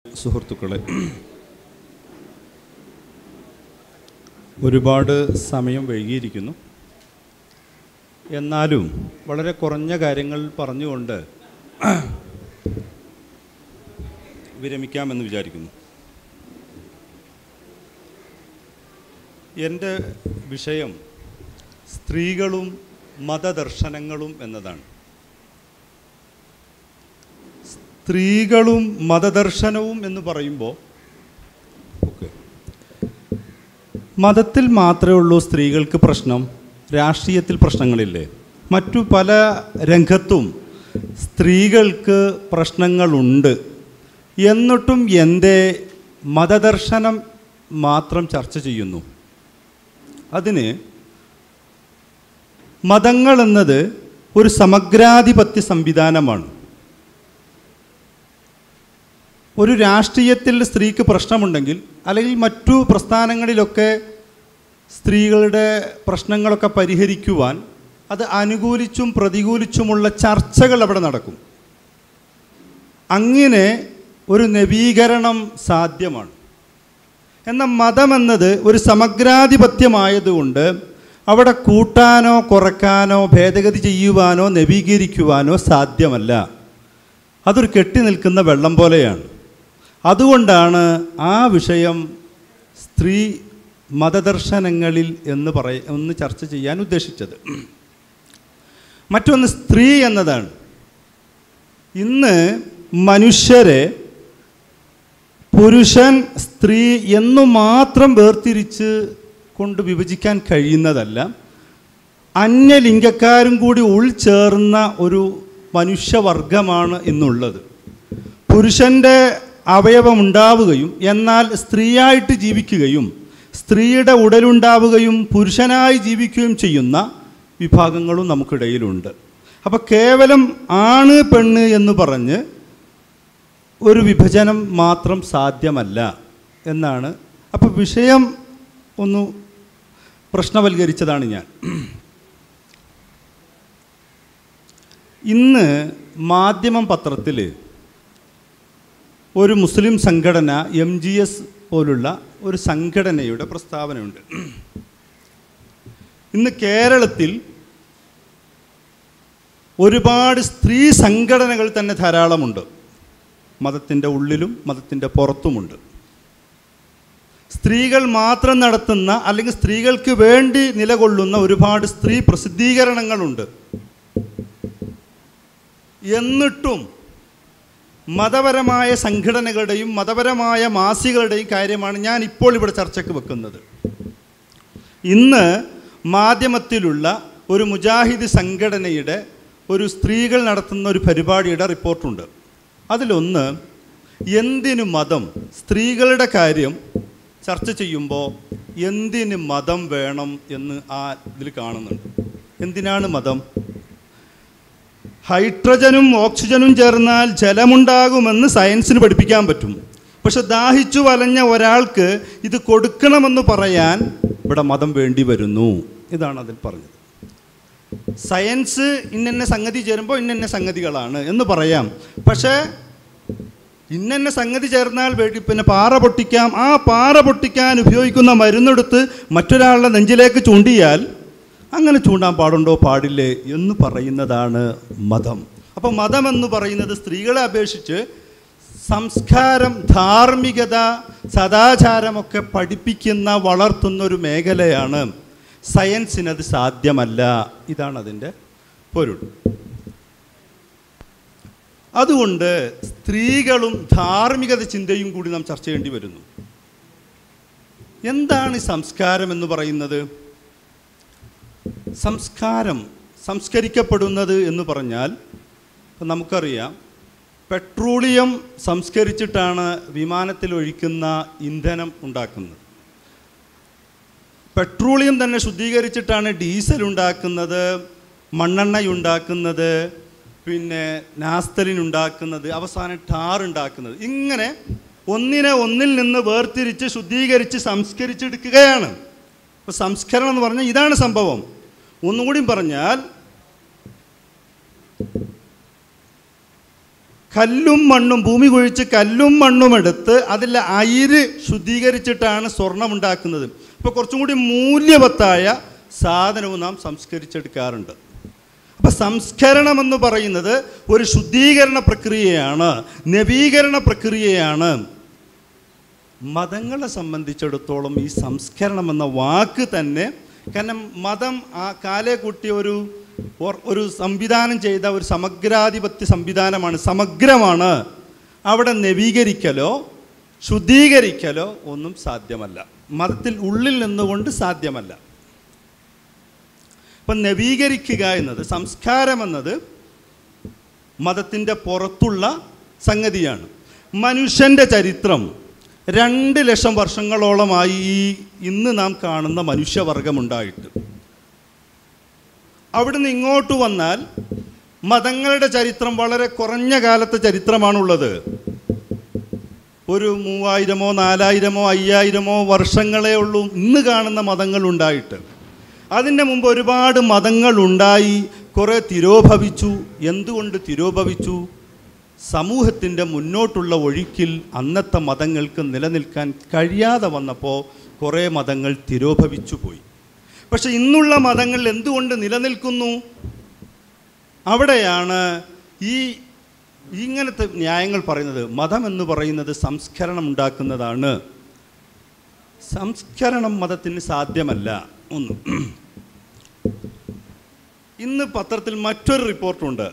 സുഹൃത്തുക്കളെ ഒരുപാട് സമയം വൈകിയിരിക്കുന്നു എന്നാലും വളരെ കുറഞ്ഞ കാര്യങ്ങൾ പറഞ്ഞുകൊണ്ട് വിരമിക്കാമെന്ന് വിചാരിക്കുന്നു എൻ്റെ വിഷയം സ്ത്രീകളും മതദർശനങ്ങളും എന്നതാണ് സ്ത്രീകളും മതദർശനവും എന്ന് പറയുമ്പോൾ ഓക്കെ മതത്തിൽ മാത്രമേ ഉള്ളൂ സ്ത്രീകൾക്ക് പ്രശ്നം രാഷ്ട്രീയത്തിൽ പ്രശ്നങ്ങളില്ലേ മറ്റു പല രംഗത്തും സ്ത്രീകൾക്ക് പ്രശ്നങ്ങളുണ്ട് എന്നിട്ടും എൻ്റെ മതദർശനം മാത്രം ചർച്ച ചെയ്യുന്നു അതിന് മതങ്ങൾ എന്നത് ഒരു സമഗ്രാധിപത്യ സംവിധാനമാണ് ഒരു രാഷ്ട്രീയത്തിൽ സ്ത്രീക്ക് പ്രശ്നമുണ്ടെങ്കിൽ അല്ലെങ്കിൽ മറ്റു പ്രസ്ഥാനങ്ങളിലൊക്കെ സ്ത്രീകളുടെ പ്രശ്നങ്ങളൊക്കെ പരിഹരിക്കുവാൻ അത് അനുകൂലിച്ചും പ്രതികൂലിച്ചുമുള്ള ചർച്ചകൾ അവിടെ നടക്കും അങ്ങനെ ഒരു നവീകരണം സാധ്യമാണ് എന്നാൽ മതമെന്നത് ഒരു സമഗ്രാധിപത്യമായതുകൊണ്ട് അവിടെ കൂട്ടാനോ കുറയ്ക്കാനോ ഭേദഗതി ചെയ്യുവാനോ നവീകരിക്കുവാനോ സാധ്യമല്ല അതൊരു കെട്ടി നിൽക്കുന്ന വെള്ളം പോലെയാണ് അതുകൊണ്ടാണ് ആ വിഷയം സ്ത്രീ മതദർശനങ്ങളിൽ എന്ന് പറയ ഒന്ന് ചർച്ച ചെയ്യാൻ ഉദ്ദേശിച്ചത് മറ്റൊന്ന് സ്ത്രീ എന്നതാണ് ഇന്ന് മനുഷ്യരെ പുരുഷൻ സ്ത്രീ എന്നു മാത്രം വേർതിരിച്ച് കൊണ്ട് വിഭജിക്കാൻ കഴിയുന്നതല്ല അന്യലിംഗക്കാരും കൂടി ഉൾച്ചേർന്ന ഒരു മനുഷ്യവർഗമാണ് ഇന്നുള്ളത് പുരുഷൻ്റെ അവയവമുണ്ടാവുകയും എന്നാൽ സ്ത്രീയായിട്ട് ജീവിക്കുകയും സ്ത്രീയുടെ ഉടലുണ്ടാവുകയും പുരുഷനായി ജീവിക്കുകയും ചെയ്യുന്ന വിഭാഗങ്ങളും നമുക്കിടയിലുണ്ട് അപ്പോൾ കേവലം ആണ് പെണ്ണ് എന്ന് പറഞ്ഞ് ഒരു വിഭജനം മാത്രം സാധ്യമല്ല എന്നാണ് അപ്പോൾ വിഷയം ഒന്ന് പ്രശ്നവൽക്കരിച്ചതാണ് ഞാൻ ഇന്ന് മാധ്യമം പത്രത്തിൽ ഒരു മുസ്ലിം സംഘടന എം ജി എസ് പോലുള്ള ഒരു സംഘടനയുടെ പ്രസ്താവനയുണ്ട് ഇന്ന് കേരളത്തിൽ ഒരുപാട് സ്ത്രീ സംഘടനകൾ തന്നെ ധാരാളമുണ്ട് മതത്തിൻ്റെ ഉള്ളിലും മതത്തിൻ്റെ പുറത്തുമുണ്ട് സ്ത്രീകൾ മാത്രം നടത്തുന്ന അല്ലെങ്കിൽ സ്ത്രീകൾക്ക് വേണ്ടി നിലകൊള്ളുന്ന ഒരുപാട് സ്ത്രീ പ്രസിദ്ധീകരണങ്ങളുണ്ട് എന്നിട്ടും മതപരമായ സംഘടനകളുടെയും മതപരമായ മാസികളുടെയും കാര്യമാണ് ഞാൻ ഇപ്പോൾ ഇവിടെ ചർച്ചയ്ക്ക് വെക്കുന്നത് ഇന്ന് മാധ്യമത്തിലുള്ള ഒരു മുജാഹിദ് സംഘടനയുടെ ഒരു സ്ത്രീകൾ നടത്തുന്ന ഒരു പരിപാടിയുടെ റിപ്പോർട്ടുണ്ട് അതിലൊന്ന് എന്തിനു മതം സ്ത്രീകളുടെ കാര്യം ചർച്ച ചെയ്യുമ്പോൾ എന്തിന് മതം വേണം എന്ന് ആ ഇതിൽ കാണുന്നുണ്ട് എന്തിനാണ് മതം ഹൈഡ്രജനും ഓക്സിജനും ചേർന്നാൽ ജലമുണ്ടാകുമെന്ന് സയൻസിന് പഠിപ്പിക്കാൻ പറ്റും പക്ഷെ ദാഹിച്ചു വലഞ്ഞ ഒരാൾക്ക് ഇത് കൊടുക്കണമെന്ന് പറയാൻ ഇവിടെ മതം വേണ്ടി വരുന്നു ഇതാണ് അതിൽ പറഞ്ഞത് സയൻസ് ഇന്നെന്ന സംഗതി ചേരുമ്പോൾ ഇന്നെന്ന സംഗതികളാണ് എന്ന് പറയാം പക്ഷേ ഇന്നെന്ന സംഗതി ചേർന്നാൽ വേണ്ടി പിന്നെ പാറ പൊട്ടിക്കാം ആ പാറ പൊട്ടിക്കാൻ ഉപയോഗിക്കുന്ന മരുന്നെടുത്ത് മറ്റൊരാളുടെ നെഞ്ചിലേക്ക് ചൂണ്ടിയാൽ അങ്ങനെ ചൂണ്ടാൻ പാടുണ്ടോ പാടില്ലേ എന്ന് പറയുന്നതാണ് മതം അപ്പോൾ മതം എന്ന് പറയുന്നത് സ്ത്രീകളെ അപേക്ഷിച്ച് സംസ്കാരം ധാർമ്മികത സദാചാരമൊക്കെ പഠിപ്പിക്കുന്ന വളർത്തുന്ന ഒരു മേഖലയാണ് സയൻസിനത് സാധ്യമല്ല ഇതാണ് അതിൻ്റെ പൊരുൾ അതുകൊണ്ട് സ്ത്രീകളും ധാർമ്മികത ചിന്തയും കൂടി നാം ചർച്ച ചെയ്യേണ്ടി വരുന്നു എന്താണ് ഈ സംസ്കാരം എന്ന് പറയുന്നത് സംസ്കാരം സംസ്കരിക്കപ്പെടുന്നത് എന്ന് പറഞ്ഞാൽ ഇപ്പം നമുക്കറിയാം പെട്രോളിയം സംസ്കരിച്ചിട്ടാണ് വിമാനത്തിൽ ഒഴിക്കുന്ന ഇന്ധനം ഉണ്ടാക്കുന്നത് പെട്രോളിയം തന്നെ ശുദ്ധീകരിച്ചിട്ടാണ് ഡീസൽ ഉണ്ടാക്കുന്നത് മണ്ണെണ്ണ ഉണ്ടാക്കുന്നത് പിന്നെ നാസ്തലിൻ ഉണ്ടാക്കുന്നത് അവസാനം ടാർ ഉണ്ടാക്കുന്നത് ഇങ്ങനെ ഒന്നിനെ ഒന്നിൽ നിന്ന് വേർതിരിച്ച് ശുദ്ധീകരിച്ച് സംസ്കരിച്ചെടുക്കുകയാണ് അപ്പോൾ സംസ്കരണം എന്ന് പറഞ്ഞാൽ ഇതാണ് സംഭവം ഒന്നുകൂടി പറഞ്ഞാൽ കല്ലും മണ്ണും ഭൂമി കുഴിച്ച് കല്ലും മണ്ണും എടുത്ത് അതിൽ അയിര് ശുദ്ധീകരിച്ചിട്ടാണ് സ്വർണം ഉണ്ടാക്കുന്നത് അപ്പോൾ കുറച്ചും കൂടി മൂല്യവത്തായ സാധനവും നാം സംസ്കരിച്ചെടുക്കാറുണ്ട് അപ്പം സംസ്കരണം എന്ന് പറയുന്നത് ഒരു ശുദ്ധീകരണ പ്രക്രിയയാണ് നവീകരണ പ്രക്രിയയാണ് മതങ്ങളെ സംബന്ധിച്ചിടത്തോളം ഈ സംസ്കരണം എന്ന വാക്ക് തന്നെ കാരണം മതം ആ കാലെ കൂട്ടിയ ഒരു ഒർ- ഒരു സംവിധാനം ചെയ്ത ഒരു സമഗ്രാധിപത്യ സംവിധാനമാണ് സമഗ്രമാണ് അവിടെ നവീകരിക്കലോ ശുദ്ധീകരിക്കലോ ഒന്നും സാധ്യമല്ല മതത്തിൽ ഉള്ളിൽ നിന്നുകൊണ്ട് സാധ്യമല്ല അപ്പം നവീകരിക്കുക എന്നത് സംസ്കാരം എന്നത് മതത്തിൻ്റെ പുറത്തുള്ള സംഗതിയാണ് മനുഷ്യൻ്റെ ചരിത്രം രണ്ട് ലക്ഷം വർഷങ്ങളോളമായി ഈ ഇന്ന് നാം കാണുന്ന മനുഷ്യവർഗമുണ്ടായിട്ട് അവിടുന്ന് ഇങ്ങോട്ട് വന്നാൽ മതങ്ങളുടെ ചരിത്രം വളരെ കുറഞ്ഞ കാലത്തെ ചരിത്രമാണുള്ളത് ഒരു മൂവായിരമോ നാലായിരമോ അയ്യായിരമോ വർഷങ്ങളേ ഉള്ളൂ ഇന്ന് കാണുന്ന മതങ്ങൾ ഉണ്ടായിട്ട് അതിൻ്റെ മുമ്പ് ഒരുപാട് മതങ്ങൾ ഉണ്ടായി കുറേ തിരോഭവിച്ചു എന്തുകൊണ്ട് തിരോഭവിച്ചു സമൂഹത്തിൻ്റെ മുന്നോട്ടുള്ള ഒഴുക്കിൽ അന്നത്തെ മതങ്ങൾക്ക് നിലനിൽക്കാൻ കഴിയാതെ വന്നപ്പോൾ കുറേ മതങ്ങൾ തിരോഭവിച്ചു പോയി പക്ഷെ ഇന്നുള്ള മതങ്ങൾ എന്തുകൊണ്ട് നിലനിൽക്കുന്നു അവിടെയാണ് ഈ ഇങ്ങനത്തെ ന്യായങ്ങൾ പറയുന്നത് മതം എന്ന് പറയുന്നത് സംസ്കരണം ഉണ്ടാക്കുന്നതാണ് സംസ്കരണം മതത്തിന് സാധ്യമല്ല ഒന്ന് ഇന്ന് പത്രത്തിൽ മറ്റൊരു റിപ്പോർട്ടുണ്ട്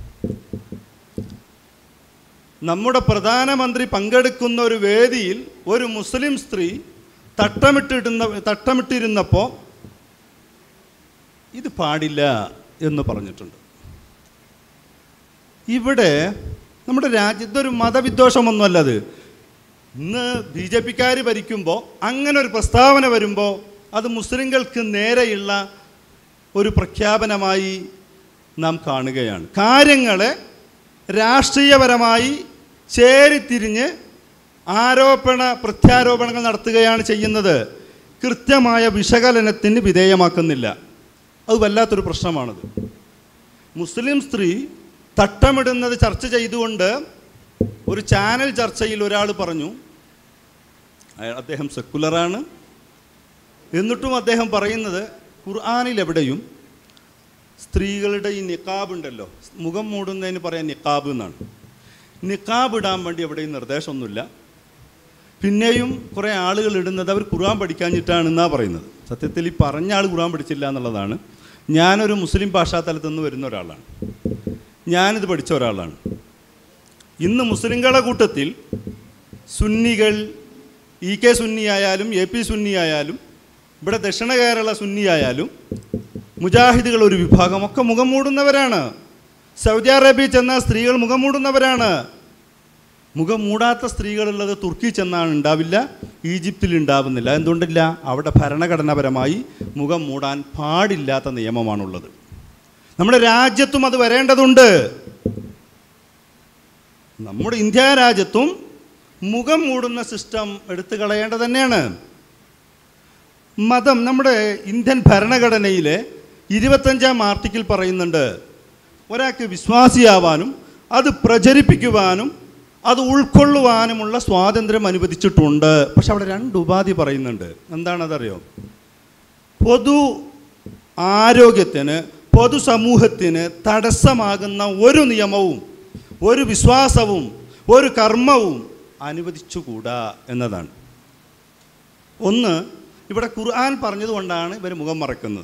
നമ്മുടെ പ്രധാനമന്ത്രി പങ്കെടുക്കുന്ന ഒരു വേദിയിൽ ഒരു മുസ്ലിം സ്ത്രീ തട്ടമിട്ടിടുന്ന തട്ടമിട്ടിരുന്നപ്പോൾ ഇത് പാടില്ല എന്ന് പറഞ്ഞിട്ടുണ്ട് ഇവിടെ നമ്മുടെ രാജ്യത്തൊരു മതവിദ്വേഷമൊന്നുമല്ല അത് ഇന്ന് ബി ജെ പിക്കാർ ഭരിക്കുമ്പോൾ അങ്ങനെ ഒരു പ്രസ്താവന വരുമ്പോൾ അത് മുസ്ലിങ്ങൾക്ക് നേരെയുള്ള ഒരു പ്രഖ്യാപനമായി നാം കാണുകയാണ് കാര്യങ്ങളെ രാഷ്ട്രീയപരമായി ചേരിത്തിരിഞ്ഞ് ആരോപണ പ്രത്യാരോപണങ്ങൾ നടത്തുകയാണ് ചെയ്യുന്നത് കൃത്യമായ വിശകലനത്തിന് വിധേയമാക്കുന്നില്ല അത് വല്ലാത്തൊരു പ്രശ്നമാണത് മുസ്ലിം സ്ത്രീ തട്ടമിടുന്നത് ചർച്ച ചെയ്തുകൊണ്ട് ഒരു ചാനൽ ചർച്ചയിൽ ഒരാൾ പറഞ്ഞു അയാൾ അദ്ദേഹം സെക്കുലറാണ് എന്നിട്ടും അദ്ദേഹം പറയുന്നത് ഖുർആാനിൽ എവിടെയും സ്ത്രീകളുടെ ഈ നിക്കാബ് ഉണ്ടല്ലോ മുഖം മൂടുന്നതിന് പറയാൻ നിക്കാബ് എന്നാണ് നിക്കാബ് ഇടാൻ വേണ്ടി എവിടെയും നിർദ്ദേശമൊന്നുമില്ല പിന്നെയും കുറേ ആളുകൾ ഇടുന്നത് അവർ ഖുർആൻ പഠിക്കാഞ്ഞിട്ടാണെന്നാണ് പറയുന്നത് സത്യത്തിൽ ഈ പറഞ്ഞ ആൾ ഖുർആൻ പഠിച്ചില്ല എന്നുള്ളതാണ് ഞാനൊരു മുസ്ലിം പശ്ചാത്തലത്തിൽ നിന്ന് വരുന്ന ഒരാളാണ് ഞാനിത് പഠിച്ച ഒരാളാണ് ഇന്ന് മുസ്ലിങ്ങളുടെ കൂട്ടത്തിൽ സുന്നികൾ ഇ കെ സുന്നി ആയാലും എ പി സുന്നി ആയാലും ഇവിടെ ദക്ഷിണ കേരള സുന്നി ആയാലും മുജാഹിദുകൾ ഒരു വിഭാഗം ഒക്കെ മുഖം മൂടുന്നവരാണ് സൗദി അറേബ്യയിൽ ചെന്ന സ്ത്രീകൾ മുഖം മൂടുന്നവരാണ് മുഖം മൂടാത്ത സ്ത്രീകളുള്ളത് തുർക്കി ചെന്നാണ് ഉണ്ടാവില്ല ഈജിപ്തിൽ ഉണ്ടാവുന്നില്ല എന്തുകൊണ്ടില്ല അവിടെ ഭരണഘടനാപരമായി മുഖം മൂടാൻ പാടില്ലാത്ത നിയമമാണുള്ളത് നമ്മുടെ രാജ്യത്തും അത് വരേണ്ടതുണ്ട് നമ്മുടെ ഇന്ത്യ രാജ്യത്തും മുഖം മൂടുന്ന സിസ്റ്റം എടുത്തു കളയേണ്ടത് തന്നെയാണ് മതം നമ്മുടെ ഇന്ത്യൻ ഭരണഘടനയിലെ ഇരുപത്തഞ്ചാം ആർട്ടിക്കിൾ പറയുന്നുണ്ട് ഒരാൾക്ക് വിശ്വാസിയാവാനും അത് പ്രചരിപ്പിക്കുവാനും അത് ഉൾക്കൊള്ളുവാനുമുള്ള സ്വാതന്ത്ര്യം അനുവദിച്ചിട്ടുണ്ട് പക്ഷെ അവിടെ രണ്ട് ഉപാധി പറയുന്നുണ്ട് എന്താണതറിയോ പൊതു ആരോഗ്യത്തിന് പൊതുസമൂഹത്തിന് തടസ്സമാകുന്ന ഒരു നിയമവും ഒരു വിശ്വാസവും ഒരു കർമ്മവും അനുവദിച്ചുകൂടാ എന്നതാണ് ഒന്ന് ഇവിടെ ഖുർആൻ പറഞ്ഞതുകൊണ്ടാണ് ഇവർ മുഖം മറക്കുന്നത്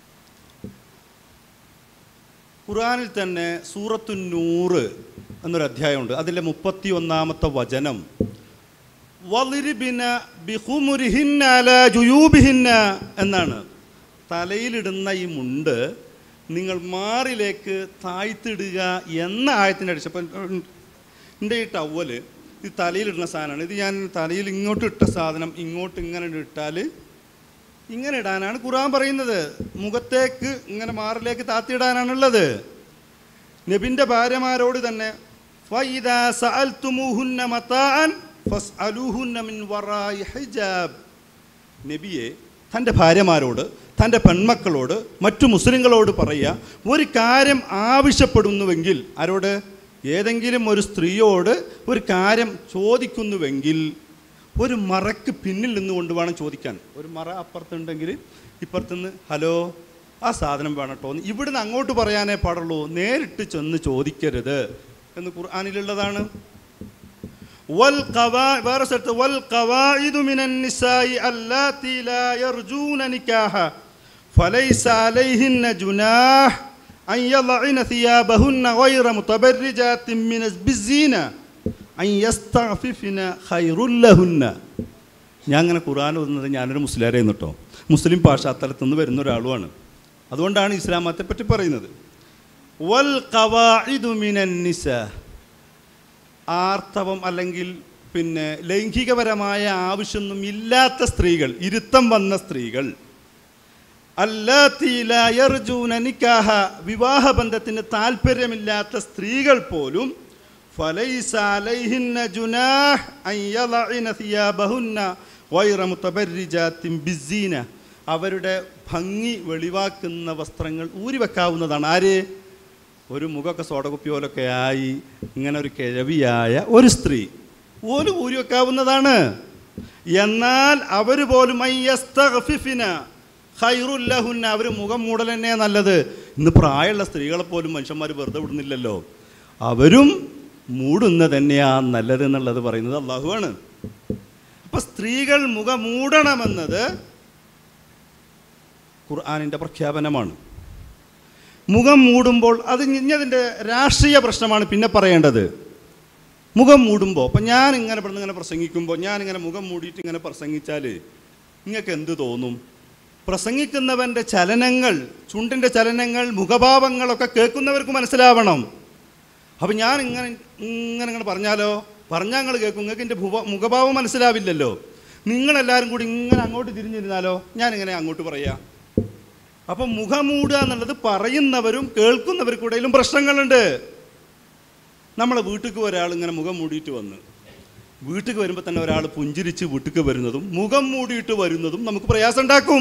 ഖുർആനിൽ തന്നെ സൂറത്തു നൂറ് എന്നൊരു അധ്യായമുണ്ട് അതിലെ മുപ്പത്തി ഒന്നാമത്തെ വചനം വളിരിബിന ബിഹുമുരിഹിന്ന അലാ ജുയൂബിഹിന്ന എന്നാണ് തലയിലിടുന്ന ഈ മുണ്ട് നിങ്ങൾ മാറിലേക്ക് താഴ്ത്തിടുക എന്ന ആയത്തിൻ്റെ അടിച്ച് അപ്പം എൻ്റെ ഈ ടവല് ഇത് തലയിലിടുന്ന സാധനമാണ് ഇത് ഞാൻ തലയിൽ ഇങ്ങോട്ട് ഇട്ട സാധനം ഇങ്ങോട്ട് ഇങ്ങനെ ഇട്ടാൽ ഇങ്ങനെ ഇടാനാണ് ഖുർആൻ പറയുന്നത് മുഖത്തേക്ക് ഇങ്ങനെ മാറിലേക്ക് താത്തിയിടാനാണുള്ളത് നബിൻ്റെ ഭാര്യമാരോട് തന്നെ ഫൈദാ സഅൽതുമൂഹുന്ന മതാഅൻ ഫസ്അലൂഹുന്ന മിൻ വറായി ഹിജാബ് നബിയെ തൻ്റെ ഭാര്യമാരോട് തൻ്റെ പെൺമക്കളോട് മറ്റു മുസ്ലിങ്ങളോട് പറയുക ഒരു കാര്യം ആവശ്യപ്പെടുന്നുവെങ്കിൽ ആരോട് ഏതെങ്കിലും ഒരു സ്ത്രീയോട് ഒരു കാര്യം ചോദിക്കുന്നുവെങ്കിൽ ഒരു മറക്ക് പിന്നിൽ നിന്നുകൊണ്ട് വേണം ചോദിക്കാൻ ഒരു മറ അപ്പുറത്തുണ്ടെങ്കിൽ ഇപ്പുറത്തുനിന്ന് ഹലോ ആ സാധനം വേണം കേട്ടോ എന്ന് ഇവിടുന്ന് അങ്ങോട്ട് പറയാനേ പാടുള്ളൂ നേരിട്ട് ചെന്ന് ചോദിക്കരുത് എന്ന് ഖുർആാനിലുള്ളതാണ് വൽ ഖവാ- വേറെ സ്ഥലത്ത് വൽ ഖവാഇദു മിനൻ നിസായി അല്ലാത്തി ലാ യർജൂന നിക്കാഹ ഫലൈസ അലൈഹിന്ന ജുനാഹ് അൻ യളഇന സിയാബഹുന്ന ഗൈറ മുതബർരിജാത്തിൻ മിന ബിസ്സീന അൻ യസ്തഗ്ഫിഫ്ന ഖൈറുൽ ലഹുന്ന ഞാൻ അങ്ങനെ ഖുർആൻ ഓതുന്നത് ഞാനൊരു മുസ്ലിമാരായിരുന്നു കേട്ടോ മുസ്ലിം പാശ്ചാത്തലത്തിൽ നിന്ന് വരുന്ന ഒരാളുമാണ് അതുകൊണ്ടാണ് ഇസ്ലാം മതത്തെ പറ്റി പറയുന്നത് വൽ ഖവാഇദു മിനൻ നിസാ ആർത്തവം അല്ലെങ്കിൽ പിന്നെ ലൈംഗികപരമായ ആവശ്യമൊന്നും ഇല്ലാത്ത സ്ത്രീകൾ ഇരുത്തം വന്ന സ്ത്രീകൾ അല്ലാത്തി ലാ യർജൂന നിക്കാഹ വിവാഹബന്ധത്തിന് താല്പര്യമില്ലാത്ത സ്ത്രീകൾ പോലും ഫലൈസ അലൈഹിന്ന ജുനാഹ് അൻ യളഇന സിയാബഹുന്ന ഗൈറ മുതബർരിജാത്തിൻ ബിസ്സീന അവരുടെ ഭംഗി വെളിവാക്കുന്ന വസ്ത്രങ്ങൾ ഊരി വെക്കാവുന്നതാണ് ആര് ഒരു മുഖമൊക്കെ സോഡകുപ്പി പോലൊക്കെ ആയി ഇങ്ങനെ ഒരു കിഴവിയായ ഒരു സ്ത്രീ പോലും ഊരി വെക്കാവുന്നതാണ് എന്നാൽ അവർ പോലും അയ്യസ്തഗ്ഫിഫിന ഖൈറുല്ലഹുന്ന അവർ മുഖം മൂടൽ തന്നെ നല്ലത് ഇന്ന് പ്രായമുള്ള സ്ത്രീകളെ പോലും മനുഷ്യന്മാർ വെറുതെ വിടുന്നില്ലല്ലോ അവരും മൂടുന്ന തന്നെയാ നല്ലത് എന്നുള്ളത് പറയുന്നത് അള്ളാഹുവാണ് അപ്പൊ സ്ത്രീകൾ മുഖം മൂടണമെന്നത് ഖുർആാനിൻ്റെ പ്രഖ്യാപനമാണ് മുഖം മൂടുമ്പോൾ അത് ഇഞ്ഞതിൻ്റെ രാഷ്ട്രീയ പ്രശ്നമാണ് പിന്നെ പറയേണ്ടത് മുഖം മൂടുമ്പോൾ അപ്പം ഞാൻ ഇങ്ങനെ ഇവിടെ ഇങ്ങനെ പ്രസംഗിക്കുമ്പോൾ ഞാനിങ്ങനെ മുഖം മൂടിയിട്ട് ഇങ്ങനെ പ്രസംഗിച്ചാൽ നിങ്ങൾക്ക് എന്ത് തോന്നും പ്രസംഗിക്കുന്നവൻ്റെ ചലനങ്ങൾ ചുണ്ടിൻ്റെ ചലനങ്ങൾ മുഖഭാവങ്ങളൊക്കെ കേൾക്കുന്നവർക്ക് മനസ്സിലാവണം അപ്പം ഞാൻ ഇങ്ങനെ ഇങ്ങനെ ഇങ്ങനെ പറഞ്ഞാലോ പറഞ്ഞാൽ നിങ്ങൾ കേൾക്കും നിങ്ങൾക്ക് എൻ്റെ ഭുവ മുഖഭാവം മനസ്സിലാവില്ലല്ലോ നിങ്ങളെല്ലാവരും കൂടി ഇങ്ങനെ അങ്ങോട്ട് തിരിഞ്ഞിരുന്നാലോ ഞാനിങ്ങനെ അങ്ങോട്ട് പറയാം അപ്പം മുഖമൂടുക എന്നുള്ളത് പറയുന്നവരും കേൾക്കുന്നവർക്കിടയിലും പ്രശ്നങ്ങളുണ്ട് നമ്മളെ വീട്ടിലേക്ക് ഒരാൾ ഇങ്ങനെ മുഖം മൂടിയിട്ട് വന്ന് വീട്ടിലേക്ക് വരുമ്പോൾ തന്നെ ഒരാൾ പുഞ്ചിരിച്ച് വീട്ടിലേക്ക് വരുന്നതും മുഖം മൂടിയിട്ട് വരുന്നതും നമുക്ക് പ്രയാസം ഉണ്ടാക്കും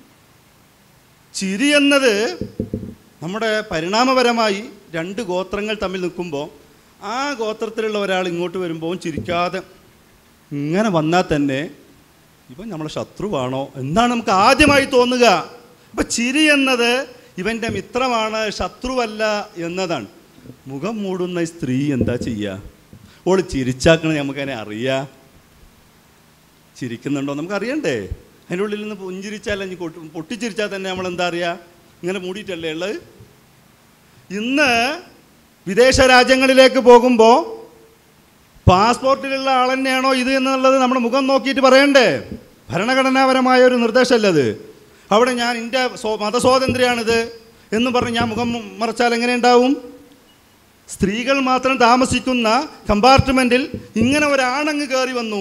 ചിരി എന്നത് നമ്മുടെ പരിണാമപരമായി രണ്ട് ഗോത്രങ്ങൾ തമ്മിൽ നിൽക്കുമ്പോൾ ആ ഗോത്രത്തിലുള്ള ഒരാൾ ഇങ്ങോട്ട് വരുമ്പോൾ ചിരിക്കാതെ ഇങ്ങനെ വന്നാൽ തന്നെ ഇവൻ നമ്മളെ ശത്രുവാണോ എന്നാണ് നമുക്ക് ആദ്യമായി തോന്നുക അപ്പം ചിരി എന്നത് ഇവൻ്റെ മിത്രമാണ് ശത്രുവല്ല എന്നതാണ് മുഖം മൂടുന്ന ഈ സ്ത്രീ എന്താ ചെയ്യുക ഓൾ ചിരിച്ചാക്കണ നമുക്കതിനെ അറിയാം ചിരിക്കുന്നുണ്ടോ നമുക്ക് അറിയണ്ടേ അതിൻ്റെ ഉള്ളിൽ നിന്ന് പുഞ്ചിരിച്ചാൽ ഇനി കൊട്ടി- പൊട്ടിച്ചിരിച്ചാൽ തന്നെ നമ്മൾ എന്താ അറിയുക ഇങ്ങനെ മൂടിയിട്ടല്ലേ ഉള്ളത് ഇന്ന് വിദേശ രാജ്യങ്ങളിലേക്ക് പോകുമ്പോൾ പാസ്പോർട്ടിലുള്ള ആൾ തന്നെയാണോ ഇത് എന്നുള്ളത് നമ്മുടെ മുഖം നോക്കിയിട്ട് പറയണ്ടേ ഭരണഘടനാപരമായ ഒരു നിർദ്ദേശമല്ല അത് അവിടെ ഞാൻ എൻ്റെ സ്വ- മതസ്വാതന്ത്ര്യമാണിത് എന്ന് പറഞ്ഞ് ഞാൻ മുഖം മറച്ചാൽ എങ്ങനെ ഉണ്ടാവും സ്ത്രീകൾ മാത്രം താമസിക്കുന്ന കമ്പാർട്ട്മെൻറ്റിൽ ഇങ്ങനെ ഒരാണങ്ങ് കയറി വന്നു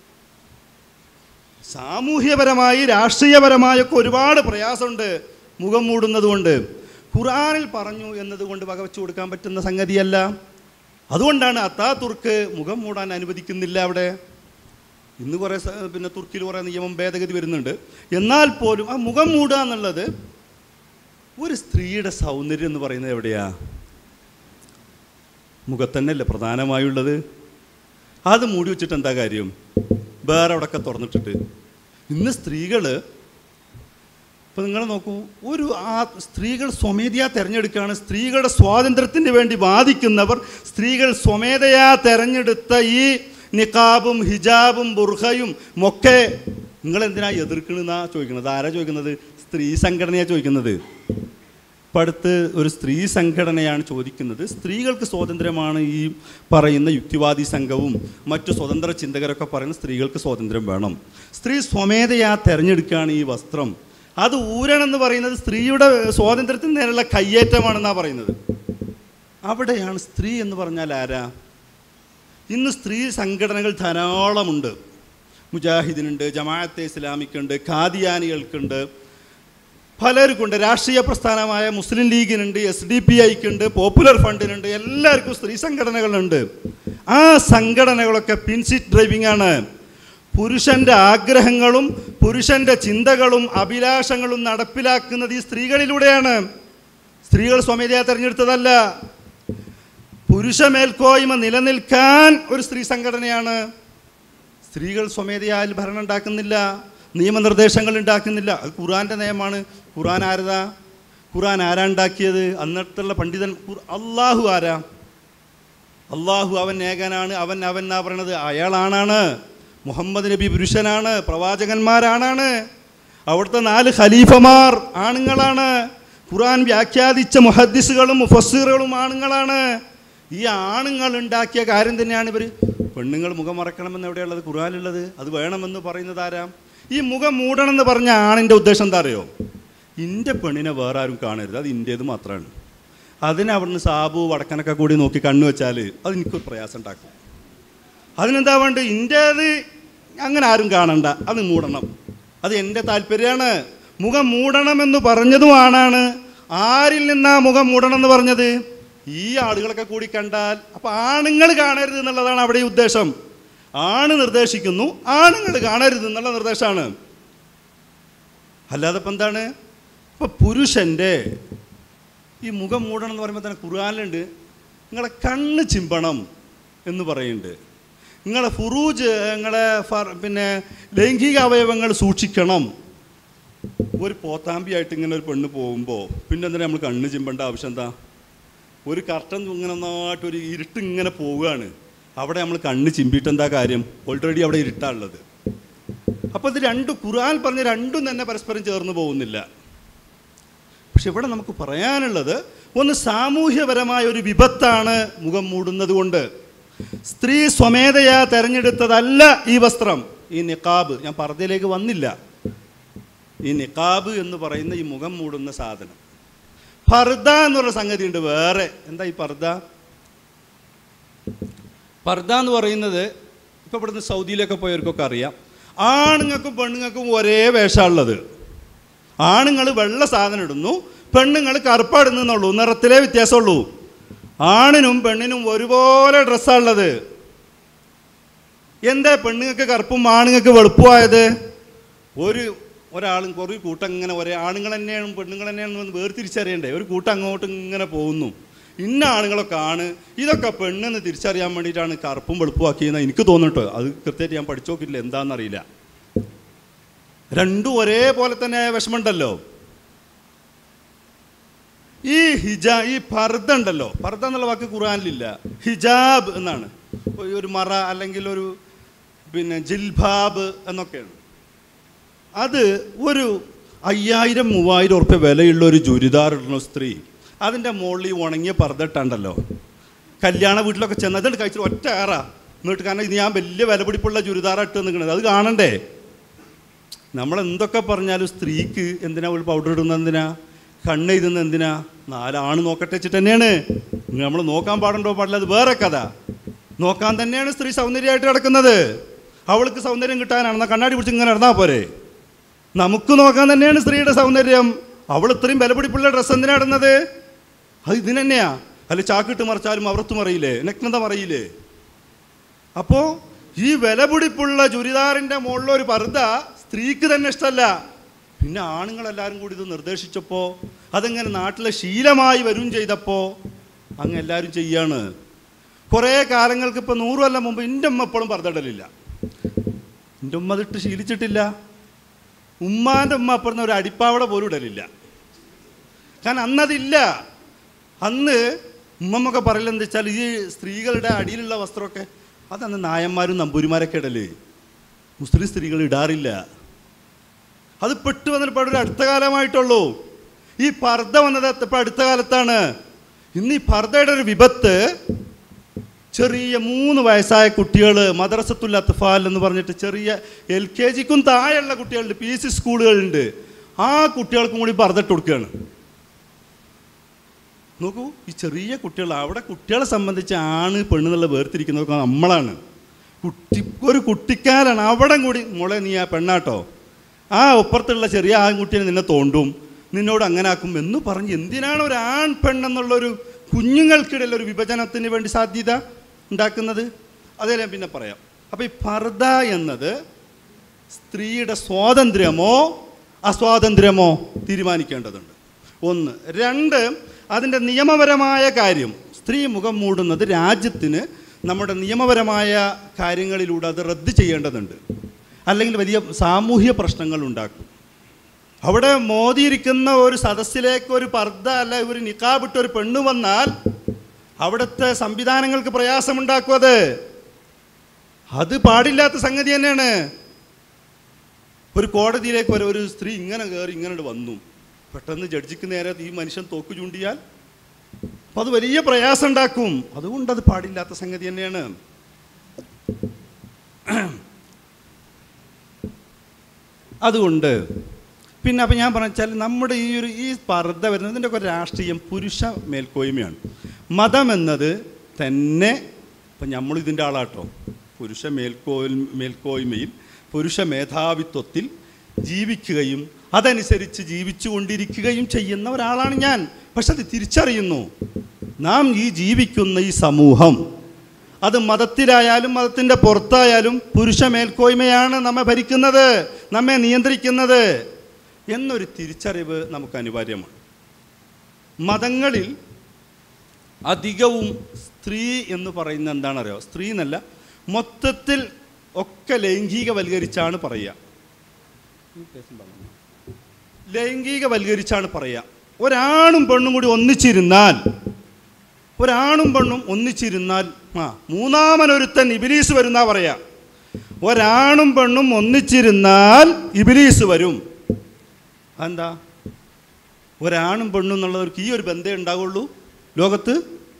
സാമൂഹ്യപരമായി രാഷ്ട്രീയപരമായൊക്കെ ഒരുപാട് പ്രയാസമുണ്ട് മുഖം മൂടുന്നത് കൊണ്ട് ഖുർആനിൽ പറഞ്ഞു എന്നതുകൊണ്ട് വകവെച്ചു കൊടുക്കാൻ പറ്റുന്ന സംഗതിയല്ല അതുകൊണ്ടാണ് അത്താ തുർക്ക് മുഖം മൂടാൻ അനുവദിക്കുന്നില്ല അവിടെ ഇന്ന് കുറേ സ- പിന്നെ തുർക്കിയിൽ കുറേ നിയമം ഭേദഗതി വരുന്നുണ്ട് എന്നാൽ പോലും ആ മുഖം മൂടുക എന്നുള്ളത് ഒരു സ്ത്രീയുടെ സൗന്ദര്യം എന്ന് പറയുന്നത് എവിടെയാ മുഖത്തന്നെയല്ലേ പ്രധാനമായുള്ളത് അത് മൂടി വെച്ചിട്ട് എന്താ കാര്യം വേറെ അവിടെയൊക്കെ തുറന്നിട്ടിട്ട് ഇന്ന് സ്ത്രീകൾ ഇപ്പം നിങ്ങൾ നോക്കൂ ഒരു ആ സ്ത്രീകൾ സ്വമേധയാ തിരഞ്ഞെടുക്കുകയാണ് സ്ത്രീകളുടെ സ്വാതന്ത്ര്യത്തിന് വേണ്ടി വാദിക്കുന്നവർ സ്ത്രീകൾ സ്വമേധയാ തിരഞ്ഞെടുത്ത ഈ നിക്കാബും ഹിജാബും ബുർഹയും ഒക്കെ നിങ്ങൾ എന്തിനാ എതിർക്കണെന്നാ ചോദിക്കുന്നത് ആരാ ചോദിക്കുന്നത് സ്ത്രീ സംഘടനയാണ് ചോദിക്കുന്നത് ഇപ്പം അടുത്ത് ഒരു സ്ത്രീ സംഘടനയാണ് ചോദിക്കുന്നത് സ്ത്രീകൾക്ക് സ്വാതന്ത്ര്യമാണ് ഈ പറയുന്ന യുക്തിവാദി സംഘവും മറ്റു സ്വതന്ത്ര ചിന്തകരൊക്കെ പറയുന്ന സ്ത്രീകൾക്ക് സ്വാതന്ത്ര്യം വേണം സ്ത്രീ സ്വമേധയാ തിരഞ്ഞെടുക്കുകയാണ് ഈ വസ്ത്രം അത് ഊരണമെന്ന് പറയുന്നത് സ്ത്രീയുടെ സ്വാതന്ത്ര്യത്തിന് നേരെയുള്ള കയ്യേറ്റമാണെന്നാണ് പറയുന്നത് അവിടെയാണ് സ്ത്രീ എന്ന് പറഞ്ഞാൽ ആരാ ഇന്ന് സ്ത്രീ സംഘടനകൾ ധാരാളമുണ്ട് മുജാഹിദിനുണ്ട് ജമാഅത്തെ ഇസ്ലാമിക്കുണ്ട് ഖാദിയാനികൾക്കുണ്ട് പലർക്കുണ്ട് രാഷ്ട്രീയ പ്രസ്ഥാനമായ മുസ്ലിം ലീഗിനുണ്ട് എസ് ഡി പി ഐക്കുണ്ട് പോപ്പുലർ ഫണ്ടിനുണ്ട് എല്ലാവർക്കും സ്ത്രീ സംഘടനകളുണ്ട് ആ സംഘടനകളൊക്കെ പിൻസിറ്റ് ഡ്രൈവിംഗ് ആണ് പുരുഷൻ്റെ ആഗ്രഹങ്ങളും പുരുഷൻ്റെ ചിന്തകളും അഭിലാഷങ്ങളും നടപ്പിലാക്കുന്നത് ഈ സ്ത്രീകളിലൂടെയാണ് സ്ത്രീകൾ സ്വമേധയാ തിരഞ്ഞെടുത്തതല്ല പുരുഷ മേൽക്കോയ്മ നിലനിൽക്കാൻ ഒരു സ്ത്രീ സംഘടനയാണ് സ്ത്രീകൾ സ്വമേധയാൽ ഭരണം ഉണ്ടാക്കുന്നില്ല നിയമനിർദ്ദേശങ്ങൾ ഉണ്ടാക്കുന്നില്ല അത് ഖുറാൻ്റെ നിയമമാണ് ഖുറാൻ ആരതാ ഖുറാൻ ആരാ ഉണ്ടാക്കിയത് അന്നത്തുള്ള പണ്ഡിതൻ ഖുർ- അള്ളാഹു ആരാ അള്ളാഹു അവൻ ഏകനാണ് അവൻ അവൻ എന്നാ പറയണത് അയാളാണാണ് മുഹമ്മദ് നബി പുരുഷനാണ് പ്രവാചകന്മാരാണാണ് അവിടുത്തെ നാല് ഖലീഫമാർ ആണുങ്ങളാണ് ഖുറാൻ വ്യാഖ്യാതിച്ച മുഹദ്ദിസുകളും മുഫസ്സിറുകളും ആണുങ്ങളാണ് ഈ ആണുങ്ങൾ ഉണ്ടാക്കിയ കാര്യം തന്നെയാണ് ഇവർ പെണ്ണുങ്ങൾ മുഖം മറക്കണമെന്ന് എവിടെയുള്ളത് ഖുറാനുള്ളത് അത് വേണമെന്ന് പറയുന്നത് ആരാ ഈ മുഖം മൂടണം എന്ന് പറഞ്ഞ ആണിൻ്റെ ഉദ്ദേശം എന്താ അറിയോ ഇൻ്റെ പെണ്ണിനെ വേറെ ആരും കാണരുത് അത് ഇൻ്റേത് മാത്രമാണ് അതിന് അവിടുന്ന് സാബു വടക്കനൊക്കെ കൂടി നോക്കി കണ്ണു വെച്ചാൽ അത് എനിക്കൊരു പ്രയാസം ഉണ്ടാക്കും അതിനെന്താ വേണ്ട ഇൻ്റേത് അങ്ങനെ ആരും കാണണ്ട അത് മൂടണം അത് എൻ്റെ താല്പര്യമാണ് മുഖം മൂടണമെന്ന് പറഞ്ഞതും ആണാണ് ആരിൽ നിന്നാ മുഖം മൂടണം എന്ന് പറഞ്ഞത് ഈ ആളുകളൊക്കെ കൂടി കണ്ടാൽ അപ്പം ആണുങ്ങൾ കാണരുത് എന്നുള്ളതാണ് അവിടെ ഈ ഉദ്ദേശം ആണ് നിർദ്ദേശിക്കുന്നു ആണുങ്ങൾ കാണരുത് എന്നുള്ള നിർദ്ദേശമാണ് അല്ലാതെ ഇപ്പം എന്താണ് ഇപ്പം പുരുഷൻ്റെ ഈ മുഖം മൂടണം എന്ന് പറയുമ്പോൾ തന്നെ ഖുർആാനിലുണ്ട് നിങ്ങളെ കണ്ണ് ചിമ്പണം എന്ന് പറയുന്നുണ്ട് നിങ്ങളെ ഫുറൂജ് നിങ്ങളെ ഫർ- പിന്നെ ലൈംഗിക അവയവങ്ങൾ സൂക്ഷിക്കണം ഒരു പോത്താമ്പിയായിട്ട് ഇങ്ങനെ ഒരു പെണ്ണ് പോകുമ്പോൾ പിന്നെ എന്തിനാ നമ്മൾ കണ്ണ് ചിമ്പേണ്ട ആവശ്യം എന്താ ഒരു കർട്ടൻ ഇങ്ങനെ നന്നായിട്ട് ഒരു ഇരുട്ട് ഇങ്ങനെ പോവുകയാണ് അവിടെ നമ്മൾ കണ്ണ് ചിമ്പിയിട്ട് എന്താ കാര്യം ഓൾറെഡി അവിടെ ഇരുട്ടാണുള്ളത് അപ്പോൾ ഇത് രണ്ടും ഖുർആൻ പറഞ്ഞ രണ്ടും തന്നെ പരസ്പരം ചേർന്ന് പോകുന്നില്ല പക്ഷെ ഇവിടെ നമുക്ക് പറയാനുള്ളത് ഒന്ന് സാമൂഹ്യപരമായ ഒരു വിപത്താണ് മുഖം മൂടുന്നത് കൊണ്ട് സ്ത്രീ സ്വമേധയാ തെരഞ്ഞെടുത്തതല്ല ഈ വസ്ത്രം ഈ നിക്കാബ് ഞാൻ പർദ്ദയിലേക്ക് വന്നില്ല ഈ നിക്കാബ് എന്ന് പറയുന്ന ഈ മുഖം മൂടുന്ന സാധനം പർദ്ദ എന്നുള്ള സംഗതി ഉണ്ട് വേറെ എന്താ ഈ പർദ്ദ പർദ്ദ എന്ന് പറയുന്നത് ഇപ്പോൾ ഇവിടുന്ന് സൗദിയിലൊക്കെ പോയവർക്കൊക്കെ അറിയാം ആണുങ്ങൾക്കും പെണ്ണുങ്ങൾക്കും ഒരേ വേഷമുള്ളത് ആണുങ്ങൾ വെള്ള സാധനം ഇടുന്നു പെണ്ണുങ്ങൾ കറുപ്പാടുന്നുള്ളൂ നിറത്തിലേ വ്യത്യാസമുള്ളൂ ആണിനും പെണ്ണിനും ഒരുപോലെ ഡ്രസ്സാണുള്ളത് എന്താ പെണ്ണുങ്ങൾക്ക് കറുപ്പും ആണുങ്ങൾക്ക് വെളുപ്പമായത് ഒരു ഒരാളും കുറേ കൂട്ടം ഇങ്ങനെ ഒരേ ആണുങ്ങൾ തന്നെയാണ് പെണ്ണുങ്ങൾ തന്നെയാണ് എന്ന് വേർതിരിച്ചറിയണ്ടേ ഒരു കൂട്ടം അങ്ങോട്ട് ഇങ്ങനെ പോകുന്നു ഇന്ന ആണുങ്ങളൊക്കെ ആണ് ഇതൊക്കെ പെണ്ണെന്ന് തിരിച്ചറിയാൻ വേണ്ടിയിട്ടാണ് കറുപ്പും വെളുപ്പുമാക്കിയെന്ന് എനിക്ക് തോന്നിട്ടോ അത് കൃത്യമായിട്ട് ഞാൻ പഠിച്ചു നോക്കിയില്ല എന്താണെന്നറിയില്ല രണ്ടും ഒരേപോലെ തന്നെ വിഷമമുണ്ടല്ലോ ഈ ഹിജാ ഈ പർദ്ദ ഉണ്ടല്ലോ പർദ്ദ എന്നുള്ള വാക്ക് ഖുറാനിലില്ല ഹിജാബ് എന്നാണ് ഒരു- ഒരു മറ അല്ലെങ്കിൽ ഒരു പിന്നെ ജിൽബാബ് എന്നൊക്കെയാണ് അത് ഒരു അയ്യായിരം മൂവായിരം ഉറുപ്പ്യ വിലയുള്ള ഒരു ചുരിദാർ ഇടുന്ന സ്ത്രീ അതിൻ്റെ മുകളിൽ ഈ ഉണങ്ങിയ പർദ്ദ ഇട്ടുണ്ടല്ലോ കല്യാണ വീട്ടിലൊക്കെ ചെന്ന് അതുകൊണ്ട് കഴിച്ചിട്ട് ഒറ്റ ഏറ എന്നിട്ട് കാരണം ഇത് ഞാൻ വലിയ വില പിടിപ്പുള്ള ചുരിദാർ ഇട്ട് നിൽക്കണത് അത് കാണണ്ടേ നമ്മൾ എന്തൊക്കെ പറഞ്ഞാലും സ്ത്രീക്ക് എന്തിനാ ഒരു പൗഡർ ഇടുന്നത് എന്തിനാ കണ്ണ് എഴുതുന്നത് എന്തിനാ നാലാണ് നോക്കട്ടെ വെച്ചിട്ട് തന്നെയാണ് നമ്മൾ നോക്കാൻ പാടുണ്ടോ പാടില്ല അത് വേറെ കഥ നോക്കാൻ തന്നെയാണ് സ്ത്രീ സൗന്ദര്യമായിട്ട് കിടക്കുന്നത് അവൾക്ക് സൗന്ദര്യം കിട്ടാനാണ് എന്നാൽ കണ്ണാടി പിടിച്ച് ഇങ്ങനെ നടന്നാൽ പോരെ നമുക്ക് നോക്കാൻ തന്നെയാണ് സ്ത്രീയുടെ സൗന്ദര്യം അവൾ ഇത്രയും വിലപിടിപ്പുള്ള ഡ്രസ്സ് എന്തിനാ ഇടുന്നത് അത് ഇതിന് തന്നെയാ അല്ല ചാക്കിട്ട് മറിച്ചാലും അവർത്ത് മറിയില്ലേ നഗ്നത മറിയില്ലേ അപ്പോൾ ഈ വിലപിടിപ്പുള്ള ചുരിദാറിൻ്റെ മുകളിൽ ഒരു പർദ്ദ സ്ത്രീക്ക് തന്നെ ഇഷ്ടമല്ല പിന്നെ ആണുങ്ങളെല്ലാവരും കൂടി ഇത് നിർദ്ദേശിച്ചപ്പോൾ അതെങ്ങനെ നാട്ടിലെ ശീലമായി വരും ചെയ്തപ്പോൾ അങ്ങ് എല്ലാവരും ചെയ്യാണ് കുറേ കാലങ്ങൾക്ക് ഇപ്പോൾ നൂറ് കൊല്ലം മുമ്പ് എൻ്റെ ഉമ്മ എപ്പോഴും പർദ്ദയിടലില്ല എൻ്റെ ഉമ്മ അതിട്ട് ശീലിച്ചിട്ടില്ല ഉമ്മാൻ്റെ ഉമ്മ അപ്പുറന്ന് ഒരു അടിപ്പാവട പോലും ഇടലില്ല കാരണം അന്നതില്ല അന്ന് ഉമ്മമ്മൊക്കെ പറയലെന്ന് എന്താ വെച്ചാൽ ഈ സ്ത്രീകളുടെ അടിയിലുള്ള വസ്ത്രമൊക്കെ അതന്ന് നായന്മാരും നമ്പൂരിമാരൊക്കെ ഇടല് മുസ്ലിം സ്ത്രീകൾ ഇടാറില്ല അത് പെട്ടു വന്നിട്ട് ഇപ്പോൾ ഒരു അടുത്ത കാലമായിട്ടുള്ളൂ ഈ പർദ്ദ വന്നത് ഇപ്പോൾ അടുത്ത കാലത്താണ് ഇന്ന് ഈ പർദ്ദയുടെ ഒരു വിപത്ത് ചെറിയ മൂന്ന് വയസ്സായ കുട്ടികൾ മദ്രസത്തുൽ അത്ഫാൽ എന്ന് പറഞ്ഞിട്ട് ചെറിയ എൽ കെ ജിക്കും താഴെയുള്ള കുട്ടികളുണ്ട് പി സി സ്കൂളുകളുണ്ട് ആ കുട്ടികൾക്കും കൂടി പർദ്ദട്ട് കൊടുക്കുകയാണ് നോക്കൂ ഈ ചെറിയ കുട്ടികൾ അവിടെ കുട്ടികളെ സംബന്ധിച്ച് ആണ് പെണ്ണ് എന്നുള്ള വേർതിരിക്കുന്നതൊക്കെ നമ്മളാണ് കുട്ടി ഒരു കുട്ടിക്കാരാണ് അവിടെ കൂടി മോളെ നീ ആ പെണ്ണാട്ടോ ആ ഒപ്പുറത്തുള്ള ചെറിയ ആൺകുട്ടിയെ നിന്നെ തോണ്ടും നിന്നോട് അങ്ങനെ ആക്കും എന്ന് പറഞ്ഞ് എന്തിനാണ് ഒരു ആൺ പെണ്ണെന്നുള്ളൊരു കുഞ്ഞുങ്ങൾക്കിടയിൽ ഒരു വിഭജനത്തിന് വേണ്ടി സാധ്യത ഉണ്ടാക്കുന്നത് അതേ ഞാൻ പിന്നെ പറയാം അപ്പോൾ ഈ പർദ്ദ എന്നത് സ്ത്രീയുടെ സ്വാതന്ത്ര്യമോ അസ്വാതന്ത്ര്യമോ തീരുമാനിക്കേണ്ടതുണ്ട് ഒന്ന് രണ്ട് അതിൻ്റെ നിയമപരമായ കാര്യം സ്ത്രീ മുഖം മൂടുന്നത് രാജ്യത്തിന് നമ്മുടെ നിയമപരമായ കാര്യങ്ങളിലൂടെ അത് റദ്ദ് ചെയ്യേണ്ടതുണ്ട് അല്ലെങ്കിൽ വലിയ സാമൂഹ്യ പ്രശ്നങ്ങൾ ഉണ്ടാക്കും അവിടെ മോദിയിരിക്കുന്ന ഒരു സദസ്സിലേക്ക് ഒരു പർദ്ദ അല്ല ഒരു നിക്കാബിട്ട ഒരു പെണ്ണ് വന്നാൽ അവിടുത്തെ സംവിധാനങ്ങൾക്ക് പ്രയാസമുണ്ടാക്കും അത് അത് പാടില്ലാത്ത സംഗതി തന്നെയാണ് ഒരു കോടതിയിലേക്ക് വരെ ഒരു സ്ത്രീ ഇങ്ങനെ കയറി ഇങ്ങനെ വന്നു പെട്ടെന്ന് ജഡ്ജിക്ക് നേരെ ഈ മനുഷ്യൻ തോക്ക് ചൂണ്ടിയാൽ അപ്പം അത് വലിയ പ്രയാസം ഉണ്ടാക്കും അതുകൊണ്ട് അത് പാടില്ലാത്ത സംഗതി തന്നെയാണ് അതുകൊണ്ട് പിന്നെ അപ്പം ഞാൻ പറഞ്ഞാൽ നമ്മുടെ ഈ ഒരു ഈ സ്പർദ്ധ വരുന്നതിൻ്റെ ഒക്കെ രാഷ്ട്രീയം പുരുഷ മേൽക്കോയ്മയാണ് മതം എന്നത് തന്നെ ഇപ്പം നമ്മൾ ഇതിൻ്റെ ആളാട്ടോ പുരുഷ മേൽക്കോയ് മേൽക്കോയ്മയിൽ പുരുഷ മേധാവിത്വത്തിൽ ജീവിക്കുകയും അതനുസരിച്ച് ജീവിച്ചു കൊണ്ടിരിക്കുകയും ചെയ്യുന്ന ഒരാളാണ് ഞാൻ പക്ഷെ അത് തിരിച്ചറിയുന്നു നാം ഈ ജീവിക്കുന്ന ഈ സമൂഹം അത് മതത്തിലായാലും മതത്തിൻ്റെ പുറത്തായാലും പുരുഷ മേൽക്കോയ്മയാണ് നമ്മെ ഭരിക്കുന്നത് നമ്മെ നിയന്ത്രിക്കുന്നത് എന്നൊരു തിരിച്ചറിവ് നമുക്ക് അനിവാര്യമാണ് മതങ്ങളിൽ അധികവും സ്ത്രീ എന്ന് പറയുന്നത് എന്താണെന്നറിയോ സ്ത്രീ എന്നല്ല മൊത്തത്തിൽ ഒക്കെ ലൈംഗികവൽക്കരിച്ചാണ് പറയുക ലൈംഗികവൽക്കരിച്ചാണ് പറയുക ഒരാണും പെണ്ണും കൂടി ഒന്നിച്ചിരുന്നാൽ ഒരാണും പെണ്ണും ഒന്നിച്ചിരുന്നാൽ ആ മൂന്നാമനൊരുത്തൻ ഇബിലീസ് വരുന്നാ പറയാ ഒരാണും പെണ്ണും ഒന്നിച്ചിരുന്നാൽ ഇബിലീസ് വരും അതെന്താ ഒരാണും പെണ്ണും എന്നുള്ളവർക്ക് ഈ ഒരു ബന്ധമേ ഉണ്ടാവുള്ളൂ ലോകത്ത്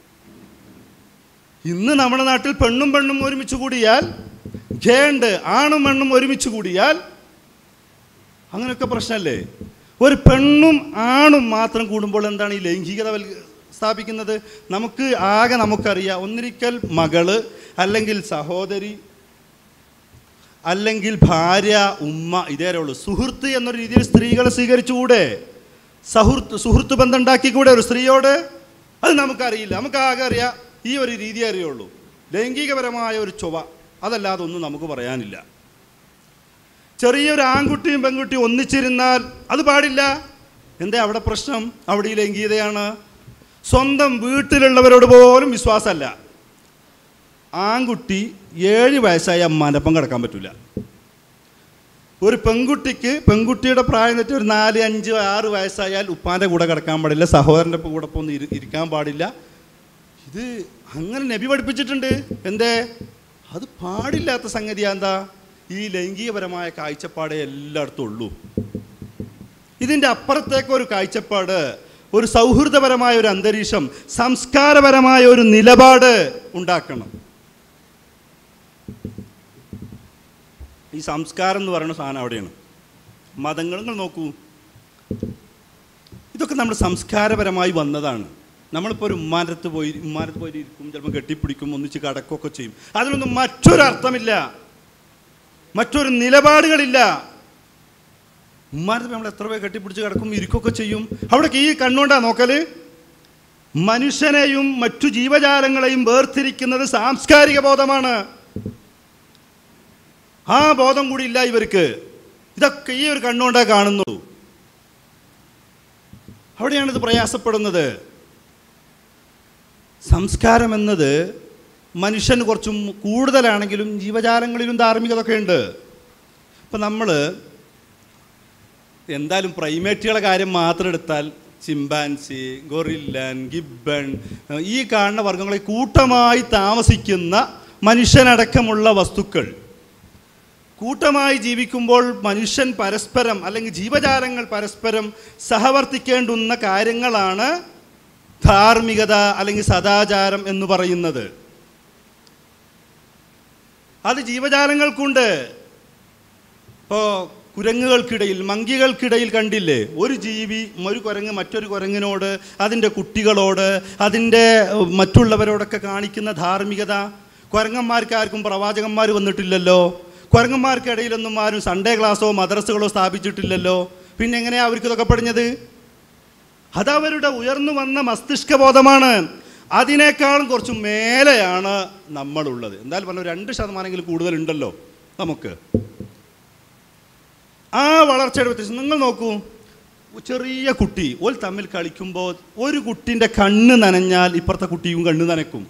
ഇന്ന് നമ്മുടെ നാട്ടിൽ പെണ്ണും പെണ്ണും ഒരുമിച്ച് കൂടിയാൽ ഖേണ്ട് ആണും പെണ്ണും ഒരുമിച്ച് കൂടിയാൽ അങ്ങനെയൊക്കെ പ്രശ്നമല്ലേ ഒരു പെണ്ണും ആണും മാത്രം കൂടുമ്പോൾ എന്താണ് ഈ ലൈംഗികത വൽ സ്ഥാപിക്കുന്നത് നമുക്ക് ആകെ നമുക്കറിയാം ഒന്നിരിക്കൽ മകള് അല്ലെങ്കിൽ സഹോദരി അല്ലെങ്കിൽ ഭാര്യ ഉമ്മ ഇതേ ഉള്ളൂ സുഹൃത്ത് എന്നൊരു രീതിയിൽ സ്ത്രീകളെ സ്വീകരിച്ചുകൂടെ സൗഹൃത്ത് സുഹൃത്ത് ബന്ധം ഉണ്ടാക്കിക്കൂടെ ഒരു സ്ത്രീയോട് അത് നമുക്കറിയില്ല നമുക്ക് ആകെ അറിയാം ഈ ഒരു രീതി അറിയുള്ളൂ ലൈംഗികപരമായ ഒരു ചൊവ അതല്ലാതെ ഒന്നും നമുക്ക് പറയാനില്ല ചെറിയൊരു ആൺകുട്ടിയും പെൺകുട്ടിയും ഒന്നിച്ചിരുന്നാൽ അത് പാടില്ല എന്താ അവിടെ പ്രശ്നം അവിടെ ഈ ലൈംഗികതയാണ് സ്വന്തം വീട്ടിലുള്ളവരോട് പോലും വിശ്വാസമല്ല ആൺകുട്ടി ഏഴ് വയസ്സായ അമ്മാനപ്പം കിടക്കാൻ പറ്റില്ല ഒരു പെൺകുട്ടിക്ക് പെൺകുട്ടിയുടെ പ്രായം തെറ്റി ഒരു നാല് അഞ്ച് ആറ് വയസ്സായാൽ ഉപ്പാൻ്റെ കൂടെ കിടക്കാൻ പാടില്ല സഹോദരൻ്റെ കൂടെ ഒപ്പം ഇരി ഇരിക്കാൻ പാടില്ല ഇത് അങ്ങനെ നബി പഠിപ്പിച്ചിട്ടുണ്ട് എന്തേ അത് പാടില്ലാത്ത സംഗതി എന്താ ഈ ലൈംഗികപരമായ കാഴ്ചപ്പാടേ എല്ലായിടത്തും ഉള്ളൂ ഇതിൻ്റെ അപ്പുറത്തേക്ക് ഒരു കാഴ്ചപ്പാട് ഒരു സൗഹൃദപരമായ ഒരു അന്തരീക്ഷം സംസ്കാരപരമായ ഒരു നിലപാട് ഉണ്ടാക്കണം ഈ സംസ്കാരം എന്ന് പറയുന്ന സാധനം അവിടെയാണ് മതങ്ങൾ നിങ്ങൾ നോക്കൂ ഇതൊക്കെ നമ്മൾ സംസ്കാരപരമായി വന്നതാണ് നമ്മളിപ്പോൾ ഒരു ഉമ്മാനത്ത് പോയി ഉമ്മാനത്ത് പോയി ഇരിക്കും ചിലപ്പോൾ കെട്ടിപ്പിടിക്കും ഒന്നിച്ച് കടക്കുകയൊക്കെ ചെയ്യും അതിനൊന്നും മറ്റൊരു അർത്ഥമില്ല മറ്റൊരു നിലപാടുകളില്ല ഉമ്മാനത്ത് നമ്മൾ എത്ര പേർ കെട്ടിപ്പിടിച്ച് കിടക്കും ഇരിക്കുകയൊക്കെ ചെയ്യും അവിടേക്ക് ഈ കണ്ണുകൊണ്ടാ നോക്കല് മനുഷ്യനെയും മറ്റു ജീവജാലങ്ങളെയും വേർതിരിക്കുന്നത് സാംസ്കാരിക ബോധമാണ് ആ ബോധം കൂടി ഇല്ല ഇവർക്ക് ഇതൊക്കെ ഈ ഒരു കണ്ണുകൊണ്ടാ കാണുന്നു അവിടെയാണ് ഇത് പ്രയാസപ്പെടുന്നത് സംസ്കാരം എന്നത് മനുഷ്യന് കുറച്ചും കൂടുതലാണെങ്കിലും ജീവജാലങ്ങളിലും ധാർമ്മികതൊക്കെ ഉണ്ട് ഇപ്പം നമ്മൾ എന്തായാലും പ്രൈമേറ്റുകളുടെ കാര്യം മാത്രം എടുത്താൽ ചിമ്പാൻസി ഗൊറില്ലൻ ഗിബൺ ഈ കാണുന്ന വർഗ്ഗങ്ങളിൽ കൂട്ടമായി താമസിക്കുന്ന മനുഷ്യനടക്കമുള്ള വസ്തുക്കൾ കൂട്ടമായി ജീവിക്കുമ്പോൾ മനുഷ്യൻ പരസ്പരം അല്ലെങ്കിൽ ജീവജാലങ്ങൾ പരസ്പരം സഹവർത്തിക്കേണ്ടുന്ന കാര്യങ്ങളാണ് ധാർമ്മികത അല്ലെങ്കിൽ സദാചാരം എന്ന് പറയുന്നത് അത് ജീവജാലങ്ങൾക്കുണ്ട് ഇപ്പോൾ കുരങ്ങുകൾക്കിടയിൽ മങ്കികൾക്കിടയിൽ കണ്ടില്ലേ ഒരു ജീവി ഒരു കുരങ്ങ് മറ്റൊരു കുരങ്ങിനോട് അതിൻ്റെ കുട്ടികളോട് അതിൻ്റെ ഏഹ്, മറ്റുള്ളവരോടൊക്കെ കാണിക്കുന്ന ധാർമ്മികത കുരങ്ങന്മാർക്ക് ആർക്കും പ്രവാചകന്മാർ വന്നിട്ടില്ലല്ലോ കുരങ്ങന്മാർക്കിടയിലൊന്നും ആരും സൺഡേ ക്ലാസ്സോ മദ്രസകളോ സ്ഥാപിച്ചിട്ടില്ലല്ലോ പിന്നെ എങ്ങനെയാണ് അവർക്ക് ഇതൊക്കെ പഠിഞ്ഞത് അതവരുടെ ഉയർന്നു വന്ന മസ്തിഷ്ക ബോധമാണ് അതിനേക്കാളും കുറച്ച് മേലെയാണ് നമ്മളുള്ളത് എന്തായാലും പറഞ്ഞ രണ്ട് ശതമാനമെങ്കിലും കൂടുതലുണ്ടല്ലോ നമുക്ക് ആ വളർച്ചയുടെ വ്യത്യാസം നിങ്ങൾ നോക്കൂ ചെറിയ കുട്ടി ഓൽ തമ്മിൽ കളിക്കുമ്പോൾ ഒരു കുട്ടിൻ്റെ കണ്ണ് നനഞ്ഞാൽ ഇപ്പുറത്തെ കുട്ടിയും കണ്ണ് നനക്കും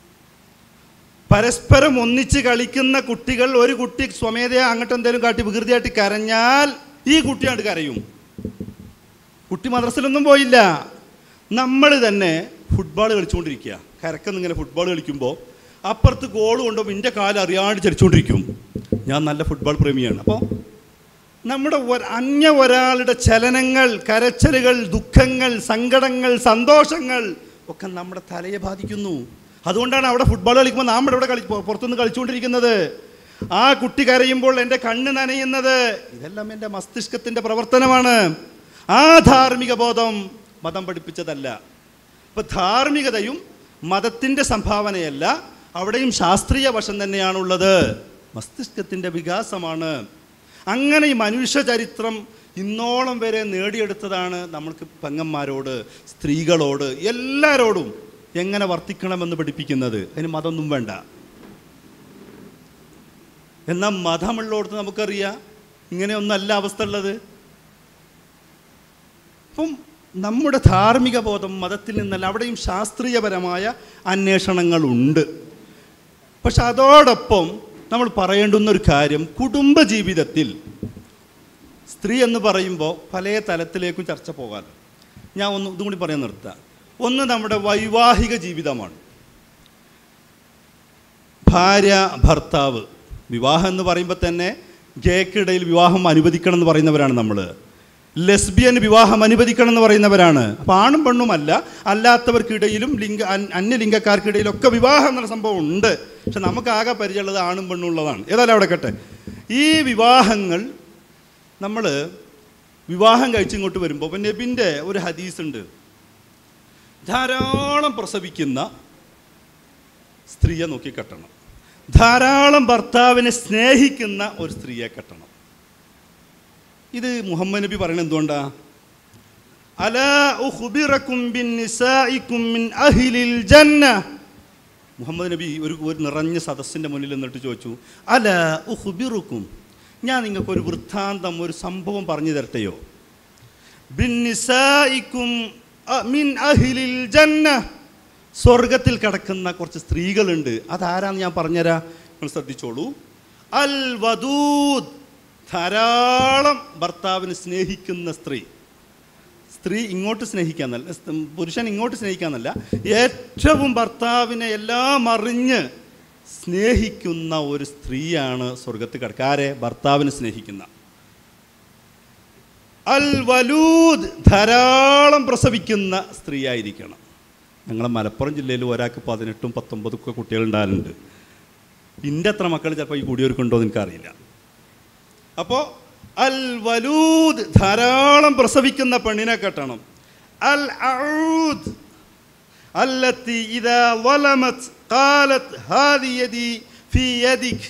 പരസ്പരം ഒന്നിച്ച് കളിക്കുന്ന കുട്ടികൾ ഒരു കുട്ടി സ്വമേധയാ അങ്ങോട്ട് എന്തെങ്കിലും കാട്ടി വികൃതിയായിട്ട് കരഞ്ഞാൽ ഈ കുട്ടിയാണ്ട് കരയും കുട്ടി മദ്രസയിലൊന്നും പോയില്ല നമ്മൾ തന്നെ ഫുട്ബോൾ കളിച്ചുകൊണ്ടിരിക്കുക കരക്കെന്ന് ഇങ്ങനെ ഫുട്ബോൾ കളിക്കുമ്പോൾ അപ്പുറത്ത് ഗോൾ കൊണ്ടുപോകുമ്പോൾ എൻ്റെ കാല് അറിയാണ്ട് ചരിച്ചുകൊണ്ടിരിക്കും ഞാൻ നല്ല ഫുട്ബോൾ പ്രേമിയാണ് അപ്പോൾ നമ്മുടെ ഒ- അന്യ ഒരാളുടെ ചലനങ്ങൾ കരച്ചലുകൾ ദുഃഖങ്ങൾ സങ്കടങ്ങൾ സന്തോഷങ്ങൾ ഒക്കെ നമ്മുടെ തലയെ ബാധിക്കുന്നു അതുകൊണ്ടാണ് അവിടെ ഫുട്ബോൾ കളിക്കുമ്പോൾ നാം ഇവിടെ കളി പൊ- പുറത്തുനിന്ന് കളിച്ചുകൊണ്ടിരിക്കുന്നത് ആ കുട്ടി കരയുമ്പോൾ എൻ്റെ കണ്ണ് നനയുന്നത് ഇതെല്ലാം എൻ്റെ മസ്തിഷ്കത്തിൻ്റെ പ്രവർത്തനമാണ് ആ ധാർമ്മിക ബോധം മതം പഠിപ്പിച്ചതല്ല ഇപ്പം ധാർമ്മികതയും മതത്തിൻ്റെ സംഭാവനയല്ല അവിടെയും ശാസ്ത്രീയ വശം തന്നെയാണുള്ളത് മസ്തിഷ്കത്തിൻ്റെ വികാസമാണ് അങ്ങനെ ഈ മനുഷ്യ ചരിത്രം ഇന്നോളം വരെ നേടിയെടുത്തതാണ് നമ്മൾക്ക് പെങ്ങന്മാരോട് സ്ത്രീകളോട് എല്ലാവരോടും എങ്ങനെ വർത്തിക്കണമെന്ന് പഠിപ്പിക്കുന്നത് അതിന് മതമൊന്നും വേണ്ട എന്നാൽ മതമുള്ളടത്ത് നമുക്കറിയാം ഇങ്ങനെയൊന്നല്ല അവസ്ഥ ഉള്ളത് അപ്പം നമ്മുടെ ധാർമ്മിക ബോധം മതത്തിൽ നിന്നല്ല അവിടെയും ശാസ്ത്രീയപരമായ അന്വേഷണങ്ങളുണ്ട് പക്ഷെ അതോടൊപ്പം നമ്മൾ പറയേണ്ടുന്ന ഒരു കാര്യം കുടുംബജീവിതത്തിൽ സ്ത്രീ എന്ന് പറയുമ്പോൾ പല തലത്തിലേക്കും ചർച്ച പോകാമല്ലോ ഞാൻ ഒന്ന് ഇതും കൂടി പറയാൻ നിർത്താം ഒന്ന് നമ്മുടെ വൈവാഹിക ജീവിതമാണ് ഭാര്യ ഭർത്താവ് വിവാഹം എന്ന് പറയുമ്പോൾ തന്നെ ഗേക്കിടയിൽ വിവാഹം അനുവദിക്കണം എന്ന് പറയുന്നവരാണ് നമ്മൾ ലെസ്ബിയൻ വിവാഹം അനുവദിക്കണം എന്ന് പറയുന്നവരാണ് അപ്പോൾ ആണും പെണ്ണുമല്ല അല്ലാത്തവർക്കിടയിലും ലിംഗ അൻ- അന്യലിംഗക്കാർക്കിടയിലൊക്കെ വിവാഹം എന്നുള്ള സംഭവം ഉണ്ട് പക്ഷെ നമുക്ക് ആകെ പരിചയമുള്ളത് ആണും പെണ്ണും ഉള്ളതാണ് ഏതായാലും അവിടെ കട്ടെ ഈ വിവാഹങ്ങൾ നമ്മൾ വിവാഹം കഴിച്ചിങ്ങോട്ട് വരുമ്പോൾ ഇപ്പം നബിൻ്റെ ഒരു ഹദീസ് ഉണ്ട് ധാരാളം പ്രസവിക്കുന്ന സ്ത്രീയെ നോക്കി കെട്ടണം ധാരാളം ഭർത്താവിനെ സ്നേഹിക്കുന്ന ഒരു സ്ത്രീയെ കെട്ടണം ഇത് മുഹമ്മദ് നബി പറയുന്നത് എന്തുകൊണ്ടാ അലാ ഉഖ്ബിറക്കും ബിന്നിസാഇക്കും മിൻ അഹ്ലിൽ ജന്ന മുഹമ്മദ് നബി ഒരു ഒരു നിറഞ്ഞ സദസ്സിൻ്റെ മുന്നിൽ നിന്നിട്ട് ചോദിച്ചു അല ഉഖ്ബിറുക്കും ഞാൻ നിങ്ങൾക്ക് ഒരു വൃത്താന്തം ഒരു സംഭവം പറഞ്ഞു തരട്ടെയോ ബിന്നിസായിക്കും അ- മിൻ അഹ്ലിൽ ജന്ന സ്വർഗത്തിൽ കിടക്കുന്ന കുറച്ച് സ്ത്രീകളുണ്ട് അതാരാന്ന് ഞാൻ പറഞ്ഞുതരാം നിങ്ങൾ ശ്രദ്ധിച്ചോളൂ അൽ വദൂദ് ധാരാളം ഭർത്താവിനെ സ്നേഹിക്കുന്ന സ്ത്രീ സ്ത്രീ ഇങ്ങോട്ട് സ്നേഹിക്കാന്നല്ല സ്- പുരുഷൻ ഇങ്ങോട്ട് സ്നേഹിക്കാന്നല്ല ഏറ്റവും ഭർത്താവിനെ എല്ലാം അറിഞ്ഞ് സ്നേഹിക്കുന്ന ഒരു സ്ത്രീയാണ് സ്വർഗത്തിൽ കിടക്കുക ആരെ ഭർത്താവിനെ സ്നേഹിക്കുന്ന അൽ വലൂദ് ധാരാളം പ്രസവിക്കുന്ന സ്ത്രീയായിരിക്കണം ഞങ്ങളെ മലപ്പുറം ജില്ലയിൽ ഒരാൾക്ക് പതിനെട്ടും പത്തൊമ്പതും ഒക്കെ കുട്ടികളുണ്ടാകലുണ്ട് ഇൻ്റെ അത്ര മക്കൾ ചിലപ്പോൾ ഈ കൂടിയവർക്കുണ്ടോ എന്ന് എനിക്കറിയില്ല അപ്പോൾ അൽ വലൂദ് ധാരാളം പ്രസവിക്കുന്ന പെണ്ണിനെ കെട്ടണം അൽ അഊദ് അല്ലത്തി ഇദാ ളലമത് ഖാലത് ഹാദി യദി ഫീ യദിക്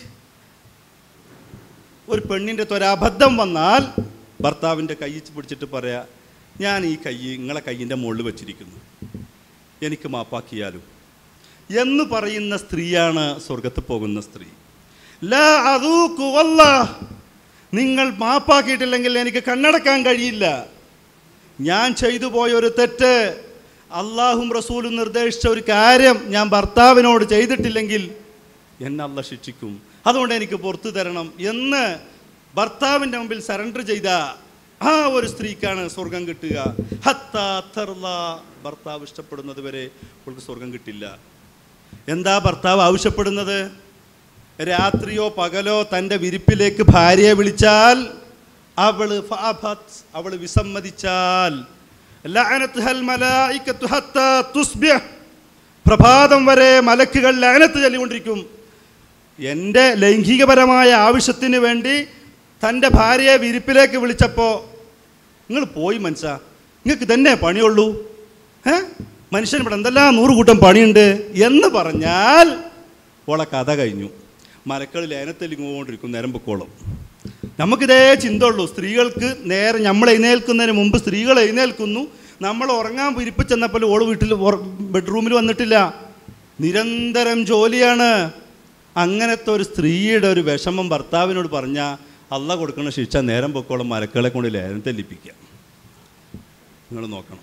ഒരു പെണ്ണിൻ്റെ തൊരബദ്ധം വന്നാൽ ഭർത്താവിൻ്റെ കൈ പിടിച്ചിട്ട് പറയാ ഞാൻ ഈ കൈ നിങ്ങളെ കൈയിൻ്റെ മുകളിൽ വെച്ചിരിക്കുന്നു എനിക്ക് മാപ്പാക്കിയാലും എന്ന് പറയുന്ന സ്ത്രീയാണ് സ്വർഗത്ത് പോകുന്ന സ്ത്രീ ലാ അദൂഖു വല്ലാഹ് നിങ്ങൾ മാപ്പാക്കിയിട്ടില്ലെങ്കിൽ എനിക്ക് കണ്ണടക്കാൻ കഴിയില്ല ഞാൻ ചെയ്തു പോയ ഒരു തെറ്റ് അള്ളാഹും റസൂലും നിർദ്ദേശിച്ച ഒരു കാര്യം ഞാൻ ഭർത്താവിനോട് ചെയ്തിട്ടില്ലെങ്കിൽ എന്നെ അല്ല ശിക്ഷിക്കും അതുകൊണ്ട് എനിക്ക് പുറത്തു തരണം എന്ന് ഭർത്താവിൻ്റെ മുമ്പിൽ സറണ്ടർ ചെയ്ത ആ ഒരു സ്ത്രീക്കാണ് സ്വർഗം കിട്ടുക ഹത്താ തർല ഭർത്താവ് ഇഷ്ടപ്പെടുന്നത് വരെ അവൾക്ക് സ്വർഗം കിട്ടില്ല എന്താ ഭർത്താവ് ആവശ്യപ്പെടുന്നത് രാത്രിയോ പകലോ തൻ്റെ വിരിപ്പിലേക്ക് ഭാര്യയെ വിളിച്ചാൽ അവള് ഫഅബത്, അവള് വിസമ്മതിച്ചാൽ ലഅനത്ഹൽ മലായികത്തു ഹത്താ തുസ്ബിഹ്. പ്രഭാതം വരെ മലക്കുകൾ ലഅനത്ത് ചൊല്ലിക്കൊണ്ടിരിക്കും എൻ്റെ ലൈംഗികപരമായ ആവശ്യത്തിന് വേണ്ടി തൻ്റെ ഭാര്യയെ വിരിപ്പിലേക്ക് വിളിച്ചപ്പോൾ നിങ്ങൾ പോയി മനസ്സാ നിങ്ങൾക്ക് തന്നെ പണിയുള്ളൂ ഏ മനുഷ്യൻ ഇവിടെ എന്തെല്ലാം നൂറ് കൂട്ടം പണിയുണ്ട് എന്ന് പറഞ്ഞാൽ ഓളെ കഥ കഴിഞ്ഞു മലക്കൾ ലേനത്തെല്ലിങ്ങോണ്ടിരിക്കും നേരം പൊക്കോളും നമുക്കിതേ ചിന്ത ഉള്ളൂ സ്ത്രീകൾക്ക് നേരെ നമ്മൾ എഴുന്നേൽക്കുന്നതിന് മുമ്പ് സ്ത്രീകൾ എഴുന്നേൽക്കുന്നു നമ്മൾ ഉറങ്ങാൻ വിരിപ്പ് ചെന്നപ്പോൾ ഓള് വീട്ടിൽ ബെഡ്റൂമിൽ വന്നിട്ടില്ല നിരന്തരം ജോലിയാണ് അങ്ങനത്തെ ഒരു സ്ത്രീയുടെ ഒരു വിഷമം ഭർത്താവിനോട് പറഞ്ഞാൽ അല്ല കൊടുക്കുന്ന ശിക്ഷ നേരം പൊക്കോളം മലക്കളെ കൊണ്ട് ലേനം തെല്ലിപ്പിക്കുക നിങ്ങൾ നോക്കണം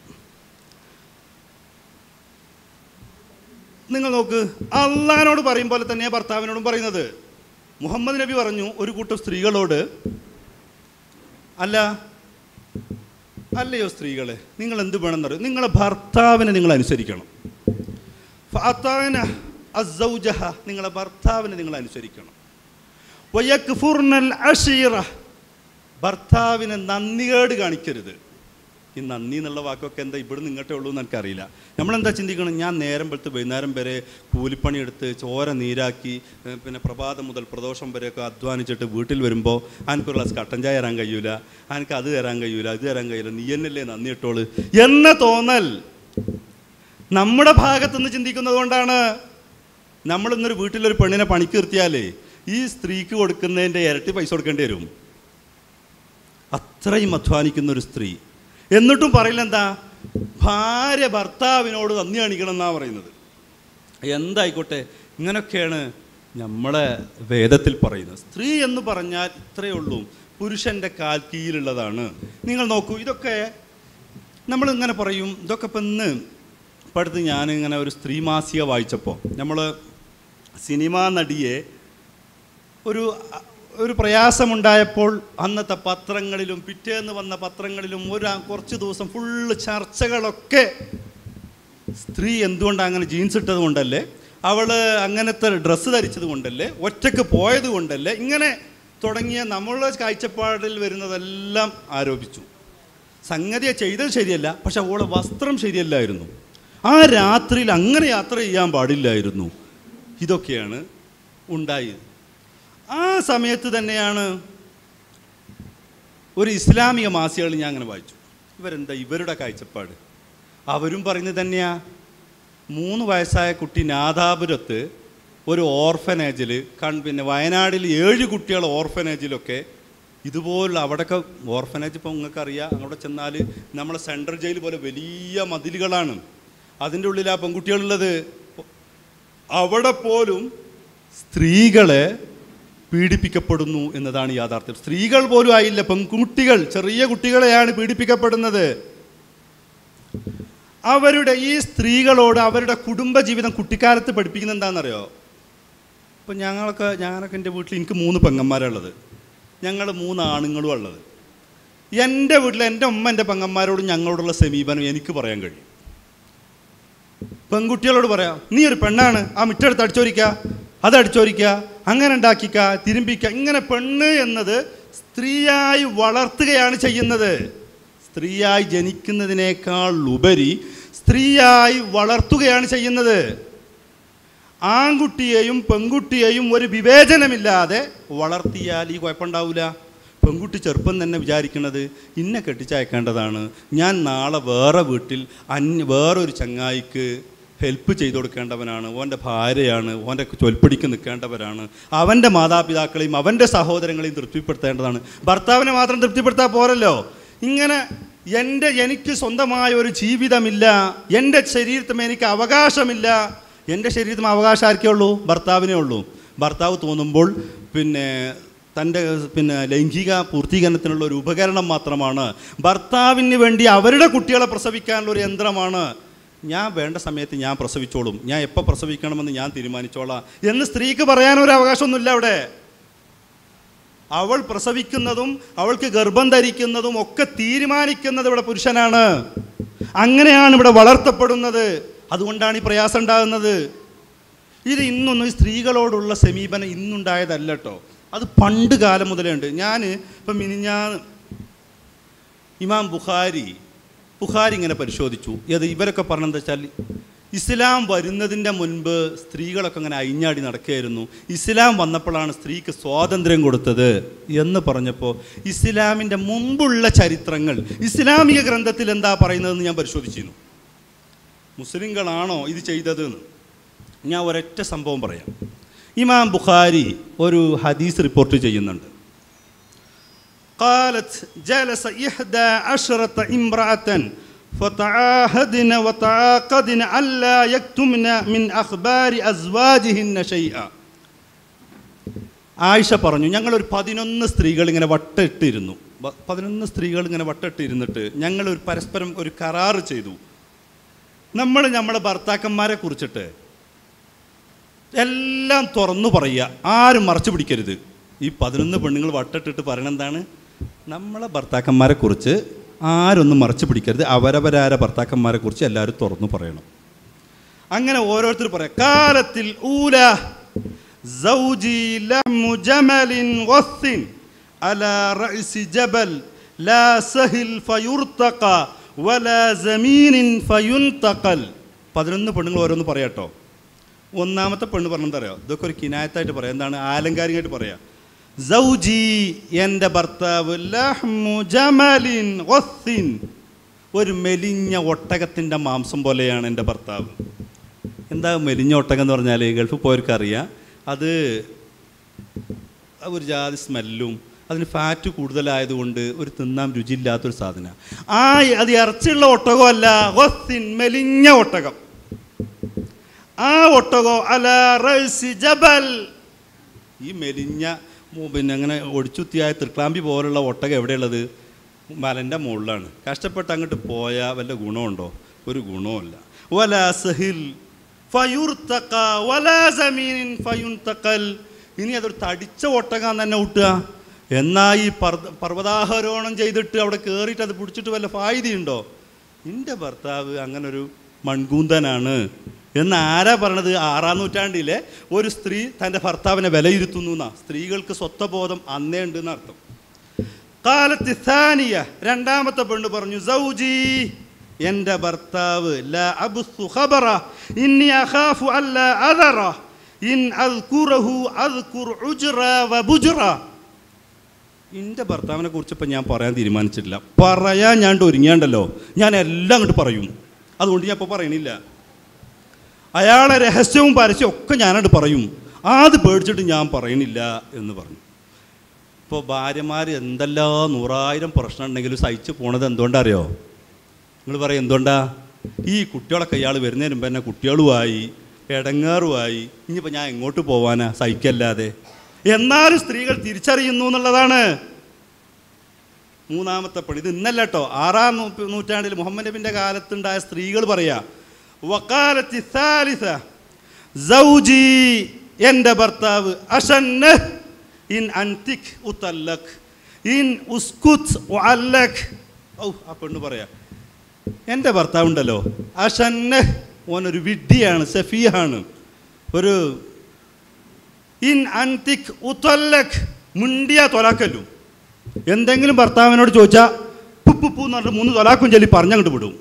നിങ്ങൾ നോക്ക് അള്ളഹാനോട് പറയും പോലെ തന്നെയാണ് ഭർത്താവിനോടും പറയുന്നത് മുഹമ്മദ് നബി പറഞ്ഞു ഒരു കൂട്ടം സ്ത്രീകളോട് അല്ല അല്ലയോ സ്ത്രീകളെ നിങ്ങൾ എന്ത് വേണമെന്നറിയോ നിങ്ങളെ ഭർത്താവിനെ നിങ്ങൾ അനുസരിക്കണം ഫഅത്താന അസ്സൗജഹ നിങ്ങളെ ഭർത്താവിനെ നിങ്ങൾ അനുസരിക്കണം വയക്ഫുർനൽ അഷീറ ഭർത്താവിനെ നന്ദികേട് കാണിക്കരുത് ഈ നന്ദി എന്നുള്ള വാക്കൊക്കെ എന്താ ഇവിടുന്ന് ഇങ്ങോട്ടേ ഉള്ളൂ എന്ന് എനിക്കറിയില്ല നമ്മളെന്താ ചിന്തിക്കണം ഞാൻ നേരം വെളുത്ത് വൈകുന്നേരം വരെ കൂലിപ്പണി എടുത്ത് ചോര നീരാക്കി ഏഹ് പിന്നെ പ്രഭാതം മുതൽ പ്രദോഷം വരെയൊക്കെ അധ്വാനിച്ചിട്ട് വീട്ടിൽ വരുമ്പോൾ എനിക്കൊരു ഗ്ലാസ് കട്ടൻ ചായ തരാൻ കഴിയൂല എനിക്ക് അത് തരാൻ കഴിയൂല ഇത് തരാൻ കഴിയൂല നീ എന്നല്ലേ നന്ദി ഇട്ടോള് എന്ന തോന്നൽ നമ്മുടെ ഭാഗത്തുനിന്ന് ചിന്തിക്കുന്നത് കൊണ്ടാണ് നമ്മൾ ഇന്നൊരു വീട്ടിലൊരു പെണ്ണിനെ പണിക്ക് നിർത്തിയാലേ ഈ സ്ത്രീക്ക് കൊടുക്കുന്നതിൻ്റെ ഇരട്ടി പൈസ കൊടുക്കേണ്ടി വരും അത്രയും അധ്വാനിക്കുന്ന ഒരു സ്ത്രീ എന്നിട്ടും പറയില്ല എന്താ ഭാര്യ ഭർത്താവിനോട് നന്ദി കാണിക്കണം എന്നാണ് പറയുന്നത് എന്തായിക്കോട്ടെ ഇങ്ങനൊക്കെയാണ് നമ്മളെ വേദത്തിൽ പറയുന്നത് സ്ത്രീ എന്ന് പറഞ്ഞാൽ ഇത്രയേ ഉള്ളൂ പുരുഷൻ്റെ കാൽ കീഴിലുള്ളതാണ് നിങ്ങൾ നോക്കൂ ഇതൊക്കെ നമ്മളിങ്ങനെ പറയും ഇതൊക്കെ ഇപ്പം ഇന്ന് ഇപ്പം അടുത്ത് ഞാനിങ്ങനെ ഒരു സ്ത്രീ മാസിക വായിച്ചപ്പോൾ നമ്മൾ സിനിമാ നടിയെ ഒരു ഒരു പ്രയാസമുണ്ടായപ്പോൾ അന്നത്തെ പത്രങ്ങളിലും പിറ്റേന്ന് വന്ന പത്രങ്ങളിലും ഒരു കുറച്ച് ദിവസം ഫുള്ള് ചർച്ചകളൊക്കെ സ്ത്രീ എന്തുകൊണ്ടാണ് അങ്ങനെ ജീൻസ് ഇട്ടത് കൊണ്ടല്ലേ അവൾ അങ്ങനത്തെ ഡ്രസ്സ് ധരിച്ചത് കൊണ്ടല്ലേ ഒറ്റക്ക് പോയത് കൊണ്ടല്ലേ ഇങ്ങനെ തുടങ്ങിയ നമ്മളുടെ കാഴ്ചപ്പാടിൽ വരുന്നതെല്ലാം ആരോപിച്ചു സംഗതിയെ ചെയ്തത് ശരിയല്ല പക്ഷെ അവളെ വസ്ത്രം ശരിയല്ലായിരുന്നു ആ രാത്രിയിൽ അങ്ങനെ യാത്ര ചെയ്യാൻ പാടില്ലായിരുന്നു ഇതൊക്കെയാണ് ഉണ്ടായത് ആ സമയത്ത് തന്നെയാണ് ഒരു ഇസ്ലാമിക മാസികകൾ ഞാൻ അങ്ങനെ വായിച്ചു ഇവരെന്താ ഇവരുടെ കാഴ്ചപ്പാട് അവരും പറയുന്നത് തന്നെയാ മൂന്ന് വയസ്സായ കുട്ടി നാദാപുരത്ത് ഒരു ഓർഫനേജിൽ കൺ പിന്നെ വയനാട്ടിൽ ഏഴ് കുട്ടികൾ ഓർഫനേജിലൊക്കെ ഇതുപോലുള്ള അവിടെയൊക്കെ ഓർഫനേജ് ഇപ്പോൾ നിങ്ങൾക്കറിയാം അവിടെ ചെന്നാൽ നമ്മളെ സെൻട്രൽ ജയിൽ പോലെ വലിയ മതിലുകളാണ് അതിൻ്റെ ഉള്ളിൽ ആ പെൺകുട്ടികളുള്ളത് അവിടെ പോലും സ്ത്രീകളെ പീഡിപ്പിക്കപ്പെടുന്നു എന്നതാണ് യാഥാർത്ഥ്യം സ്ത്രീകൾ പോലും ആയില്ല പെൺകുട്ടികൾ ചെറിയ കുട്ടികളെയാണ് പീഡിപ്പിക്കപ്പെടുന്നത് അവരുടെ ഈ സ്ത്രീകളോട് അവരുടെ കുടുംബജീവിതം കുട്ടിക്കാലത്ത് പഠിപ്പിക്കുന്നത് എന്താണെന്നറിയോ ഇപ്പം ഞങ്ങളൊക്കെ ഞാനൊക്കെ എൻ്റെ വീട്ടിൽ എനിക്ക് മൂന്ന് പെങ്ങന്മാരുള്ളത് ഞങ്ങൾ മൂന്ന് ആണുങ്ങളും ഉള്ളത് എൻ്റെ വീട്ടിൽ എൻ്റെ ഉമ്മ എൻ്റെ പെങ്ങന്മാരോട് ഞങ്ങളോടുള്ള സമീപനം എനിക്ക് പറയാൻ കഴിയും പെൺകുട്ടികളോട് പറയാം നീ ഒരു പെണ്ണാണ് ആ മിറ്റെടുത്ത് അടിച്ചോരിക്കുക അത് അടിച്ചോരിക്കുക അങ്ങനെ ഉണ്ടാക്കിക്ക തിരുമ്പിക്ക ഇങ്ങനെ പെണ്ണ് എന്നത് സ്ത്രീയായി വളർത്തുകയാണ് ചെയ്യുന്നത് സ്ത്രീയായി ജനിക്കുന്നതിനേക്കാൾ ഉപരി സ്ത്രീയായി വളർത്തുകയാണ് ചെയ്യുന്നത് ആൺകുട്ടിയെയും പെൺകുട്ടിയെയും ഒരു വിവേചനമില്ലാതെ വളർത്തിയാൽ ഈ കുഴപ്പമുണ്ടാവില്ല പെൺകുട്ടി ചെറുപ്പം തന്നെ വിചാരിക്കുന്നത് ഇന്നെ കെട്ടിച്ചയക്കേണ്ടതാണ് ഞാൻ നാളെ വേറെ വീട്ടിൽ അന്യ വേറൊരു ചങ്ങായിക്ക് ഹെൽപ്പ് ചെയ്തു കൊടുക്കേണ്ടവനാണ് ഓൻ്റെ ഭാര്യയാണ് ഓൻ്റെ ചൊൽപ്പടിക്ക് നിൽക്കേണ്ടവരാണ് അവൻ്റെ മാതാപിതാക്കളെയും അവൻ്റെ സഹോദരങ്ങളെയും തൃപ്തിപ്പെടുത്തേണ്ടതാണ് ഭർത്താവിനെ മാത്രം തൃപ്തിപ്പെടുത്താൻ പോരല്ലോ ഇങ്ങനെ എൻ്റെ എനിക്ക് സ്വന്തമായ ഒരു ജീവിതമില്ല എൻ്റെ ശരീരത്തിൽ എനിക്ക് അവകാശമില്ല എൻ്റെ ശരീരത്തിൽ അവകാശം ആർക്കേ ഉള്ളൂ ഭർത്താവിനേ ഉള്ളൂ ഭർത്താവ് തോന്നുമ്പോൾ പിന്നെ തൻ്റെ പിന്നെ ലൈംഗിക പൂർത്തീകരണത്തിനുള്ള ഒരു ഉപകരണം മാത്രമാണ് ഭർത്താവിന് വേണ്ടി അവരുടെ കുട്ടികളെ പ്രസവിക്കാനുള്ള ഒരു യന്ത്രമാണ് ഞാൻ വേണ്ട സമയത്ത് ഞാൻ പ്രസവിച്ചോളും ഞാൻ എപ്പോൾ പ്രസവിക്കണമെന്ന് ഞാൻ തീരുമാനിച്ചോളാം എന്ന് സ്ത്രീക്ക് പറയാനൊരു അവകാശമൊന്നുമില്ല അവിടെ അവൾ പ്രസവിക്കുന്നതും അവൾക്ക് ഗർഭം ധരിക്കുന്നതും ഒക്കെ തീരുമാനിക്കുന്നത് ഇവിടെ പുരുഷനാണ് അങ്ങനെയാണ് ഇവിടെ വളർത്തപ്പെടുന്നത് അതുകൊണ്ടാണ് ഈ പ്രയാസം ഉണ്ടാകുന്നത് ഇത് ഇന്നൊന്നും ഈ സ്ത്രീകളോടുള്ള സമീപനം ഇന്നുണ്ടായതല്ല കേട്ടോ അത് പണ്ട് കാലം മുതലേ ഉണ്ട് ഞാൻ ഇപ്പം മിനിഞ്ഞാൻ ഇമാം ബുഖാരി ബുഖാരി ഇങ്ങനെ പരിശോധിച്ചു അത് ഇവരൊക്കെ പറഞ്ഞെന്താ വെച്ചാൽ ഇസ്ലാം വരുന്നതിൻ്റെ മുൻപ് സ്ത്രീകളൊക്കെ അങ്ങനെ അയിഞ്ഞാടി നടക്കുകയായിരുന്നു ഇസ്ലാം വന്നപ്പോഴാണ് സ്ത്രീക്ക് സ്വാതന്ത്ര്യം കൊടുത്തത് എന്ന് പറഞ്ഞപ്പോൾ ഇസ്ലാമിൻ്റെ മുമ്പുള്ള ചരിത്രങ്ങൾ ഇസ്ലാമിക ഗ്രന്ഥത്തിൽ എന്താ പറയുന്നതെന്ന് ഞാൻ പരിശോധിച്ചിരുന്നു മുസ്ലിങ്ങളാണോ ഇത് ചെയ്തതെന്ന് ഞാൻ ഒരൊറ്റ സംഭവം പറയാം ഇമാം ബുഖാരി ഒരു ഹദീസ് റിപ്പോർട്ട് ചെയ്യുന്നുണ്ട് قالت جلس إحدى عشرة امرأة فتعاهدن وتعاقدن ألا يكتمن من أخبار أزواجهن شيئا ആയിഷ പറഞ്ഞു ഞങ്ങളൊരു പതിനൊന്ന് സ്ത്രീകൾ ഇങ്ങനെ വട്ടിട്ടിരുന്നു ബ- പതിനൊന്ന് സ്ത്രീകൾ ഇങ്ങനെ വട്ടിട്ട് ഇരുന്നിട്ട് ഞങ്ങൾ ഒരു പരസ്പരം ഒരു കരാറ് ചെയ്തു നമ്മൾ നമ്മളെ ഭർത്താക്കന്മാരെ കുറിച്ചിട്ട് എല്ലാം തുറന്നു പറയുക ആരും മറച്ചു പിടിക്കരുത് ഈ പതിനൊന്ന് പെണ്ണുങ്ങൾ വട്ടിട്ടിട്ട് പറയണെന്താണ് നമ്മളെ ഭർത്താക്കന്മാരെ കുറിച്ച് ആരൊന്നും മറച്ചു പിടിക്കരുത് അവരവരാര ഭർത്താക്കന്മാരെ കുറിച്ച് എല്ലാവരും തുറന്നു പറയണം അങ്ങനെ ഓരോരുത്തർ പറയാം കാലത്തിൽ ഊല زوجي لحم جمل غث على رأس جبل لا سهل فيرتقى ولا زمين فينتقل പതിനൊന്ന് പെണ്ണുങ്ങൾ ഓരോന്ന് പറയാട്ടോ ഒന്നാമത്തെ പെണ്ണ് പറഞ്ഞെന്താ അറിയോ ഇതൊക്കെ ഒരു കിനായത്തായിട്ട് പറയാം എന്താണ് ആലങ്കാരികമായിട്ട് പറയാം സൗജി എൻ്റെ ഭർത്താവ് ലഹ്മു ജമലിൻ ഗസ്സിൻ. ഒരു മെലിഞ്ഞ ഒട്ടകത്തിൻ്റെ മാംസം പോലെയാണ് എൻ്റെ ഭർത്താവ് എന്താ മെലിഞ്ഞ ഒട്ടകം എന്ന് പറഞ്ഞാൽ ഗൾഫിൽ പോയവർക്ക് അറിയാം അത് ഒരു ജാതി സ്മെല്ലും അതിന് ഫാറ്റ് കൂടുതലായതുകൊണ്ട് ഒരു തിന്നാൻ രുചിയില്ലാത്തൊരു സാധനം ആ അത് ഇറച്ചിയുള്ള ഒട്ടകമല്ല ഗസ്സിൻ മെലിഞ്ഞ ഒട്ടകം ആ ഒട്ടകോ അല റൈസി ജബൽ ഈ മെലിഞ്ഞ മു- പിന്നെ അങ്ങനെ ഒടിച്ചുത്തിയായ തൃക്ലാമ്പി പോലുള്ള ഒട്ടകം എവിടെയുള്ളത് മലൻ്റെ മുകളിലാണ് കഷ്ടപ്പെട്ട് അങ്ങോട്ട് പോയാൽ വല്ല ഗുണമുണ്ടോ ഒരു ഗുണവുമില്ല വല സഹിൽ ഫയുർത്തക്ക വല സമീനിൻ ഫയുൻതക്കൽ ഇനി അതൊരു തടിച്ച ഒട്ടകം തന്നെ വിട്ടുക എന്നാൽ ഈ പർവ്വ- പർവ്വതാരോഹണം ചെയ്തിട്ട് അവിടെ കയറിയിട്ട് അത് പിടിച്ചിട്ട് വല്ല ഫായതയുണ്ടോ നിന്റെ ഭർത്താവ് അങ്ങനൊരു മൺകൂന്തനാണ് എന്ന് ആരാ പറഞ്ഞത് ആറാം നൂറ്റാണ്ടിലെ ഒരു സ്ത്രീ തൻ്റെ ഭർത്താവിനെ വിലയിരുത്തുന്നു എന്നാ സ്ത്രീകൾക്ക് സ്വത്വബോധം അന്നേ ഉണ്ട് എന്നർത്ഥം കാലത്ത് ഥാനിയ രണ്ടാമത്തെ പെണ്ണ് പറഞ്ഞു സൗജി എൻ്റെ ഭർത്താവ് ലാ അബ്സു ഖബറ ഇന്നി അഖാഫു അല്ല അദറ ഇൻ അദ്കുറഹു അദ്കുർ ഉജ്റ വബുജ്റ എൻ്റെ ഭർത്താവിനെ കുറിച്ച് ഇപ്പം ഞാൻ പറയാൻ തീരുമാനിച്ചിട്ടില്ല പറയാൻ ഞാൻ ഒരുങ്ങിയാണ്ടല്ലോ ഞാൻ എല്ലാം അങ്ങോട്ട് പറയും അതുകൊണ്ട് ഞാൻ ഇപ്പോൾ പറയണില്ല അയാളെ രഹസ്യവും പരസ്യവും ഒക്കെ ഞാനങ്ങോട്ട് പറയും അത് പേടിച്ചിട്ട് ഞാൻ പറയണില്ല എന്ന് പറഞ്ഞു ഇപ്പോൾ ഭാര്യമാർ എന്തെല്ലാം നൂറായിരം പ്രശ്നം ഉണ്ടെങ്കിലും സഹിച്ച് പോണത് എന്തുകൊണ്ടറിയോ നിങ്ങൾ പറയും എന്തുകൊണ്ടാ ഈ കുട്ടികളൊക്കെ ഇയാൾ വരുന്നതിന് മുമ്പ് തന്നെ കുട്ടികളുമായി ഇടങ്ങാറുമായി ഇനിയിപ്പോൾ ഞാൻ എങ്ങോട്ട് പോവാനാ സഹിക്കല്ലാതെ എന്നാലും സ്ത്രീകൾ തിരിച്ചറിയുന്നു എന്നുള്ളതാണ് മൂന്നാമത്തെ പണി ഇത് ഇന്നല്ല കേട്ടോ ആറാം നൂ- നൂറ്റാണ്ടിൽ മുഹമ്മദ് നബിൻ്റെ കാലത്തുണ്ടായ സ്ത്രീകൾ പറയാ വക്കാലത്തി സാലിസ സൗജി എൻ്റെ ഭർത്താവ് അഷന്ന് ഇൻ അൻതിക് ഉത്തല്ലക് ഇൻ ഉസ്കുത് ഉഅല്ലക് ഔ ആ പെണ്ണ് പറയാ എൻ്റെ ഭർത്താവുണ്ടല്ലോ അഷന്ന് ഓനൊരു വിഡ്ഢിയാണ് സഫിയാണ് ഒരു ഇൻ അൻതിക് ഉത്തല്ലക് മുണ്ടിയ തൊലാക്കല്ലു എന്തെങ്കിലും ഭർത്താവിനോട് ചോദിച്ചാൽ പുപ്പുപ്പു എന്ന് പറഞ്ഞിട്ട് മൂന്ന് തൊലാക്കും ചൊല്ലി പറഞ്ഞങ്ങോട്ട് വിടും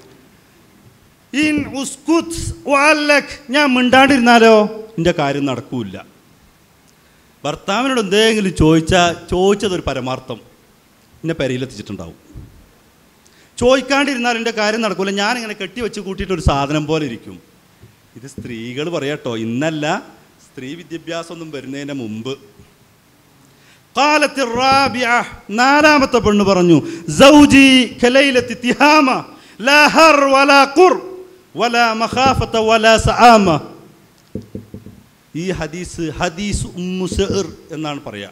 ഇൻ ഉസ്കുത് വഅല്ലക് ഞാൻ മിണ്ടാണ്ടിരുന്നാലോ എൻ്റെ കാര്യം നടക്കൂല ഭർത്താവിനോട് എന്തെങ്കിലും ചോദിച്ചാൽ ചോദിച്ചതൊരു പരമാർത്ഥം എന്നെ പെരയിലെത്തിച്ചിട്ടുണ്ടാവും ചോദിക്കാണ്ടിരുന്നാൽ എൻ്റെ കാര്യം നടക്കൂല ഞാനിങ്ങനെ കെട്ടി വെച്ച് കൂട്ടിയിട്ട് ഒരു സാധനം പോലെ ഇരിക്കും ഇത് സ്ത്രീകൾ പറയാട്ടോ ഇന്നല്ല സ്ത്രീ വിദ്യാഭ്യാസം ഒന്നും വരുന്നതിന് മുമ്പ് കാലത്ത് റാബിയ നാലാമത്തെ പെണ്ണ് പറഞ്ഞു സൗജി കലയിലെത്തി തിഹാമ ലാ ഹർ വലാ ഖുർ വലാ മഖാഫത വലാ സആമ ഈ ഹദീസ് ഹദീസ് ഉമ്മു സഇർ എന്നാണ് പറയാ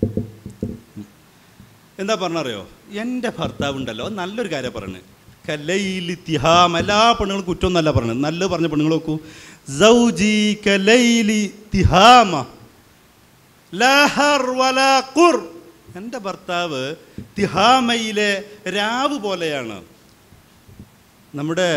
എന്താ പറഞ്ഞറിയോ എൻ്റെ ഭർത്താവ് ഉണ്ടല്ലോ അത് നല്ലൊരു കാര്യം പറഞ്ഞത് കലയിലി തിഹാം എല്ലാ പെണ്ണുങ്ങളും കുറ്റമൊന്നല്ല പറഞ്ഞത് നല്ല പറഞ്ഞ പെണ്ണുങ്ങൾ നോക്കൂ സൗജി കലയിലി തിഹാമ ലഹർ വലാ ഖുർ എൻ്റെ ഭർത്താവ് തിഹാമയിലെ രാവ് പോലെയാണ് നമ്മുടെ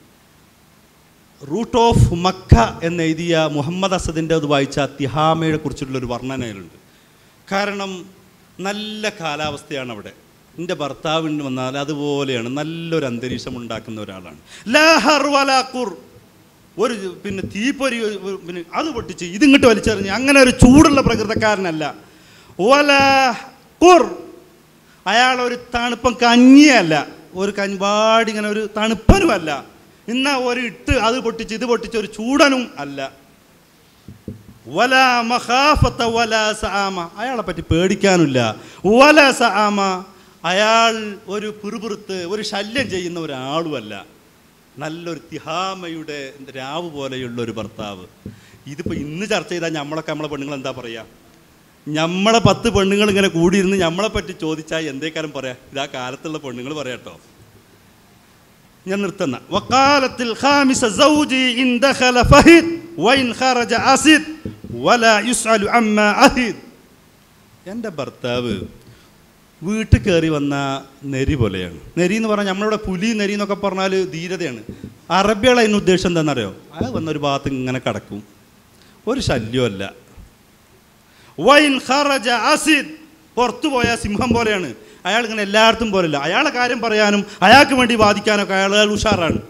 റൂട്ട് ഓഫ് മക്ക എന്ന് എഴുതിയ മുഹമ്മദ് അസദിൻ്റെ അത് വായിച്ച തിഹാമയെ കുറിച്ചുള്ള ഒരു വർണ്ണനയിലുണ്ട് കാരണം നല്ല കാലാവസ്ഥയാണ് അവിടെ എൻ്റെ ഭർത്താവിന് വന്നാൽ അതുപോലെയാണ് നല്ലൊരു അന്തരീക്ഷം ഉണ്ടാക്കുന്ന ഒരാളാണ് ലഹർ വലാ ഖുർ ഒരു പിന്നെ തീപ്പൊരി ഒരു പിന്നെ അത് പൊട്ടിച്ച് ഇതിങ്ങോട്ട് വലിച്ചെറിഞ്ഞ് അങ്ങനെ ഒരു ചൂടുള്ള പ്രകൃതക്കാരനല്ല ഓല കുർ അയാൾ ഒരു തണുപ്പം കഞ്ഞിയല്ല ഒരു കഞ്ഞിപാടി ഇങ്ങനെ ഒരു തണുപ്പനുമല്ല ഇന്ന ഒരു ഇട്ട് അത് പൊട്ടിച്ച് ഇത് പൊട്ടിച്ച് ഒരു ചൂടനും അല്ല വല മഹാഫത്ത വല സാമ അയാളെ പറ്റി പേടിക്കാനില്ല വല സാമ അയാൾ ഒരു പിറുപിറുത്ത് ഒരു ശല്യം ചെയ്യുന്ന ഒരാളുമല്ല നല്ലൊരു തിഹാമയുടെ രാവ് പോലെയുള്ള ഒരു ഭർത്താവ് ഇതിപ്പോൾ ഇന്ന് ചർച്ച ചെയ്താൽ നമ്മളൊക്കെ നമ്മളെ പെണ്ണുങ്ങൾ എന്താ പറയുക നമ്മളെ പത്ത് പെണ്ണുങ്ങൾ ഇങ്ങനെ കൂടിയിരുന്ന് നമ്മളെ പറ്റി ചോദിച്ചാൽ എന്തേക്കാരം പറയാ ഇതാ കാലത്തുള്ള പെണ്ണുങ്ങൾ പറയാട്ടോ ഞാൻ നിർത്തുന്ന വക്കാലത്തിൽ ഖാമിസ സൗജി ഇൻ ദഖല ഫഹിദ് വൈൻ ഖറജ അസിദ് വല യുസ്അലു അമ്മ അഹിദ് എൻ്റെ ഭർത്താവ് വീട്ടിൽ കയറി വന്ന നെരി പോലെയാണ് നെരി എന്ന് പറഞ്ഞാൽ നമ്മളിവിടെ പുലി നെരി എന്നൊക്കെ പറഞ്ഞാൽ ധീരതയാണ് അറബികൾ അതിന് ഉദ്ദേശം എന്താണെന്നറിയോ അയാൾ വന്ന ഒരു ഭാഗത്ത് ഇങ്ങനെ കിടക്കും ഒരു ശല്യമല്ല വൈൻ ഖറജ അസിദ് പുറത്തു പോയ സിംഹം പോലെയാണ് അയാൾ ഇങ്ങനെ എല്ലായിടത്തും പോലല്ല അയാളെ കാര്യം പറയാനും അയാൾക്ക് വേണ്ടി വാദിക്കാനൊക്കെ അയാൾ ഉഷാറാണ്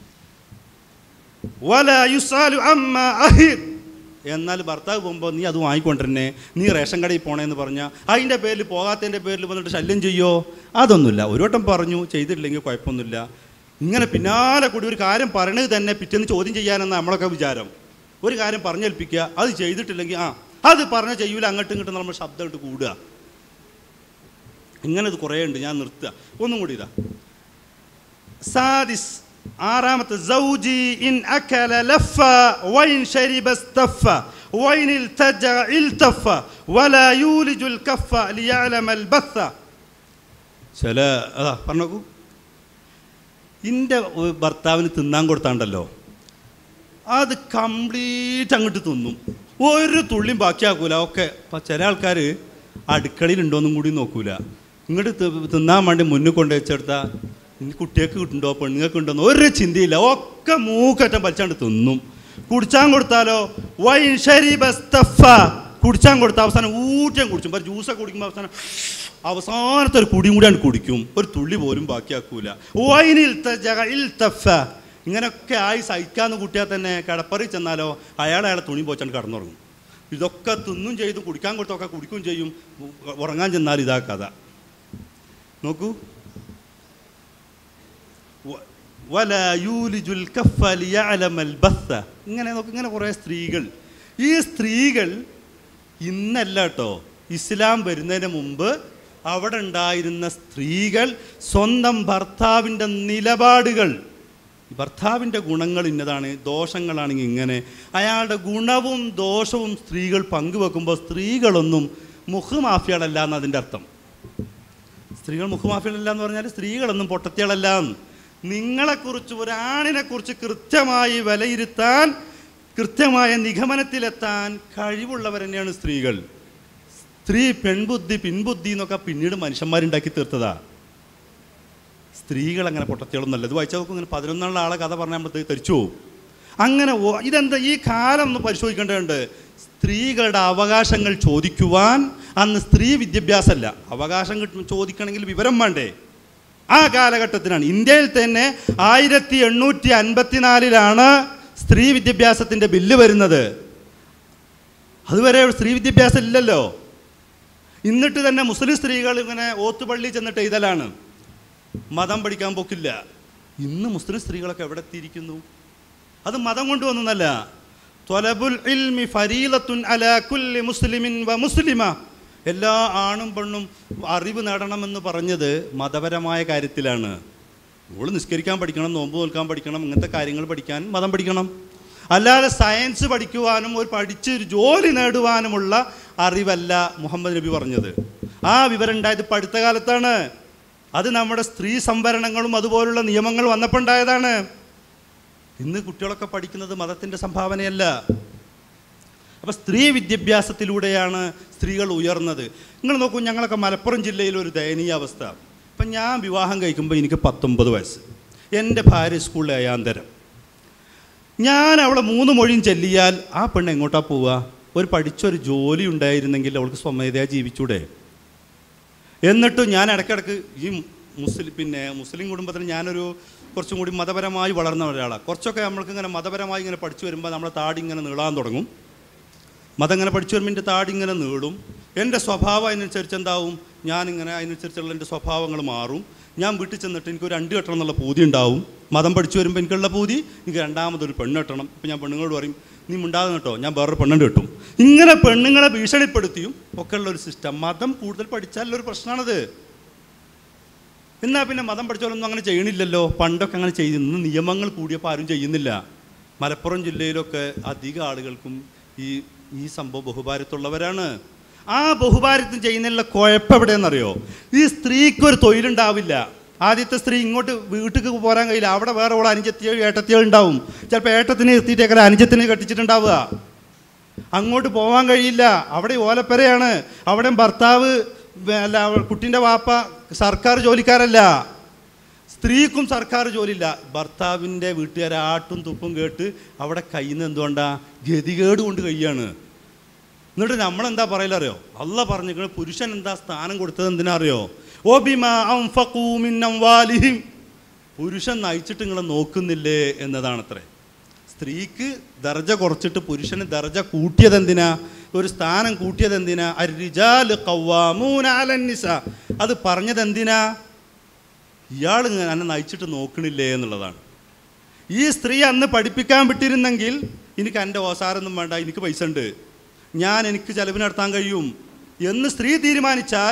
വല യുസാലു അമ്മ അഹിദ് എന്നാൽ ഭർത്താവ് പോകുമ്പോൾ നീ അത് വാങ്ങിക്കൊണ്ടിരുന്നേ നീ റേഷൻ കടയിൽ പോണേന്ന് പറഞ്ഞാൽ അതിൻ്റെ പേരിൽ പോകാത്തതിൻ്റെ പേരിൽ വന്നിട്ട് ശല്യം ചെയ്യോ അതൊന്നുമില്ല ഒരു വട്ടം പറഞ്ഞു ചെയ്തിട്ടില്ലെങ്കിൽ കുഴപ്പമൊന്നുമില്ല ഇങ്ങനെ പിന്നാലെ കൂടി ഒരു കാര്യം പറയണത് തന്നെ പിറ്റേന്ന് ചോദ്യം ചെയ്യാനെന്ന നമ്മളൊക്കെ വിചാരം ഒരു കാര്യം പറഞ്ഞേൽപ്പിക്കുക അത് ചെയ്തിട്ടില്ലെങ്കിൽ ആ അത് പറഞ്ഞ ചെയ്യൂല അങ്ങോട്ടും ഇങ്ങോട്ടും നമ്മൾ ശബ്ദം ഇട്ട് കൂടുക ഇങ്ങനെ ഇത് കുറേ ഉണ്ട് ഞാൻ നിർത്തുക ഒന്നും കൂടി ഇതാ സാദിസ് ആറാമത്തെ സൗജി ഇൻ അക്കല ലഫ വൈൻ ശരിബ സ്തഫ വൈൻ ഇൽതജ ഇൽതഫ വല യൂലിജുൽ കഫ ലിയഅലമ ബഥ ചില അതാ പറഞ്ഞോക്കൂ എൻ്റെ ഭർത്താവിന് തിന്നാൻ കൊടുത്താണ്ടല്ലോ അത് കംപ്ലീറ്റ് അങ്ങോട്ട് തിന്നും ഒരു തുള്ളിയും ബാക്കിയാക്കൂല ഒക്കെ ഇപ്പം ചില ആൾക്കാർ അടുക്കളയിലുണ്ടോയെന്നും കൂടി നോക്കൂല ഇങ്ങോട്ട് തി- തിന്നാൻ വേണ്ടി മുന്നിൽ കൊണ്ട് വെച്ചെടുത്താൽ ഇനി കുട്ടികൾക്ക് കിട്ടുന്നുണ്ടോ പെണ്ണുങ്ങൾക്ക് ഉണ്ടോന്ന് ഒരു ചിന്തയില്ല ഒക്കെ മൂക്കറ്റം വലിച്ചാണ്ട് തിന്നും കുടിച്ചാൻ കൊടുത്താലോ വൈൻ ഷരീബസ്തഫ കുടിച്ചാൻ കൊടുത്ത അവസാനം ഊറ്റം കുടിച്ചും ഇപ്പം ജ്യൂസൊക്കെ കുടിക്കുമ്പോൾ അവസാനം അവസാനത്തെ ഒരു കുടിയും കൂടിയാണ് കുടിക്കും ഒരു തുള്ളി പോലും ബാക്കിയാക്കൂല വൈനിൽ തജ ഇൽതഫ ഇങ്ങനെയൊക്കെ ആയി സഹിക്കാന്ന് കൂട്ടിയാൽ തന്നെ കിടപ്പറി ചെന്നാലോ അയാൾ അയാളെ തുണി പോച്ചാണ്ട് കടന്നുറങ്ങും ഇതൊക്കെ തിന്നും ചെയ്തു കുടിക്കാൻ കൊടുത്തൊക്കെ കുടിക്കുകയും ചെയ്യും ഉ- ഉറങ്ങാൻ ചെന്നാൽ ഇതാ കഥ നോക്കൂ വ- വല യൂലിജുൽ കഫ ലിയഅലമൽ ബഥ ഇങ്ങനെ നോക്ക് ഇങ്ങനെ കുറേ സ്ത്രീകൾ ഈ സ്ത്രീകൾ ഇന്നല്ല കേട്ടോ ഇസ്ലാം വരുന്നതിന് മുമ്പ് അവിടെ ഉണ്ടായിരുന്ന സ്ത്രീകൾ സ്വന്തം ഭർത്താവിൻ്റെ നിലപാടുകൾ ഭർത്താവിൻ്റെ ഗുണങ്ങൾ ഇന്നതാണ് ദോഷങ്ങളാണെങ്കിൽ ഇങ്ങനെ അയാളുടെ ഗുണവും ദോഷവും സ്ത്രീകൾ പങ്കുവെക്കുമ്പോൾ സ്ത്രീകളൊന്നും മുഖമാഫിയാളല്ല എന്നതിൻ്റെ അർത്ഥം സ്ത്രീകൾ മുഖമാഫികളല്ല എന്ന് പറഞ്ഞാൽ സ്ത്രീകളൊന്നും പൊട്ടത്തികളല്ല എന്ന്. നിങ്ങളെക്കുറിച്ച് ഒരാണിനെക്കുറിച്ച് കൃത്യമായി വിലയിരുത്താൻ കൃത്യമായ നിഗമനത്തിലെത്താൻ കഴിവുള്ളവർ തന്നെയാണ് സ്ത്രീകൾ സ്ത്രീ പെൺബുദ്ധി പിൻബുദ്ധി എന്നൊക്കെ പിന്നീട് മനുഷ്യന്മാരുണ്ടാക്കി തീർത്തതാ സ്ത്രീകൾ അങ്ങനെ പൊട്ടത്തികളൊന്നുമല്ല ഇത് വായിച്ചാൽ നോക്കും ഇങ്ങനെ പതിനൊന്നുള്ള ആളെ കഥ പറഞ്ഞാൽ നമ്മൾ ധരിച്ചു പോകും അങ്ങനെ ഓ- ഇതെന്താ ഈ കാലം ഒന്ന് പരിശോധിക്കേണ്ടതുണ്ട് സ്ത്രീകളുടെ അവകാശങ്ങൾ ചോദിക്കുവാൻ അന്ന് സ്ത്രീ വിദ്യാഭ്യാസമല്ല അവകാശം കിട്ടും ചോദിക്കണമെങ്കിൽ വിവരം വേണ്ടേ ആ കാലഘട്ടത്തിനാണ് ഇന്ത്യയിൽ തന്നെ ആയിരത്തി എണ്ണൂറ്റി അൻപത്തിനാലിലാണ് സ്ത്രീ വിദ്യാഭ്യാസത്തിൻ്റെ ബില്ല് വരുന്നത് അതുവരെ സ്ത്രീ വിദ്യാഭ്യാസം ഇല്ലല്ലോ എന്നിട്ട് തന്നെ മുസ്ലിം സ്ത്രീകൾ ഇങ്ങനെ ഓത്തുപള്ളി ചെന്നിട്ട് എഴുതലാണ് മതം പഠിക്കാൻ പോക്കില്ല ഇന്ന് മുസ്ലിം സ്ത്രീകളൊക്കെ എവിടെ എത്തിയിരിക്കുന്നു അത് മതം കൊണ്ടുവന്നല്ല ത്വലബുൽ ഇൽമി ഫരീലത്തുൻ അലാ കുല്ലി മുസ്ലിമിൻ വ മുസ്ലിമ എല്ലാ ആണും പെണ്ണും അറിവ് നേടണമെന്ന് പറഞ്ഞത് മതപരമായ കാര്യത്തിലാണ് നമ്മൾ നിസ്കരിക്കാൻ പഠിക്കണം നോമ്പ് നോൽക്കാൻ പഠിക്കണം ഇങ്ങനത്തെ കാര്യങ്ങൾ പഠിക്കാൻ മതം പഠിക്കണം അല്ലാതെ സയൻസ് പഠിക്കുവാനും ഒരു പഠിച്ച് ഒരു ജോലി നേടുവാനുമുള്ള അറിവല്ല മുഹമ്മദ് നബി പറഞ്ഞത് ആ വിവരം ഉണ്ടായത് ഇപ്പം അടുത്ത കാലത്താണ് അത് നമ്മുടെ സ്ത്രീ സംവരണങ്ങളും അതുപോലുള്ള നിയമങ്ങൾ വന്നപ്പോൾ ഉണ്ടായതാണ് ഇന്ന് കുട്ടികളൊക്കെ പഠിക്കുന്നത് മതത്തിൻ്റെ സംഭാവനയല്ല അപ്പോൾ സ്ത്രീ വിദ്യാഭ്യാസത്തിലൂടെയാണ് സ്ത്രീകൾ ഉയർന്നത് നിങ്ങൾ നോക്കൂ ഞങ്ങളൊക്കെ മലപ്പുറം ജില്ലയിൽ ഒരു ദയനീയ അവസ്ഥ ഇപ്പം ഞാൻ വിവാഹം കഴിക്കുമ്പോൾ എനിക്ക് പത്തൊമ്പത് വയസ്സ് എൻ്റെ ഭാര്യ സ്കൂളിലെ അയാന്തരം ഞാൻ അവളെ മൂന്ന് മൊഴിയും ചെല്ലിയാൽ ആ പെണ്ണ് എങ്ങോട്ടാ പോവുക ഒരു പഠിച്ചൊരു ജോലി ഉണ്ടായിരുന്നെങ്കിൽ അവൾക്ക് സ്വമേധയാ ജീവിച്ചൂടെ എന്നിട്ട് ഞാൻ ഇടയ്ക്കിടയ്ക്ക് ഈ മുസ്ലിം പിന്നെ മുസ്ലിം കുടുംബത്തിൽ ഞാനൊരു കുറച്ചും കൂടി മതപരമായി വളർന്ന ഒരാളാണ് കുറച്ചൊക്കെ നമ്മൾക്ക് ഇങ്ങനെ മതപരമായി ഇങ്ങനെ പഠിച്ചു വരുമ്പോൾ നമ്മളെ താടി ഇങ്ങനെ നീളാൻ തുടങ്ങും മതം ഇങ്ങനെ പഠിച്ചു വരുമ്പോൾ എൻ്റെ താടി ഇങ്ങനെ നീളും എൻ്റെ സ്വഭാവം അതിനനുസരിച്ച് എന്താവും ഞാനിങ്ങനെ അതിനനുസരിച്ചുള്ള എൻ്റെ സ്വഭാവങ്ങൾ മാറും ഞാൻ വീട്ടിൽ ചെന്നിട്ട് എനിക്ക് ഒരു രണ്ട് കെട്ടണം എന്നുള്ള പൂതി ഉണ്ടാവും മതം പഠിച്ചു വരുമ്പോൾ എനിക്കുള്ള പൂതി എനിക്ക് രണ്ടാമതൊരു പെണ്ണ് കെട്ടണം ഇപ്പം ഞാൻ പെണ്ണുങ്ങളോട് പറയും നീ മുണ്ടാതെ കേട്ടോ ഞാൻ വേറൊരു പെണ്ണുണ്ട് കിട്ടും ഇങ്ങനെ പെണ്ണുങ്ങളെ ഭീഷണിപ്പെടുത്തിയും ഒക്കെ ഉള്ള ഒരു സിസ്റ്റം മതം കൂടുതൽ പഠിച്ചാലുള്ള ഒരു പ്രശ്നമാണത് എന്നാൽ പിന്നെ മതം പഠിച്ചവരൊന്നും അങ്ങനെ ചെയ്യണില്ലല്ലോ പണ്ടൊക്കെ അങ്ങനെ ചെയ്യുന്നു നിയമങ്ങൾ കൂടിയപ്പോൾ ആരും ചെയ്യുന്നില്ല മലപ്പുറം ജില്ലയിലൊക്കെ അധിക ആളുകൾക്കും ഈ ഈ സംഭവം ബഹുഭാരത്തുള്ളവരാണ് ആ ബഹുഭാരിത്വം ചെയ്യുന്നതിനുള്ള കുഴപ്പം എവിടെയെന്നറിയോ ഈ സ്ത്രീക്ക് ഒരു തൊഴിലുണ്ടാവില്ല ആദ്യത്തെ സ്ത്രീ ഇങ്ങോട്ട് വീട്ടിലേക്ക് പോരാൻ കഴിയില്ല അവിടെ വേറെ ഉള്ള അനുജത്തിയോ ഏട്ടത്തിയോ ഉണ്ടാവും ചിലപ്പോൾ ഏട്ടത്തിന് എത്തിയിട്ടേക്കാൾ അനുജത്തിന് കെട്ടിച്ചിട്ടുണ്ടാവുക അങ്ങോട്ട് പോകാൻ കഴിയില്ല അവിടെ ഓലപ്പരയാണ് അവിടെ ഭർത്താവ് വ- അല്ല കുട്ടീൻ്റെ വാപ്പ സർക്കാർ ജോലിക്കാരല്ല സ്ത്രീക്കും സർക്കാർ ജോലിയില്ല ഭർത്താവിൻ്റെ വീട്ടുകാരെ ആട്ടും തുപ്പും കേട്ട് അവിടെ കയ്യിൽ എന്തുകൊണ്ടാ ഗതികേട് കൊണ്ട് കഴിയാണ് എന്നിട്ട് നമ്മളെന്താ പറയലറിയോ അല്ല പറഞ്ഞിരിക്കണ പുരുഷൻ എന്താ സ്ഥാനം കൊടുത്തത് എന്തിനാ അറിയോ ഓ ബിമാ അൻഫഖൂ മിൻ അംവാലിഹിം പുരുഷൻ നയിച്ചിട്ട് നിങ്ങളെ നോക്കുന്നില്ലേ എന്നതാണത്രേ സ്ത്രീക്ക് ദർജ കുറച്ചിട്ട് പുരുഷന് ദർജ കൂട്ടിയത് എന്തിനാ ഒരു സ്ഥാനം കൂട്ടിയത് എന്തിനാ അരിജാൽ ഖവ്വാമൂന അലൻ നിസ അത് പറഞ്ഞത് എന്തിനാ ഇയാൾ ഇങ്ങനെ എന്നെ നയിച്ചിട്ട് നോക്കണില്ലേ എന്നുള്ളതാണ് ഈ സ്ത്രീ അന്ന് പഠിപ്പിക്കാൻ വിട്ടിരുന്നെങ്കിൽ എനിക്ക് എൻ്റെ ഓസാരൊന്നും വേണ്ട എനിക്ക് പൈസ ഉണ്ട് ഞാൻ എനിക്ക് ചെലവിന് നടത്താൻ കഴിയും എന്ന് സ്ത്രീ തീരുമാനിച്ചാൽ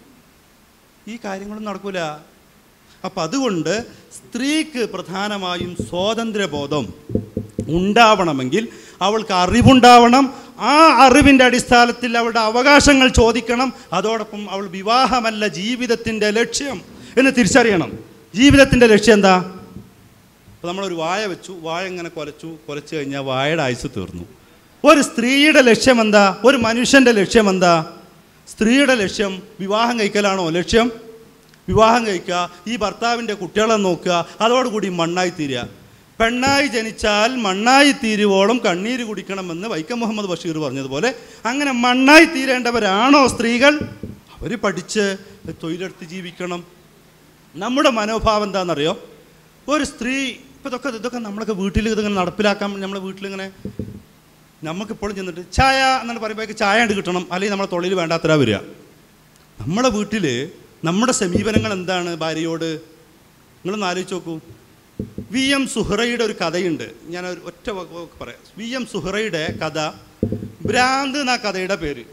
ഈ കാര്യങ്ങളൊന്നും നടക്കൂല അപ്പം അതുകൊണ്ട് സ്ത്രീക്ക് പ്രധാനമായും സ്വാതന്ത്ര്യബോധം ഉണ്ടാവണമെങ്കിൽ അവൾക്ക് അറിവുണ്ടാവണം ആ അറിവിൻ്റെ അടിസ്ഥാനത്തിൽ അവളുടെ അവകാശങ്ങൾ ചോദിക്കണം അതോടൊപ്പം അവൾ വിവാഹമല്ല ജീവിതത്തിൻ്റെ ലക്ഷ്യം എന്ന് തിരിച്ചറിയണം ജീവിതത്തിൻ്റെ ലക്ഷ്യം എന്താ അപ്പോൾ നമ്മളൊരു വാഴ വെച്ചു വാഴ ഇങ്ങനെ കുലച്ചു കുലച്ചു കഴിഞ്ഞാൽ വാഴയുടെ ആയുസ് തീർന്നു ഒരു സ്ത്രീയുടെ ലക്ഷ്യം എന്താ ഒരു മനുഷ്യൻ്റെ ലക്ഷ്യം എന്താ സ്ത്രീയുടെ ലക്ഷ്യം വിവാഹം കഴിക്കലാണോ ലക്ഷ്യം വിവാഹം കഴിക്കുക ഈ ഭർത്താവിൻ്റെ കുട്ടികളെ നോക്കുക അതോടുകൂടി മണ്ണായി തീരുക പെണ്ണായി ജനിച്ചാൽ മണ്ണായി തീരുവോളം കണ്ണീര് കുടിക്കണമെന്ന് വൈക്കം മുഹമ്മദ് ബഷീർ പറഞ്ഞതുപോലെ അങ്ങനെ മണ്ണായി തീരേണ്ടവരാണോ സ്ത്രീകൾ അവർ പഠിച്ച് തൊഴിലെടുത്ത് ജീവിക്കണം നമ്മുടെ മനോഭാവം എന്താണെന്നറിയോ ഒരു സ്ത്രീ ഇപ്പോൾ ഇതൊക്കെ ഇതൊക്കെ നമ്മളൊക്കെ വീട്ടിൽ ഇതിങ്ങനെ നടപ്പിലാക്കാൻ നമ്മളെ വീട്ടിലിങ്ങനെ നമുക്കിപ്പോഴും ചെന്നിട്ട് ചായ എന്നാണ് പറയുമ്പോഴേക്ക് ചായ ഉണ്ട് കിട്ടണം അല്ലെങ്കിൽ നമ്മളെ തൊഴിൽ വേണ്ടാത്തരാ വരിക നമ്മുടെ വീട്ടിൽ നമ്മുടെ സമീപനങ്ങൾ എന്താണ് ഭാര്യയോട് നിങ്ങളൊന്ന് ആലോചിച്ച് നോക്കൂ വി എം സുഹറയുടെ ഒരു കഥയുണ്ട് ഞാൻ ഒരു ഒറ്റ വാക്ക് വാക്ക് പറയാം വി എം സുഹറയുടെ കഥ ഭ്രാന്ത് എന്ന കഥയുടെ പേര്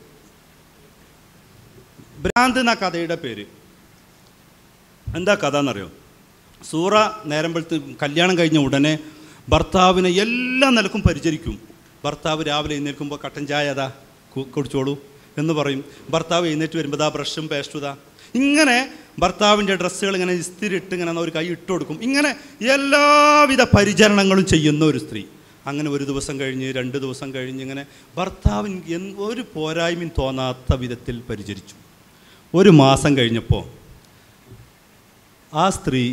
ഭ്രാന്ത് എന്ന കഥയുടെ പേര് എന്താ കഥ എന്നറിയോ സൂറ നേരം വെളുത്ത് കല്യാണം കഴിഞ്ഞ ഉടനെ ഭർത്താവിനെ എല്ലാ നിലക്കും പരിചരിക്കും ഭർത്താവ് രാവിലെ എഴുന്നേൽക്കുമ്പോൾ കട്ടൻ ചായ അതാ കു- കുടിച്ചോളൂ എന്ന് പറയും ഭർത്താവ് എഴുന്നേറ്റ് വരുമ്പോൾ ദാ ബ്രഷും പേസ്റ്റും ഇതാ ഇങ്ങനെ ഭർത്താവിൻ്റെ ഡ്രസ്സുകൾ ഇങ്ങനെ ഇസ്തിരിട്ട് ഇങ്ങനെ ഒരു കൈ ഇട്ട് കൊടുക്കും ഇങ്ങനെ എല്ലാവിധ പരിചരണങ്ങളും ചെയ്യുന്ന ഒരു സ്ത്രീ അങ്ങനെ ഒരു ദിവസം കഴിഞ്ഞ് രണ്ട് ദിവസം കഴിഞ്ഞ് ഇങ്ങനെ ഭർത്താവിന് എന്ത് ഒരു പോരായ്മയും തോന്നാത്ത വിധത്തിൽ പരിചരിച്ചു ഒരു മാസം കഴിഞ്ഞപ്പോൾ ആ സ്ത്രീ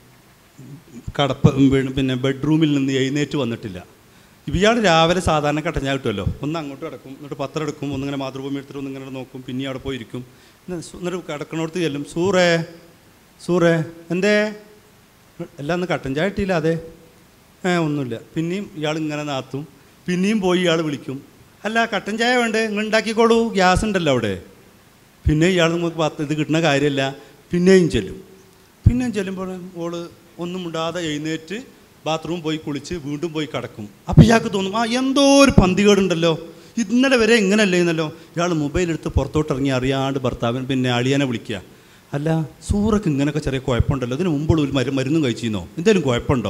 കടപ്പ വീണ് പിന്നെ ബെഡ്റൂമിൽ നിന്ന് എഴുന്നേറ്റ് വന്നിട്ടില്ല ഇയാൾ രാവിലെ സാധാരണ കട്ടഞ്ഞാ കിട്ടുമല്ലോ ഒന്ന് അങ്ങോട്ട് കിടക്കും എന്നിട്ട് പത്രം എടുക്കും ഒന്നിങ്ങനെ മാതൃഭൂമി എടുത്തിട്ട് ഒന്നിങ്ങനെ നോക്കും പിന്നെ അവിടെ പോയിരിക്കും എന്നിട്ട് സു- എന്നിട്ട് കിടക്കണോടത്ത് ചെല്ലും സൂറേ സൂറേ എന്തേ എല്ലാം ഒന്ന് കട്ടൻ ചായ ഇട്ടില്ല അതെ ഏ ഒന്നുമില്ല പിന്നെയും ഇയാൾ ഇങ്ങനെ നാത്തും പിന്നെയും പോയി ഇയാൾ വിളിക്കും അല്ല കട്ടൻ ചായ വേണ്ടേ നിങ്ങൾ ഉണ്ടാക്കിക്കോളൂ ഗ്യാസ് ഉണ്ടല്ലോ അവിടെ പിന്നെ ഇയാൾ നമുക്ക് പത്ത് ഇത് കിട്ടുന്ന കാര്യമല്ല പിന്നെയും ചെല്ലും പിന്നെയും ചെല്ലുമ്പോൾ ഓള് ഒന്നും മുണ്ടാതെ എഴുന്നേറ്റ് ബാത്റൂം പോയി കുളിച്ച് വീണ്ടും പോയി കിടക്കും അപ്പോൾ ഇയാൾക്ക് തോന്നും ആ എന്തോ ഒരു പന്തികേടുണ്ടല്ലോ ഇന്നലെ വരെ ഇങ്ങനല്ലേന്നല്ലോ ഇയാൾ മൊബൈൽ എടുത്ത് പുറത്തോട്ട് ഇറങ്ങി അറിയാണ്ട് ഭർത്താവിന് പിന്നെ അളിയനെ വിളിക്കുക അല്ല സൂറക്ക് ഇങ്ങനെയൊക്കെ ചെറിയ കുഴപ്പമുണ്ടല്ലോ ഇതിന് മുമ്പുള്ള ഒരു മരു മരുന്നും കഴിച്ചിരുന്നോ എന്തെങ്കിലും കുഴപ്പമുണ്ടോ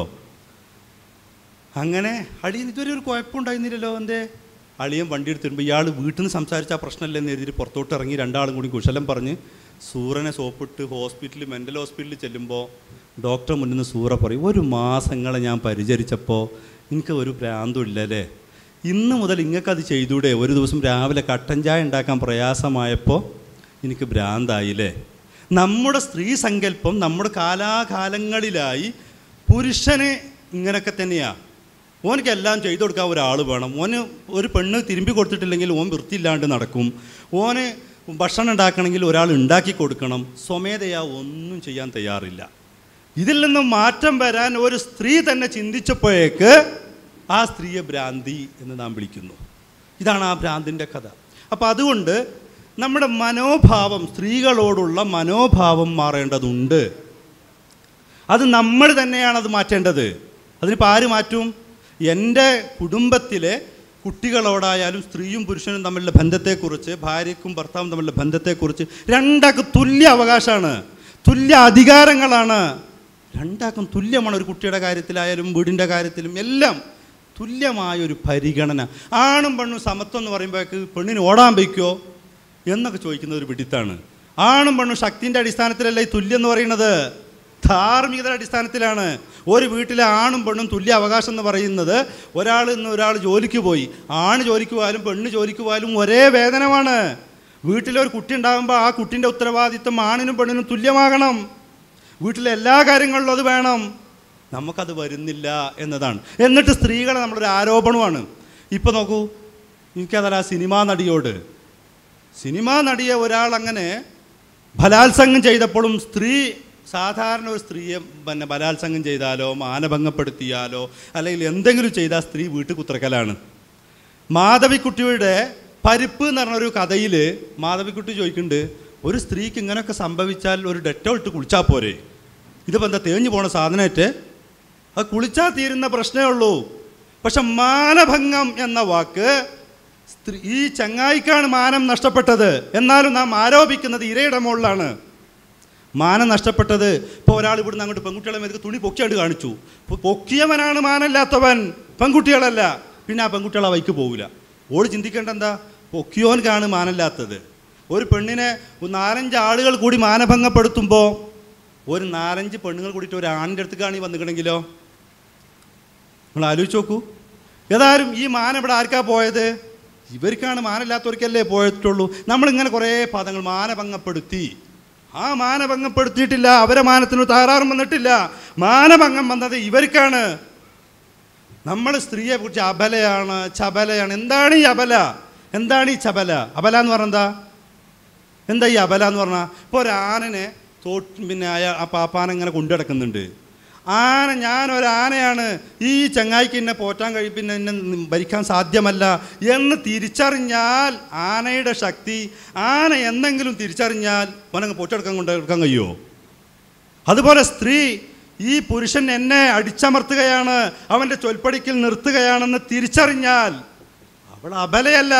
അങ്ങനെ അളിയൻ ഇതുവരെ ഒരു കുഴപ്പമുണ്ടായിരുന്നില്ലല്ലോ എന്തേ അളിയൻ വണ്ടി എടുത്ത് വരുമ്പോൾ ഇയാൾ വീട്ടിൽ നിന്ന് സംസാരിച്ച ആ പ്രശ്നമല്ലെന്ന് എഴുതിയിട്ട് പുറത്തോട്ട് ഇറങ്ങി രണ്ടാളും കൂടി കുശലം പറഞ്ഞ് സൂറനെ സോപ്പിട്ട് ഹോസ്പിറ്റലിൽ മെൻ്റൽ ഹോസ്പിറ്റലിൽ ചെല്ലുമ്പോൾ ഡോക്ടർ മുന്നിൽ നിന്ന് സൂറ പറയും ഒരു മാസങ്ങളെ ഞാൻ പരിചരിച്ചപ്പോൾ എനിക്ക് ഒരു ഭ്രാന്തും ഇല്ലല്ലേ ഇന്ന് മുതൽ ഇങ്ങക്കത് ചെയ്തൂടെ ഒരു ദിവസം രാവിലെ കട്ടൻ ചായ ഉണ്ടാക്കാൻ പ്രയാസമായപ്പോൾ എനിക്ക് ഭ്രാന്തായില്ലേ നമ്മുടെ സ്ത്രീ സങ്കല്പം നമ്മുടെ കാലാകാലങ്ങളിലായി പുരുഷന് ഇങ്ങനെയൊക്കെ തന്നെയാണ് ഓനക്ക് എല്ലാം ചെയ്തു കൊടുക്കാൻ ഒരാൾ വേണം ഓന് ഒരു പെണ്ണ് തിരുമ്പി കൊടുത്തിട്ടില്ലെങ്കിൽ ഓൻ വൃത്തിയില്ലാണ്ട് നടക്കും ഓന് ഭക്ഷണം ഉണ്ടാക്കണമെങ്കിൽ ഒരാൾ ഉണ്ടാക്കി കൊടുക്കണം സ്വമേധയാ ഒന്നും ചെയ്യാൻ തയ്യാറില്ല ഇതിൽ നിന്നും മാറ്റം വരാൻ ഒരു സ്ത്രീ തന്നെ ചിന്തിച്ചപ്പോഴേക്ക് ആ സ്ത്രീയെ ഭ്രാന്തി എന്ന് നാം വിളിക്കുന്നു ഇതാണ് ആ ഭ്രാന്തിൻ്റെ കഥ അപ്പോൾ അതുകൊണ്ട് നമ്മുടെ മനോഭാവം സ്ത്രീകളോടുള്ള മനോഭാവം മാറേണ്ടതുണ്ട് അത് നമ്മൾ തന്നെയാണ് അത് മാറ്റേണ്ടത് അതിനിപ്പോൾ ആര് മാറ്റും എൻ്റെ കുടുംബത്തിലെ കുട്ടികളോടായാലും സ്ത്രീയും പുരുഷനും തമ്മിലുള്ള ബന്ധത്തെക്കുറിച്ച് ഭാര്യയ്ക്കും ഭർത്താവും തമ്മിലുള്ള ബന്ധത്തെക്കുറിച്ച് രണ്ടാൾക്കും തുല്യ അവകാശമാണ് തുല്യ അധികാരങ്ങളാണ് രണ്ടാൾക്കും തുല്യമാണ് ഒരു കുട്ടിയുടെ കാര്യത്തിലായാലും വീടിൻ്റെ കാര്യത്തിലും എല്ലാം തുല്യമായ ഒരു പരിഗണന ആണും പെണ്ണും സമത്വം എന്ന് പറയുമ്പോഴേക്ക് പെണ്ണിന് ഓടാൻ വയ്ക്കുമോ എന്നൊക്കെ ചോദിക്കുന്ന ഒരു പിടിത്താണ് ആണും പെണ്ണും ശക്തിൻ്റെ അടിസ്ഥാനത്തിലല്ല ഈ തുല്യം എന്ന് പറയുന്നത് ധാർമ്മികതയുടെ അടിസ്ഥാനത്തിലാണ് ഒരു വീട്ടിലെ ആണും പെണ്ണും തുല്യ അവകാശം എന്ന് പറയുന്നത് ഒരാൾ ഇന്ന് ഒരാൾ ജോലിക്ക് പോയി ആണ് ജോലിക്ക് പോയാലും പെണ്ണ് ജോലിക്ക് പോയാലും ഒരേ വേതനമാണ് വീട്ടിലൊരു കുട്ടി ഉണ്ടാകുമ്പോൾ ആ കുട്ടിൻ്റെ ഉത്തരവാദിത്വം ആണിനും പെണ്ണിനും തുല്യമാകണം വീട്ടിലെ എല്ലാ കാര്യങ്ങളിലും അത് വേണം നമുക്കത് വരുന്നില്ല എന്നതാണ് എന്നിട്ട് സ്ത്രീകളെ നമ്മളൊരു ആരോപണമാണ് ഇപ്പോൾ നോക്കൂ എനിക്കതല്ല ആ സിനിമാ നടിയോട് സിനിമാ നടിയെ ഒരാൾ അങ്ങനെ ബലാത്സംഗം ചെയ്തപ്പോഴും സ്ത്രീ സാധാരണ ഒരു സ്ത്രീയെ പിന്നെ ബലാത്സംഗം ചെയ്താലോ മാനഭംഗപ്പെടുത്തിയാലോ അല്ലെങ്കിൽ എന്തെങ്കിലും ചെയ്താൽ സ്ത്രീ വീട്ടിൽ കുത്രക്കലാണ് മാധവിക്കുട്ടിയുടെ പരിപ്പ് എന്ന് പറഞ്ഞൊരു കഥയിൽ മാധവിക്കുട്ടി ചോദിക്കുന്നുണ്ട് ഒരു സ്ത്രീക്ക് ഇങ്ങനെയൊക്കെ സംഭവിച്ചാൽ ഒരു ഡെറ്റോൾ ഇട്ട് കുളിച്ചാൽ പോരെ ഇതിപ്പോൾ എന്താ തേഞ്ഞു പോണ സാധനമായിട്ട് അത് കുളിച്ചാൽ തീരുന്ന പ്രശ്നമേ ഉള്ളൂ പക്ഷെ മാനഭംഗം എന്ന വാക്ക് സ്ത്രീ ഈ ചങ്ങായിക്കാണ് മാനം നഷ്ടപ്പെട്ടത് എന്നാലും നാം ആരോപിക്കുന്നത് ഇരയുടെ മുകളിലാണ് മാനം നഷ്ടപ്പെട്ടത് ഇപ്പോൾ ഒരാൾ ഇവിടുന്ന് അങ്ങോട്ട് പെൺകുട്ടികളെ മേലേക്ക് തുണി പൊക്കിയാണ്ട് കാണിച്ചു പൊ- പൊക്കിയവനാണ് മാനമില്ലാത്തവൻ പെൺകുട്ടികളല്ല പിന്നെ ആ പെൺകുട്ടികൾ ആ വൈക്ക് പോകില്ല ഓട് ചിന്തിക്കേണ്ട എന്താ പൊക്കിയോൻക്കാണ് മാനമില്ലാത്തത് ഒരു പെണ്ണിനെ ഒരു നാലഞ്ച് ആളുകൾ കൂടി മാനഭംഗപ്പെടുത്തുമ്പോൾ ഒരു നാലഞ്ച് പെണ്ണുങ്ങൾ കൂടിയിട്ട് ഒരു ആണിൻ്റെ അടുത്തേക്കാണ് ഈ വന്നിക്കണമെങ്കിലോ നിങ്ങൾ ആലോചിച്ച് നോക്കൂ ഏതായാലും ഈ മാനം ഇവിടെ ആർക്കാ പോയത് ഇവർക്കാണ് മാനമില്ലാത്തവർക്കല്ലേ പോയിട്ടുള്ളൂ നമ്മളിങ്ങനെ കുറേ പദങ്ങൾ മാനഭംഗപ്പെടുത്തി ആ മാനഭംഗപ്പെടുത്തിയിട്ടില്ല അവരെ മാനത്തിന് തകരാറും വന്നിട്ടില്ല മാനഭംഗം വന്നത് ഇവർക്കാണ് നമ്മൾ സ്ത്രീയെ കുറിച്ച് അബലയാണ് ചബലയാണ് എന്താണ് ഈ അബല എന്താണ് ഈ ചബല അബല എന്ന് പറഞ്ഞാൽ എന്താ എന്താ ഈ അബല എന്ന് പറഞ്ഞാൽ ഇപ്പോൾ ഒരു ആനനെ തോട്ട് പിന്നെ അയാൾ ആ പാപ്പാന ഇങ്ങനെ കൊണ്ടു കിടക്കുന്നുണ്ട് ആന ഞാൻ ഒരു ആനയാണ് ഈ ചങ്ങായിക്ക് എന്നെ പോറ്റാൻ കഴിയും പിന്നെ എന്നെ ഭരിക്കാൻ സാധ്യമല്ല എന്ന് തിരിച്ചറിഞ്ഞാൽ ആനയുടെ ശക്തി ആന എന്തെങ്കിലും തിരിച്ചറിഞ്ഞാൽ അവനങ്ങ് പോറ്റെടുക്കാൻ കൊണ്ടെടുക്കാൻ കഴിയുമോ അതുപോലെ സ്ത്രീ ഈ പുരുഷൻ എന്നെ അടിച്ചമർത്തുകയാണ് അവൻ്റെ ചൊൽപ്പടിക്കിൽ നിർത്തുകയാണെന്ന് തിരിച്ചറിഞ്ഞാൽ അവൾ അബലയല്ല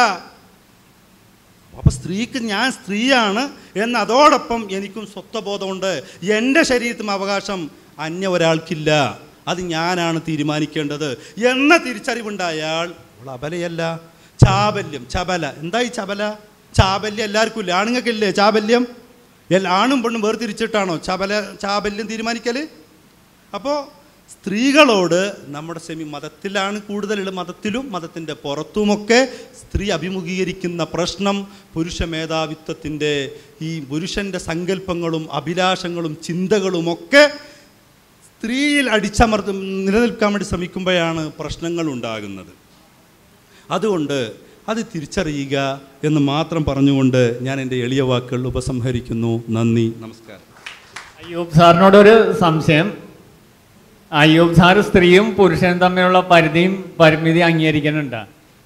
അപ്പോൾ സ്ത്രീക്ക് ഞാൻ സ്ത്രീയാണ് എന്ന് അതോടൊപ്പം എനിക്കും സ്വത്വബോധമുണ്ട് എൻ്റെ ശരീരത്തും അവകാശം അന്യ ഒരാൾക്കില്ല അത് ഞാനാണ് തീരുമാനിക്കേണ്ടത് എന്ന തിരിച്ചറിവുണ്ടായാൽ അവൾ അബലയല്ല ചാബല്യം ചബല എന്താ ഈ ചബല ചാബല്യം എല്ലാവർക്കും ഇല്ല ആണുങ്ങൾക്കില്ലേ ചാബല്യം എല്ലാ ആണും പെണ്ണും വേർതിരിച്ചിട്ടാണോ ചബല ചാബല്യം തീരുമാനിക്കൽ അപ്പോൾ സ്ത്രീകളോട് നമ്മുടെ സെമി മതത്തിലാണ് കൂടുതലുള്ള മതത്തിലും മതത്തിൻ്റെ പുറത്തുമൊക്കെ സ്ത്രീ അഭിമുഖീകരിക്കുന്ന പ്രശ്നം പുരുഷ മേധാവിത്വത്തിൻ്റെ ഈ പുരുഷൻ്റെ സങ്കല്പങ്ങളും അഭിലാഷങ്ങളും ചിന്തകളുമൊക്കെ സ്ത്രീയിൽ അടിച്ചമർത്ത് നിലനിൽക്കാൻ വേണ്ടി ശ്രമിക്കുമ്പോഴാണ് പ്രശ്നങ്ങൾ ഉണ്ടാകുന്നത് അതുകൊണ്ട് അത് തിരിച്ചറിയുക എന്ന് മാത്രം പറഞ്ഞുകൊണ്ട് ഞാൻ എൻ്റെ എളിയ വാക്കുകൾ ഉപസംഹരിക്കുന്നു നന്ദി നമസ്കാരം അയ്യൂബ് സാറിനോടൊരു സംശയം അയ്യൂബ് സാർ സ്ത്രീയും പുരുഷനും തമ്മിലുള്ള പരിധിയും പരിമിതി അംഗീകരിക്കുന്നുണ്ട്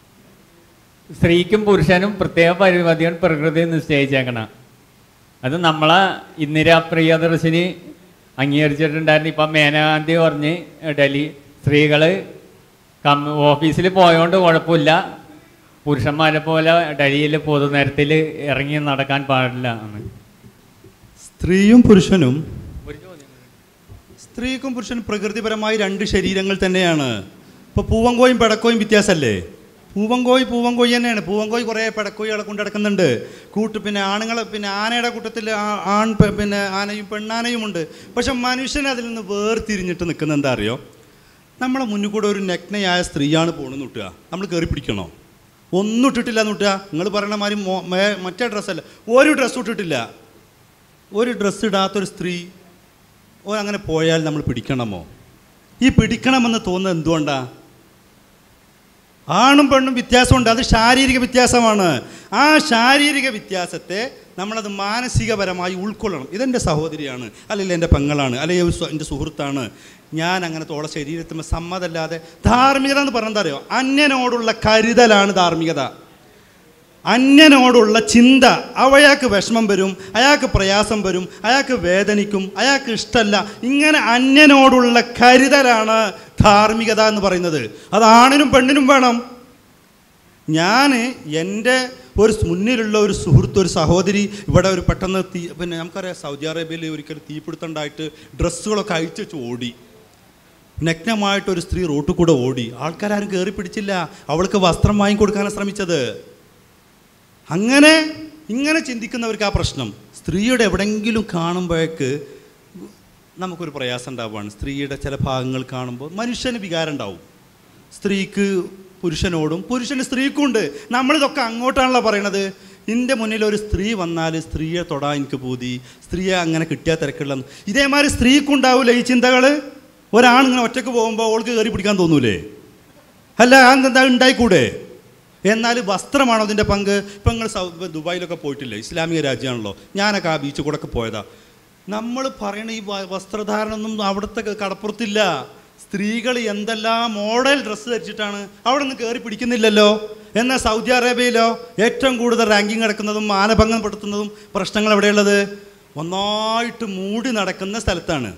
സ്ത്രീക്കും പുരുഷനും പ്രത്യേക പരിമിതികൾ പ്രകൃതി നിശ്ചയിച്ചേക്കണം അത് നമ്മളെ ഇന്ദിര പ്രിയദർശിനി അംഗീകരിച്ചിട്ടുണ്ടായിരുന്നു ഇപ്പം മേനകാന്തി പറഞ്ഞ് ഡൽഹി സ്ത്രീകൾ കം ഓഫീസിൽ പോയോണ്ട് കുഴപ്പമില്ല പുരുഷന്മാരെ പോലെ ഡൽഹിയിൽ പൊതുനിരത്തിൽ ഇറങ്ങി നടക്കാൻ പാടില്ല എന്ന് സ്ത്രീയും പുരുഷനും ഒരു ചോദ്യം സ്ത്രീക്കും പുരുഷനും പ്രകൃതിപരമായി രണ്ട് ശരീരങ്ങൾ തന്നെയാണ് ഇപ്പോൾ പൂവങ്കോയും പെടക്കോയും വ്യത്യാസമല്ലേ പൂവങ്കോയി പൂവങ്കോയി തന്നെയാണ് പൂവങ്കോയി കുറേ പെടക്കോയികളെ കൊണ്ട് നടക്കുന്നുണ്ട് കൂട്ട് പിന്നെ ആണുങ്ങൾ പിന്നെ ആനയുടെ കൂട്ടത്തിൽ ആ- ആൺ പെ- പിന്നെ ആനയും പെണ്ണാനയും ഉണ്ട് പക്ഷെ മനുഷ്യൻ അതിൽ നിന്ന് വേർതിരിഞ്ഞിട്ട് നിൽക്കുന്ന എന്താ അറിയോ നമ്മളെ മുന്നിൽ കൂടെ ഒരു നഗ്നയായ സ്ത്രീയാണ് പോണെന്ന് വിട്ടുക നമ്മൾ കയറി പിടിക്കണോ ഒന്നും ഇട്ടിട്ടില്ല എന്ന് വിട്ടുക നിങ്ങൾ പറയണ മാതിരി മോ- മേ- മറ്റേ ഡ്രസ്സല്ല ഒരു ഡ്രസ്സ് ഇട്ടിട്ടില്ല ഒരു ഡ്രസ്സ് ഇടാത്തൊരു സ്ത്രീ ഓ അങ്ങനെ പോയാൽ നമ്മൾ പിടിക്കണമോ ഈ പിടിക്കണമെന്ന് തോന്നുന്നത് എന്തുകൊണ്ടാ ആണും പെണ്ണും വ്യത്യാസമുണ്ട് അത് ശാരീരിക വ്യത്യാസമാണ് ആ ശാരീരിക വ്യത്യാസത്തെ നമ്മളത് മാനസികപരമായി ഉൾക്കൊള്ളണം ഇതെൻ്റെ സഹോദരിയാണ് അല്ലെങ്കിൽ എൻ്റെ പെങ്ങളാണ് അല്ലെങ്കിൽ ഒരു സ്വ- എൻ്റെ സുഹൃത്താണ് ഞാൻ അങ്ങനത്തെ ഓളെ ശരീരത്തിന് സമ്മതമല്ലാതെ ധാർമ്മികത എന്ന് പറഞ്ഞാൽ അറിയോ അന്യനോടുള്ള കരുതലാണ് ധാർമ്മികത അന്യനോടുള്ള ചിന്ത അയാൾക്ക് വിഷമം വരും അയാൾക്ക് പ്രയാസം വരും അയാൾക്ക് വേദനിക്കും അയാൾക്ക് ഇഷ്ടമല്ല ഇങ്ങനെ അന്യനോടുള്ള കരുതലാണ് ധാർമ്മികത എന്ന് പറയുന്നത് അത് ആണിനും പെണ്ണിനും വേണം ഞാൻ എൻ്റെ ഒരു സ് മുന്നിലുള്ള ഒരു സുഹൃത്ത് ഒരു സഹോദരി ഇവിടെ ഒരു പെട്ടെന്ന് തീ പിന്നെ നമുക്കറിയാം സൗദി അറേബ്യയിൽ ഒരിക്കൽ തീപിടുത്തമുണ്ടായിട്ട് ഡ്രസ്സുകളൊക്കെ അഴിച്ചു വെച്ച് ഓടി നഗ്നമായിട്ട് ഒരു സ്ത്രീ റോട്ടിൽ കൂടെ ഓടി ആൾക്കാരും കയറി പിടിച്ചില്ല അവൾക്ക് വസ്ത്രം വാങ്ങിക്കൊടുക്കാനാണ് ശ്രമിച്ചത് അങ്ങനെ ഇങ്ങനെ ചിന്തിക്കുന്നവർക്ക് ആ പ്രശ്നം സ്ത്രീയുടെ എവിടെങ്കിലും കാണുമ്പോഴേക്ക് നമുക്കൊരു പ്രയാസം ഉണ്ടാവുകയാണ് സ്ത്രീയുടെ ചില ഭാഗങ്ങൾ കാണുമ്പോൾ മനുഷ്യന് വികാരം ഉണ്ടാവും സ്ത്രീക്ക് പുരുഷനോടും പുരുഷന് സ്ത്രീക്കും ഉണ്ട് നമ്മളിതൊക്കെ അങ്ങോട്ടാണല്ലോ പറയണത് എൻ്റെ മുന്നിൽ ഒരു സ്ത്രീ വന്നാൽ സ്ത്രീയെ തൊടാൻ എനിക്ക് പൂതി സ്ത്രീയെ അങ്ങനെ കിട്ടിയാൽ തിരക്കുള്ള ഇതേമാതിരി സ്ത്രീക്കും ഉണ്ടാവില്ല ഈ ചിന്തകൾ ഒരാണിങ്ങനെ ഒറ്റക്ക് പോകുമ്പോൾ ഓൾക്ക് കയറി പിടിക്കാൻ തോന്നൂലേ അല്ല എന്താ ഉണ്ടായിക്കൂടെ എന്നാൽ വസ്ത്രമാണോ അതിൻ്റെ പങ്ക് ഇപ്പം നിങ്ങൾ സൗ ഇപ്പം ദുബായിലൊക്കെ പോയിട്ടില്ലേ ഇസ്ലാമിക രാജ്യമാണല്ലോ ഞാനൊക്കെ ആ ബീച്ചിൽ കൂടെ ഒക്കെ പോയതാ നമ്മൾ പറയണ ഈ വ- വസ്ത്രധാരണമൊന്നും അവിടുത്തെ കടപ്പുറത്തില്ല സ്ത്രീകൾ എന്തെല്ലാം മോഡൽ ഡ്രസ്സ് ധരിച്ചിട്ടാണ് അവിടെ നിന്ന് കയറി പിടിക്കുന്നില്ലല്ലോ എന്നാൽ സൗദി അറേബ്യയിലോ ഏറ്റവും കൂടുതൽ റാങ്കിങ് കിടക്കുന്നതും മാനഭംഗപ്പെടുത്തുന്നതും പ്രശ്നങ്ങൾ എവിടെയുള്ളത് ഒന്നായിട്ട് മൂടി നടക്കുന്ന സ്ഥലത്താണ്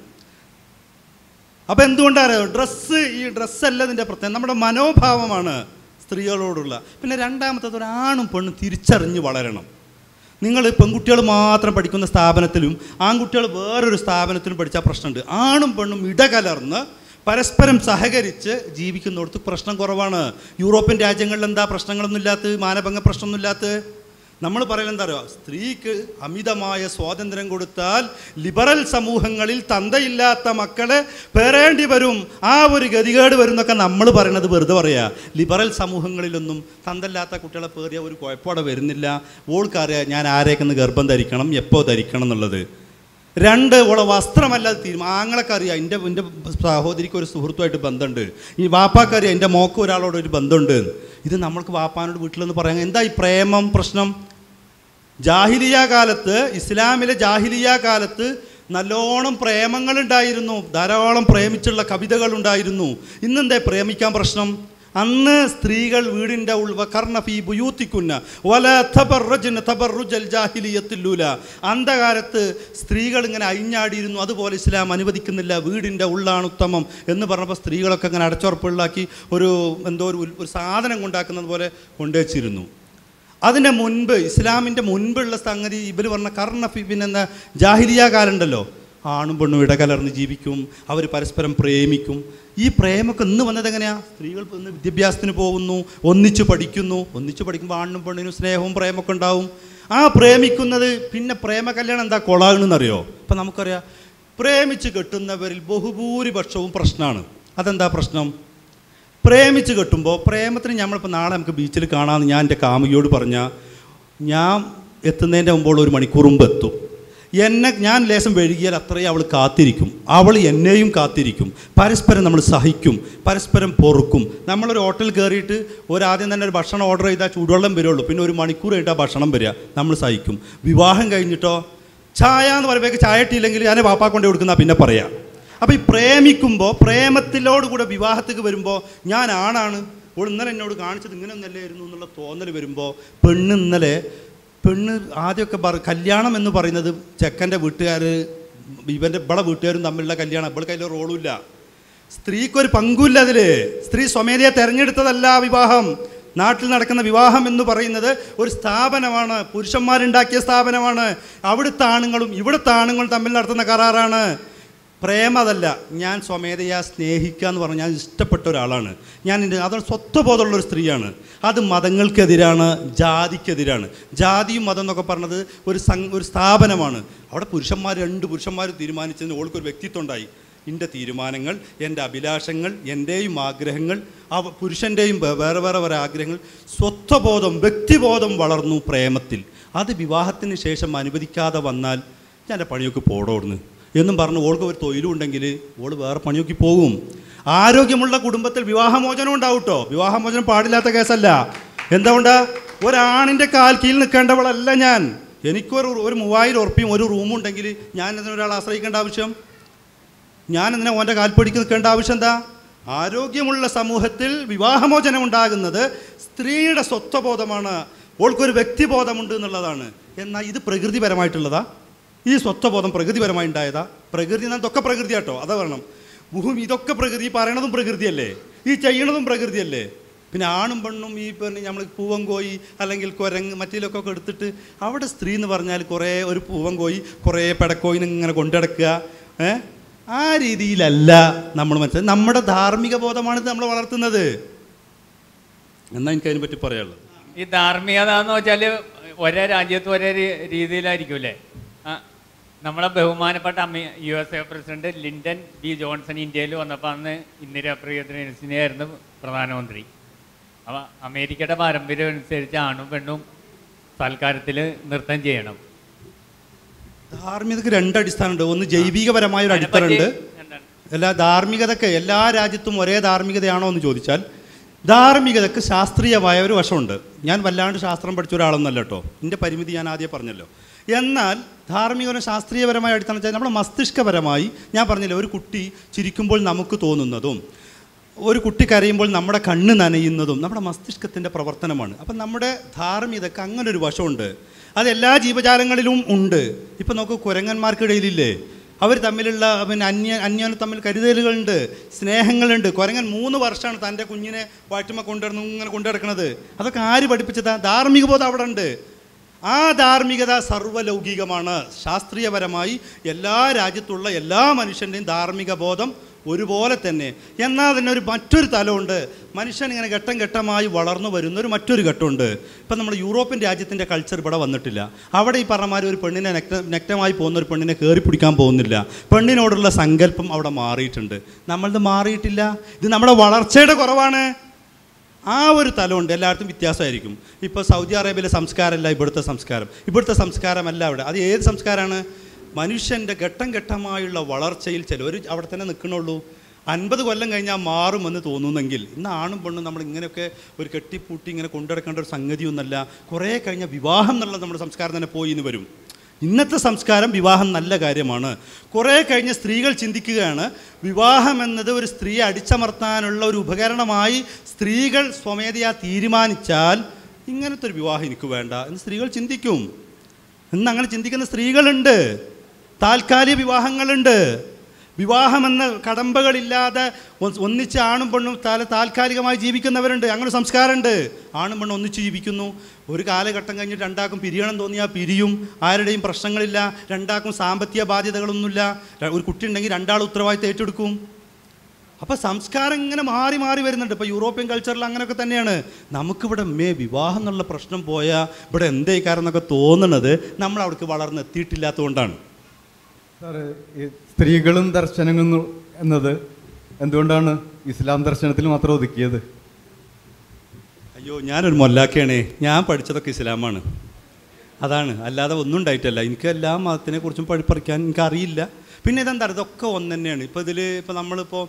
അപ്പം എന്തുകൊണ്ടാണ് ഡ്രസ്സ് ഈ ഡ്രസ്സല്ല ഇതിൻ്റെ പ്രത്യേകം നമ്മുടെ മനോഭാവമാണ് സ്ത്രീകളോടുള്ള പിന്നെ രണ്ടാമത്തത് ഒരാണും പെണ്ണും തിരിച്ചറിഞ്ഞ് വളരണം നിങ്ങൾ പെൺകുട്ടികൾ മാത്രം പഠിക്കുന്ന സ്ഥാപനത്തിലും ആൺകുട്ടികൾ വേറൊരു സ്ഥാപനത്തിലും പഠിച്ചാൽ പ്രശ്നമുണ്ട് ആണും പെണ്ണും ഇടകലർന്ന് പരസ്പരം സഹകരിച്ച് ജീവിക്കുന്നിടത്ത് പ്രശ്നം കുറവാണ് യൂറോപ്യൻ രാജ്യങ്ങളിൽ എന്താ പ്രശ്നങ്ങളൊന്നും ഇല്ലാത്ത മാനഭംഗ പ്രശ്നമൊന്നും നമ്മൾ പറയുന്നത് എന്താ പറയുക സ്ത്രീക്ക് അമിതമായ സ്വാതന്ത്ര്യം കൊടുത്താൽ ലിബറൽ സമൂഹങ്ങളിൽ തന്തയില്ലാത്ത മക്കളെ പേരേണ്ടി വരും ആ ഒരു ഗതികേട് വരും എന്നൊക്കെ നമ്മൾ പറയണത് വെറുതെ പറയാ ലിബറൽ സമൂഹങ്ങളിലൊന്നും തന്തല്ലാത്ത കുട്ടികളെ പേറിയ ഒരു കുഴപ്പമവിടെ വരുന്നില്ല ഓൾക്കറിയാം ഞാൻ ആരേക്കെന്ന് ഗർഭം ധരിക്കണം എപ്പോൾ ധരിക്കണം എന്നുള്ളത് രണ്ട് ഓളെ വസ്ത്രമല്ലാതെ തീരുമാനം ആങ്ങളൊക്കെ അറിയാം എൻ്റെ എൻ്റെ സഹോദരിക്ക് ഒരു സുഹൃത്തുമായിട്ട് ബന്ധമുണ്ട് ഈ വാപ്പാക്കറിയാം എൻ്റെ മോക്ക് ഒരാളോട് ഒരു ബന്ധമുണ്ട് ഇത് നമ്മൾക്ക് വാപ്പാനോട് വീട്ടിലെന്ന് പറയാൻ എന്താ ഈ പ്രേമം പ്രശ്നം ജാഹിലിയ കാലത്ത് ഇസ്ലാമിലെ ജാഹിലിയ കാലത്ത് നല്ലോണം പ്രേമങ്ങളുണ്ടായിരുന്നു ധാരാളം പ്രേമിച്ചുള്ള കവിതകളുണ്ടായിരുന്നു ഇന്നെന്തേ പ്രേമിക്കാൻ പ്രശ്നം അന്ന് സ്ത്രീകൾ വീടിൻ്റെ ഉൾവകർണ ഫീ ബുയൂത്തിക്കുന്ന വല തബർറുജന തബർറുജൽ ജാഹിലിയത്തില്ലൂല അന്ധകാലത്ത് സ്ത്രീകൾ ഇങ്ങനെ അഴിഞ്ഞാടിയിരുന്നു അതുപോലെ ഇസ്ലാം അനുവദിക്കുന്നില്ല വീടിൻ്റെ ഉള്ളാണ് ഉത്തമം എന്ന് പറഞ്ഞപ്പോൾ സ്ത്രീകളൊക്കെ ഇങ്ങനെ അടച്ചുറപ്പുള്ളാക്കി ഒരു എന്തോ ഒരു ഉൽ- ഒരു സാധനം കൊണ്ടാക്കുന്നത് പോലെ കൊണ്ടുവച്ചിരുന്നു അതിൻ്റെ മുൻപ് ഇസ്ലാമിൻ്റെ മുൻപുള്ള സംഗതി ഇവർ പറഞ്ഞ കർണ ഫി പിന്നെ ജാഹിലിയ കാലുണ്ടല്ലോ ആണും പെണ്ണും ഇടകലർന്ന് ജീവിക്കും അവർ പരസ്പരം പ്രേമിക്കും ഈ പ്രേമൊക്കെ ഇന്ന് വന്നത് എങ്ങനെയാ സ്ത്രീകൾ ഇന്ന് വിദ്യാഭ്യാസത്തിന് പോകുന്നു ഒന്നിച്ചു പഠിക്കുന്നു ഒന്നിച്ചു പഠിക്കുമ്പോൾ ആണിനും പെണ്ണിനും സ്നേഹവും പ്രേമൊക്കെ ഉണ്ടാവും ആ പ്രേമിക്കുന്നത് പിന്നെ പ്രേമ കല്യാണം എന്താ കൊളാകണമെന്നറിയോ ഇപ്പം നമുക്കറിയാം പ്രേമിച്ച് കെട്ടുന്നവരിൽ ബഹുഭൂരിപക്ഷവും പ്രശ്നമാണ് അതെന്താ പ്രശ്നം പ്രേമിച്ച് കെട്ടുമ്പോൾ പ്രേമത്തിന് നമ്മളിപ്പോൾ നാളെ നമുക്ക് ബീച്ചിൽ കാണാമെന്ന് ഞാൻ എൻ്റെ കാമുകിയോട് പറഞ്ഞാൽ ഞാൻ എത്തുന്നതിൻ്റെ മുമ്പോൾ ഒരു മണിക്കൂർ മുമ്പ് എത്തും എന്നെ ഞാൻ ലേശം വഴുകിയാൽ അത്രയും അവൾ കാത്തിരിക്കും അവൾ എന്നെയും കാത്തിരിക്കും പരസ്പരം നമ്മൾ സഹിക്കും പരസ്പരം പൊറുക്കും നമ്മളൊരു ഹോട്ടലിൽ കയറിയിട്ട് ഒരാദ്യം തന്നെ ഒരു ഭക്ഷണം ഓർഡർ ചെയ്താൽ ചൂടുവെള്ളം വരുള്ളൂ പിന്നെ ഒരു മണിക്കൂർ കഴിഞ്ഞിട്ട് ആ ഭക്ഷണം വരിക നമ്മൾ സഹിക്കും വിവാഹം കഴിഞ്ഞിട്ടോ ചായ എന്ന് പറയുമ്പോൾ ചായ ഇട്ടില്ലെങ്കിൽ ഞാൻ പാപ്പാ കൊണ്ട് കൊടുക്കുന്ന പിന്നെ പറയാം അപ്പോൾ ഈ പ്രേമിക്കുമ്പോൾ പ്രേമത്തിലോട് കൂടെ വിവാഹത്തേക്ക് വരുമ്പോൾ ഞാൻ ആണാണ് ഓൾ ഇന്നലെ എന്നോട് കാണിച്ചത് ഇങ്ങനെ ഒന്നല്ലായിരുന്നു എന്നുള്ള തോന്നൽ വരുമ്പോൾ പെണ്ണ് ഇന്നലെ പെണ്ണ് ആദ്യമൊക്കെ പറ കല്യാണം എന്ന് പറയുന്നത് ചെക്കൻ്റെ വീട്ടുകാർ ഇവൻ്റെ ഇവളെ വീട്ടുകാരും തമ്മിലുള്ള കല്യാണം ഇവൾക്ക് അതിൽ റോളുമില്ല സ്ത്രീക്കൊരു പങ്കുമില്ല അതിൽ സ്ത്രീ സ്വമേധയെ തെരഞ്ഞെടുത്തതല്ല ആ വിവാഹം നാട്ടിൽ നടക്കുന്ന വിവാഹം എന്ന് പറയുന്നത് ഒരു സ്ഥാപനമാണ് പുരുഷന്മാരുണ്ടാക്കിയ സ്ഥാപനമാണ് അവിടുത്തെ ആണുങ്ങളും ഇവിടുത്തെ ആണുങ്ങളും തമ്മിൽ നടത്തുന്ന കരാറാണ് പ്രേമതല്ല ഞാൻ സ്വമേധയാ സ്നേഹിക്കുക എന്ന് പറഞ്ഞാൽ ഞാൻ ഇഷ്ടപ്പെട്ട ഒരാളാണ് ഞാൻ എൻ്റെ അതൊരു സ്വത്വബോധമുള്ള ഒരു സ്ത്രീയാണ് അത് മതങ്ങൾക്കെതിരാണ് ജാതിക്കെതിരാണ് ജാതിയും മതം എന്നൊക്കെ പറഞ്ഞത് ഒരു സം ഒരു സ്ഥാപനമാണ് അവിടെ പുരുഷന്മാർ രണ്ട് പുരുഷന്മാർ തീരുമാനിച്ചതിന് ഓൾക്കൊരു വ്യക്തിത്വം ഉണ്ടായി എൻ്റെ തീരുമാനങ്ങൾ എൻ്റെ അഭിലാഷങ്ങൾ എൻ്റെയും ആഗ്രഹങ്ങൾ അവ പുരുഷൻ്റെയും വേ- വേറെ വേറെ വേറെ ആഗ്രഹങ്ങൾ സ്വത്വബോധം വ്യക്തിബോധം വളർന്നു പ്രേമത്തിൽ അത് വിവാഹത്തിന് ശേഷം അനുവദിക്കാതെ വന്നാൽ ഞാൻ എൻ്റെ പണിയൊക്കെ പോടോടുന്നു എന്നും പറഞ്ഞ് ഓൾക്ക് ഒരു തൊഴിലും ഉണ്ടെങ്കിൽ ഓൾ വേറെ പണിയൊക്കെ പോകും ആരോഗ്യമുള്ള കുടുംബത്തിൽ വിവാഹമോചനം ഉണ്ടാവും കേട്ടോ വിവാഹമോചനം പാടില്ലാത്ത കേസല്ല എന്തുകൊണ്ടാ ഒരാണിൻ്റെ കാൽ കീഴിൽ നിൽക്കേണ്ടവളല്ല ഞാൻ എനിക്കൊരു ഒരു മൂവായിരം ഉറപ്പിയും ഒരു റൂമും ഉണ്ടെങ്കിൽ ഞാൻ അതിനൊരാൾ ആശ്രയിക്കേണ്ട ആവശ്യം ഞാൻ എന്തിനാ ഓൻ്റെ കാൽപ്പടിക്ക് നിൽക്കേണ്ട ആവശ്യം എന്താ ആരോഗ്യമുള്ള സമൂഹത്തിൽ വിവാഹമോചനം ഉണ്ടാകുന്നത് സ്ത്രീയുടെ സ്വത്വബോധമാണ് ഓൾക്കൊരു വ്യക്തിബോധമുണ്ട് എന്നുള്ളതാണ് എന്നാൽ ഇത് പ്രകൃതിപരമായിട്ടുള്ളതാ ഈ സ്വത്വബോധം പ്രകൃതിപരമായി ഉണ്ടായതാ പ്രകൃതി എന്നാൽ ഇതൊക്കെ പ്രകൃതിയാട്ടോ അതാ പറയണം ഭൂമി ഇതൊക്കെ പ്രകൃതി ഈ പറയണതും പ്രകൃതിയല്ലേ ഈ ചെയ്യണതും പ്രകൃതിയല്ലേ പിന്നെ ആണും പെണ്ണും ഈ പിന്നെ നമ്മൾ പൂവൻകോയി അല്ലെങ്കിൽ കുരങ്ങ് മറ്റേലൊക്കെ ഒക്കെ എടുത്തിട്ട് അവിടെ സ്ത്രീ എന്ന് പറഞ്ഞാൽ കുറേ ഒരു പൂവൻകോയി കുറേ പെടക്കോയിനെ ഇങ്ങനെ കൊണ്ടുനടക്കുക ഏ ആ രീതിയിലല്ല നമ്മൾ മനസ്സിലായി നമ്മുടെ ധാർമ്മിക ബോധമാണ് ഇത് നമ്മൾ വളർത്തുന്നത് എന്നാ എനിക്ക് അതിനെ പറ്റി പറയാനുള്ളത് ഈ ധാർമ്മികത എന്ന് വെച്ചാൽ ഒരേ രാജ്യത്ത് ഒരേ രീ- രീതിയിലായിരിക്കൂലേ ആ, നമ്മളെ ബഹുമാനപ്പെട്ട അമേ U S A president Lyndon B Johnson ഇന്ത്യയിൽ വന്നപ്പോൾ അന്ന് ഇന്ദിരാ പ്രിയദർശിനിയായിരുന്നു പ്രധാനമന്ത്രി അപ്പോൾ അമേരിക്കയുടെ പാരമ്പര്യം അനുസരിച്ച് ആണും പെണ്ണും സൽക്കാരത്തിൽ നൃത്തം ചെയ്യണം ധാർമ്മികതയ്ക്ക് രണ്ട് അടിസ്ഥാനമുണ്ട് ഒന്ന് ജൈവികപരമായ ഒരു അടിത്തറുണ്ട് അതിനെപ്പറ്റി എന്താണ് എല്ലാ ധാർമ്മികതയ്ക്ക് എല്ലാ രാജ്യത്തും ഒരേ ധാർമ്മികതയാണോ എന്ന് ചോദിച്ചാൽ ധാർമ്മികതയ്ക്ക് ശാസ്ത്രീയമായ ഒരു വശമുണ്ട് ഞാൻ വല്ലാണ്ട് ശാസ്ത്രം പഠിച്ച ഒരാളൊന്നല്ല കേട്ടോ എൻ്റെ പരിമിതി ഞാൻ ആദ്യം പറഞ്ഞല്ലോ എന്നാൽ ധാർമ്മിക ശാസ്ത്രീയപരമായ അടിസ്ഥാനം വെച്ചാൽ നമ്മുടെ മസ്തിഷ്കപരമായി ഞാൻ പറഞ്ഞില്ലേ ഒരു കുട്ടി ചിരിക്കുമ്പോൾ നമുക്ക് തോന്നുന്നതും ഒരു കുട്ടി കരയുമ്പോൾ നമ്മുടെ കണ്ണ് നനയുന്നതും നമ്മുടെ മസ്തിഷ്കത്തിൻ്റെ പ്രവർത്തനമാണ് അപ്പം നമ്മുടെ ധാർമ്മികതയ്ക്ക് അങ്ങനെ ഒരു വശമുണ്ട് അത് എല്ലാ ജീവജാലങ്ങളിലും ഉണ്ട് ഇപ്പം നമുക്ക് കുരങ്ങന്മാർക്കിടയിലില്ലേ അവർ തമ്മിലുള്ള പിന്നെ അന്യ അന്യോന്യം തമ്മിൽ കരുതലുകളുണ്ട് സ്നേഹങ്ങളുണ്ട് കുരങ്ങൻ മൂന്ന് വർഷമാണ് തൻ്റെ കുഞ്ഞിനെ വാറ്റുമ്മ കൊണ്ടുവരുന്നു ഇങ്ങനെ കൊണ്ടുനടക്കുന്നത് അതൊക്കെ ആര് പഠിപ്പിച്ചതാ ധാർമ്മിക ബോധം അവിടെ ഉണ്ട് ആ ധാർമ്മികത സർവ്വലൗകികമാണ് ശാസ്ത്രീയപരമായി എല്ലാ രാജ്യത്തുള്ള എല്ലാ മനുഷ്യൻ്റെയും ധാർമ്മിക ബോധം ഒരുപോലെ തന്നെ എന്നാൽ അതിന് ഒരു മറ്റൊരു തലമുണ്ട് മനുഷ്യൻ ഇങ്ങനെ ഘട്ടം ഘട്ടമായി വളർന്നു വരുന്ന ഒരു മറ്റൊരു ഘട്ടമുണ്ട് ഇപ്പം നമ്മൾ യൂറോപ്യൻ രാജ്യത്തിൻ്റെ കൾച്ചർ ഇവിടെ വന്നിട്ടില്ല അവിടെ ഈ പറഞ്ഞമാതിരി ഒരു പെണ്ണിനെ നെക്ത നെക്റ്റമായി പോകുന്ന ഒരു പെണ്ണിനെ കയറി പിടിക്കാൻ പോകുന്നില്ല പെണ്ണിനോടുള്ള സങ്കല്പം അവിടെ മാറിയിട്ടുണ്ട് നമ്മളത് മാറിയിട്ടില്ല ഇത് നമ്മുടെ വളർച്ചയുടെ കുറവാണ് ആ ഒരു തലമുണ്ട് എല്ലായിടത്തും വ്യത്യാസമായിരിക്കും ഇപ്പോൾ സൗദി അറേബ്യയിലെ സംസ്കാരമല്ല ഇവിടുത്തെ സംസ്കാരം ഇവിടുത്തെ സംസ്കാരമല്ല അവിടെ അത് ഏത് സംസ്കാരമാണ് മനുഷ്യൻ്റെ ഘട്ടം ഘട്ടമായുള്ള വളർച്ചയിൽ ചിലവർ അവിടെ തന്നെ നിൽക്കണുള്ളൂ അൻപത് കൊല്ലം കഴിഞ്ഞാൽ മാറുമെന്ന് തോന്നുന്നെങ്കിൽ ഇന്ന് ആണും പെണ്ണും നമ്മൾ ഇങ്ങനെയൊക്കെ ഒരു കെട്ടിപ്പൂട്ടി ഇങ്ങനെ കൊണ്ടുനടക്കേണ്ട ഒരു സംഗതിയൊന്നല്ല കുറേ കഴിഞ്ഞ വിവാഹം എന്നുള്ള നമ്മുടെ സംസ്കാരം തന്നെ പോയി എന്ന് വരും ഇന്നത്തെ സംസ്കാരം വിവാഹം നല്ല കാര്യമാണ് കുറേ കഴിഞ്ഞ് സ്ത്രീകൾ ചിന്തിക്കുകയാണ് വിവാഹം എന്നത് ഒരു സ്ത്രീയെ അടിച്ചമർത്താനുള്ള ഒരു ഉപകരണമായി സ്ത്രീകൾ സ്വമേധയാ തീരുമാനിച്ചാൽ ഇങ്ങനത്തെ ഒരു വിവാഹം എനിക്ക് വേണ്ട എന്ന് സ്ത്രീകൾ ചിന്തിക്കും ഇന്ന് അങ്ങനെ ചിന്തിക്കുന്ന സ്ത്രീകളുണ്ട് താൽക്കാലിക വിവാഹങ്ങളുണ്ട് വിവാഹമെന്ന കടമ്പകളില്ലാതെ ഒ- ഒന്നിച്ച് ആണും പെണ്ണും താല താൽക്കാലികമായി ജീവിക്കുന്നവരുണ്ട് അങ്ങനെ സംസ്കാരമുണ്ട് ആണും പെണ്ണും ഒന്നിച്ച് ജീവിക്കുന്നു ഒരു കാലഘട്ടം കഴിഞ്ഞിട്ട് രണ്ടാക്കും പിരിയണം തോന്നിയാൽ പിരിയും ആരുടെയും പ്രശ്നങ്ങളില്ല രണ്ടാക്കും സാമ്പത്തിക ബാധ്യതകളൊന്നുമില്ല ര- ഒരു കുട്ടി ഉണ്ടെങ്കിൽ രണ്ടാൾ ഉത്തരവാദിത്തം ഏറ്റെടുക്കും അപ്പോൾ സംസ്കാരം ഇങ്ങനെ മാറി മാറി വരുന്നുണ്ട് ഇപ്പോൾ യൂറോപ്യൻ കൾച്ചറിൽ അങ്ങനെയൊക്കെ തന്നെയാണ് നമുക്കിവിടെ മേ വിവാഹം എന്നുള്ള പ്രശ്നം പോയാൽ ഇവിടെ എന്തേ കാരണം എന്നൊക്കെ തോന്നുന്നത് നമ്മൾ അവിടേക്ക് വളർന്നെത്തിയിട്ടില്ലാത്തതുകൊണ്ടാണ് സാറ് ഈ സ്ത്രീകളും ദർശനങ്ങളും എന്നത് എന്തുകൊണ്ടാണ് ഇസ്ലാം ദർശനത്തിൽ മാത്രം ഒതുക്കിയത് അയ്യോ ഞാനൊരു മൊല്ലാക്കയാണേ ഞാൻ പഠിച്ചതൊക്കെ ഇസ്ലാമാണ് അതാണ് അല്ലാതെ ഒന്നും ഉണ്ടായിട്ടല്ല എനിക്ക് എല്ലാ മതത്തിനെ കുറിച്ചും പഠി പഠിക്കാൻ എനിക്കറിയില്ല പിന്നെ ഇതെന്താ ഇതൊക്കെ ഒന്ന് തന്നെയാണ് ഇപ്പോൾ ഇതിൽ ഇപ്പോൾ നമ്മളിപ്പോൾ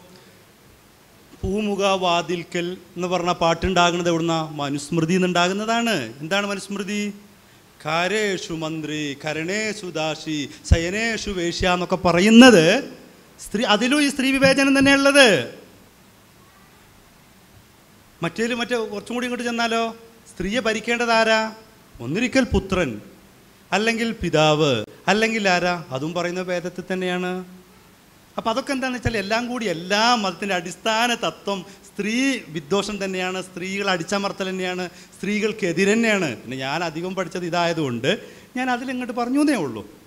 പൂമുഖ വാതിൽക്കൽ എന്ന് പറഞ്ഞ പാട്ടുണ്ടാകുന്നത് എവിടുന്ന മനുസ്മൃതി എന്നുണ്ടാകുന്നതാണ് എന്താണ് മനുസ്മൃതി കാരേഷു മന്ത്രി കരണേഷു ദാശി ശയനേഷു വേശ്യ എന്നൊക്കെ പറയുന്നത് സ്ത്രീ അതിലും ഈ സ്ത്രീ വിവേചനം തന്നെയുള്ളത് മറ്റേല് മറ്റേ കുറച്ചും കൂടി ഇങ്ങോട്ട് ചെന്നാലോ സ്ത്രീയെ ഭരിക്കേണ്ടത് ആരാ ഒന്നിരിക്കൽ പുത്രൻ അല്ലെങ്കിൽ പിതാവ് അല്ലെങ്കിൽ ആരാ അതും പറയുന്ന വേദത്തിൽ തന്നെയാണ് അപ്പം അതൊക്കെ എന്താണെന്ന് വെച്ചാൽ എല്ലാം കൂടി എല്ലാ മതത്തിൻ്റെ അടിസ്ഥാന തത്വം സ്ത്രീ വിദ്വേഷം തന്നെയാണ് സ്ത്രീകൾ അടിച്ചമർത്തൽ തന്നെയാണ് സ്ത്രീകൾക്കെതിരെ തന്നെയാണ് പിന്നെ ഞാൻ അധികം പഠിച്ചത് ഇതായതുകൊണ്ട് ഞാൻ അതിലിങ്ങോട്ട് പറഞ്ഞു എന്നേ ഉള്ളൂ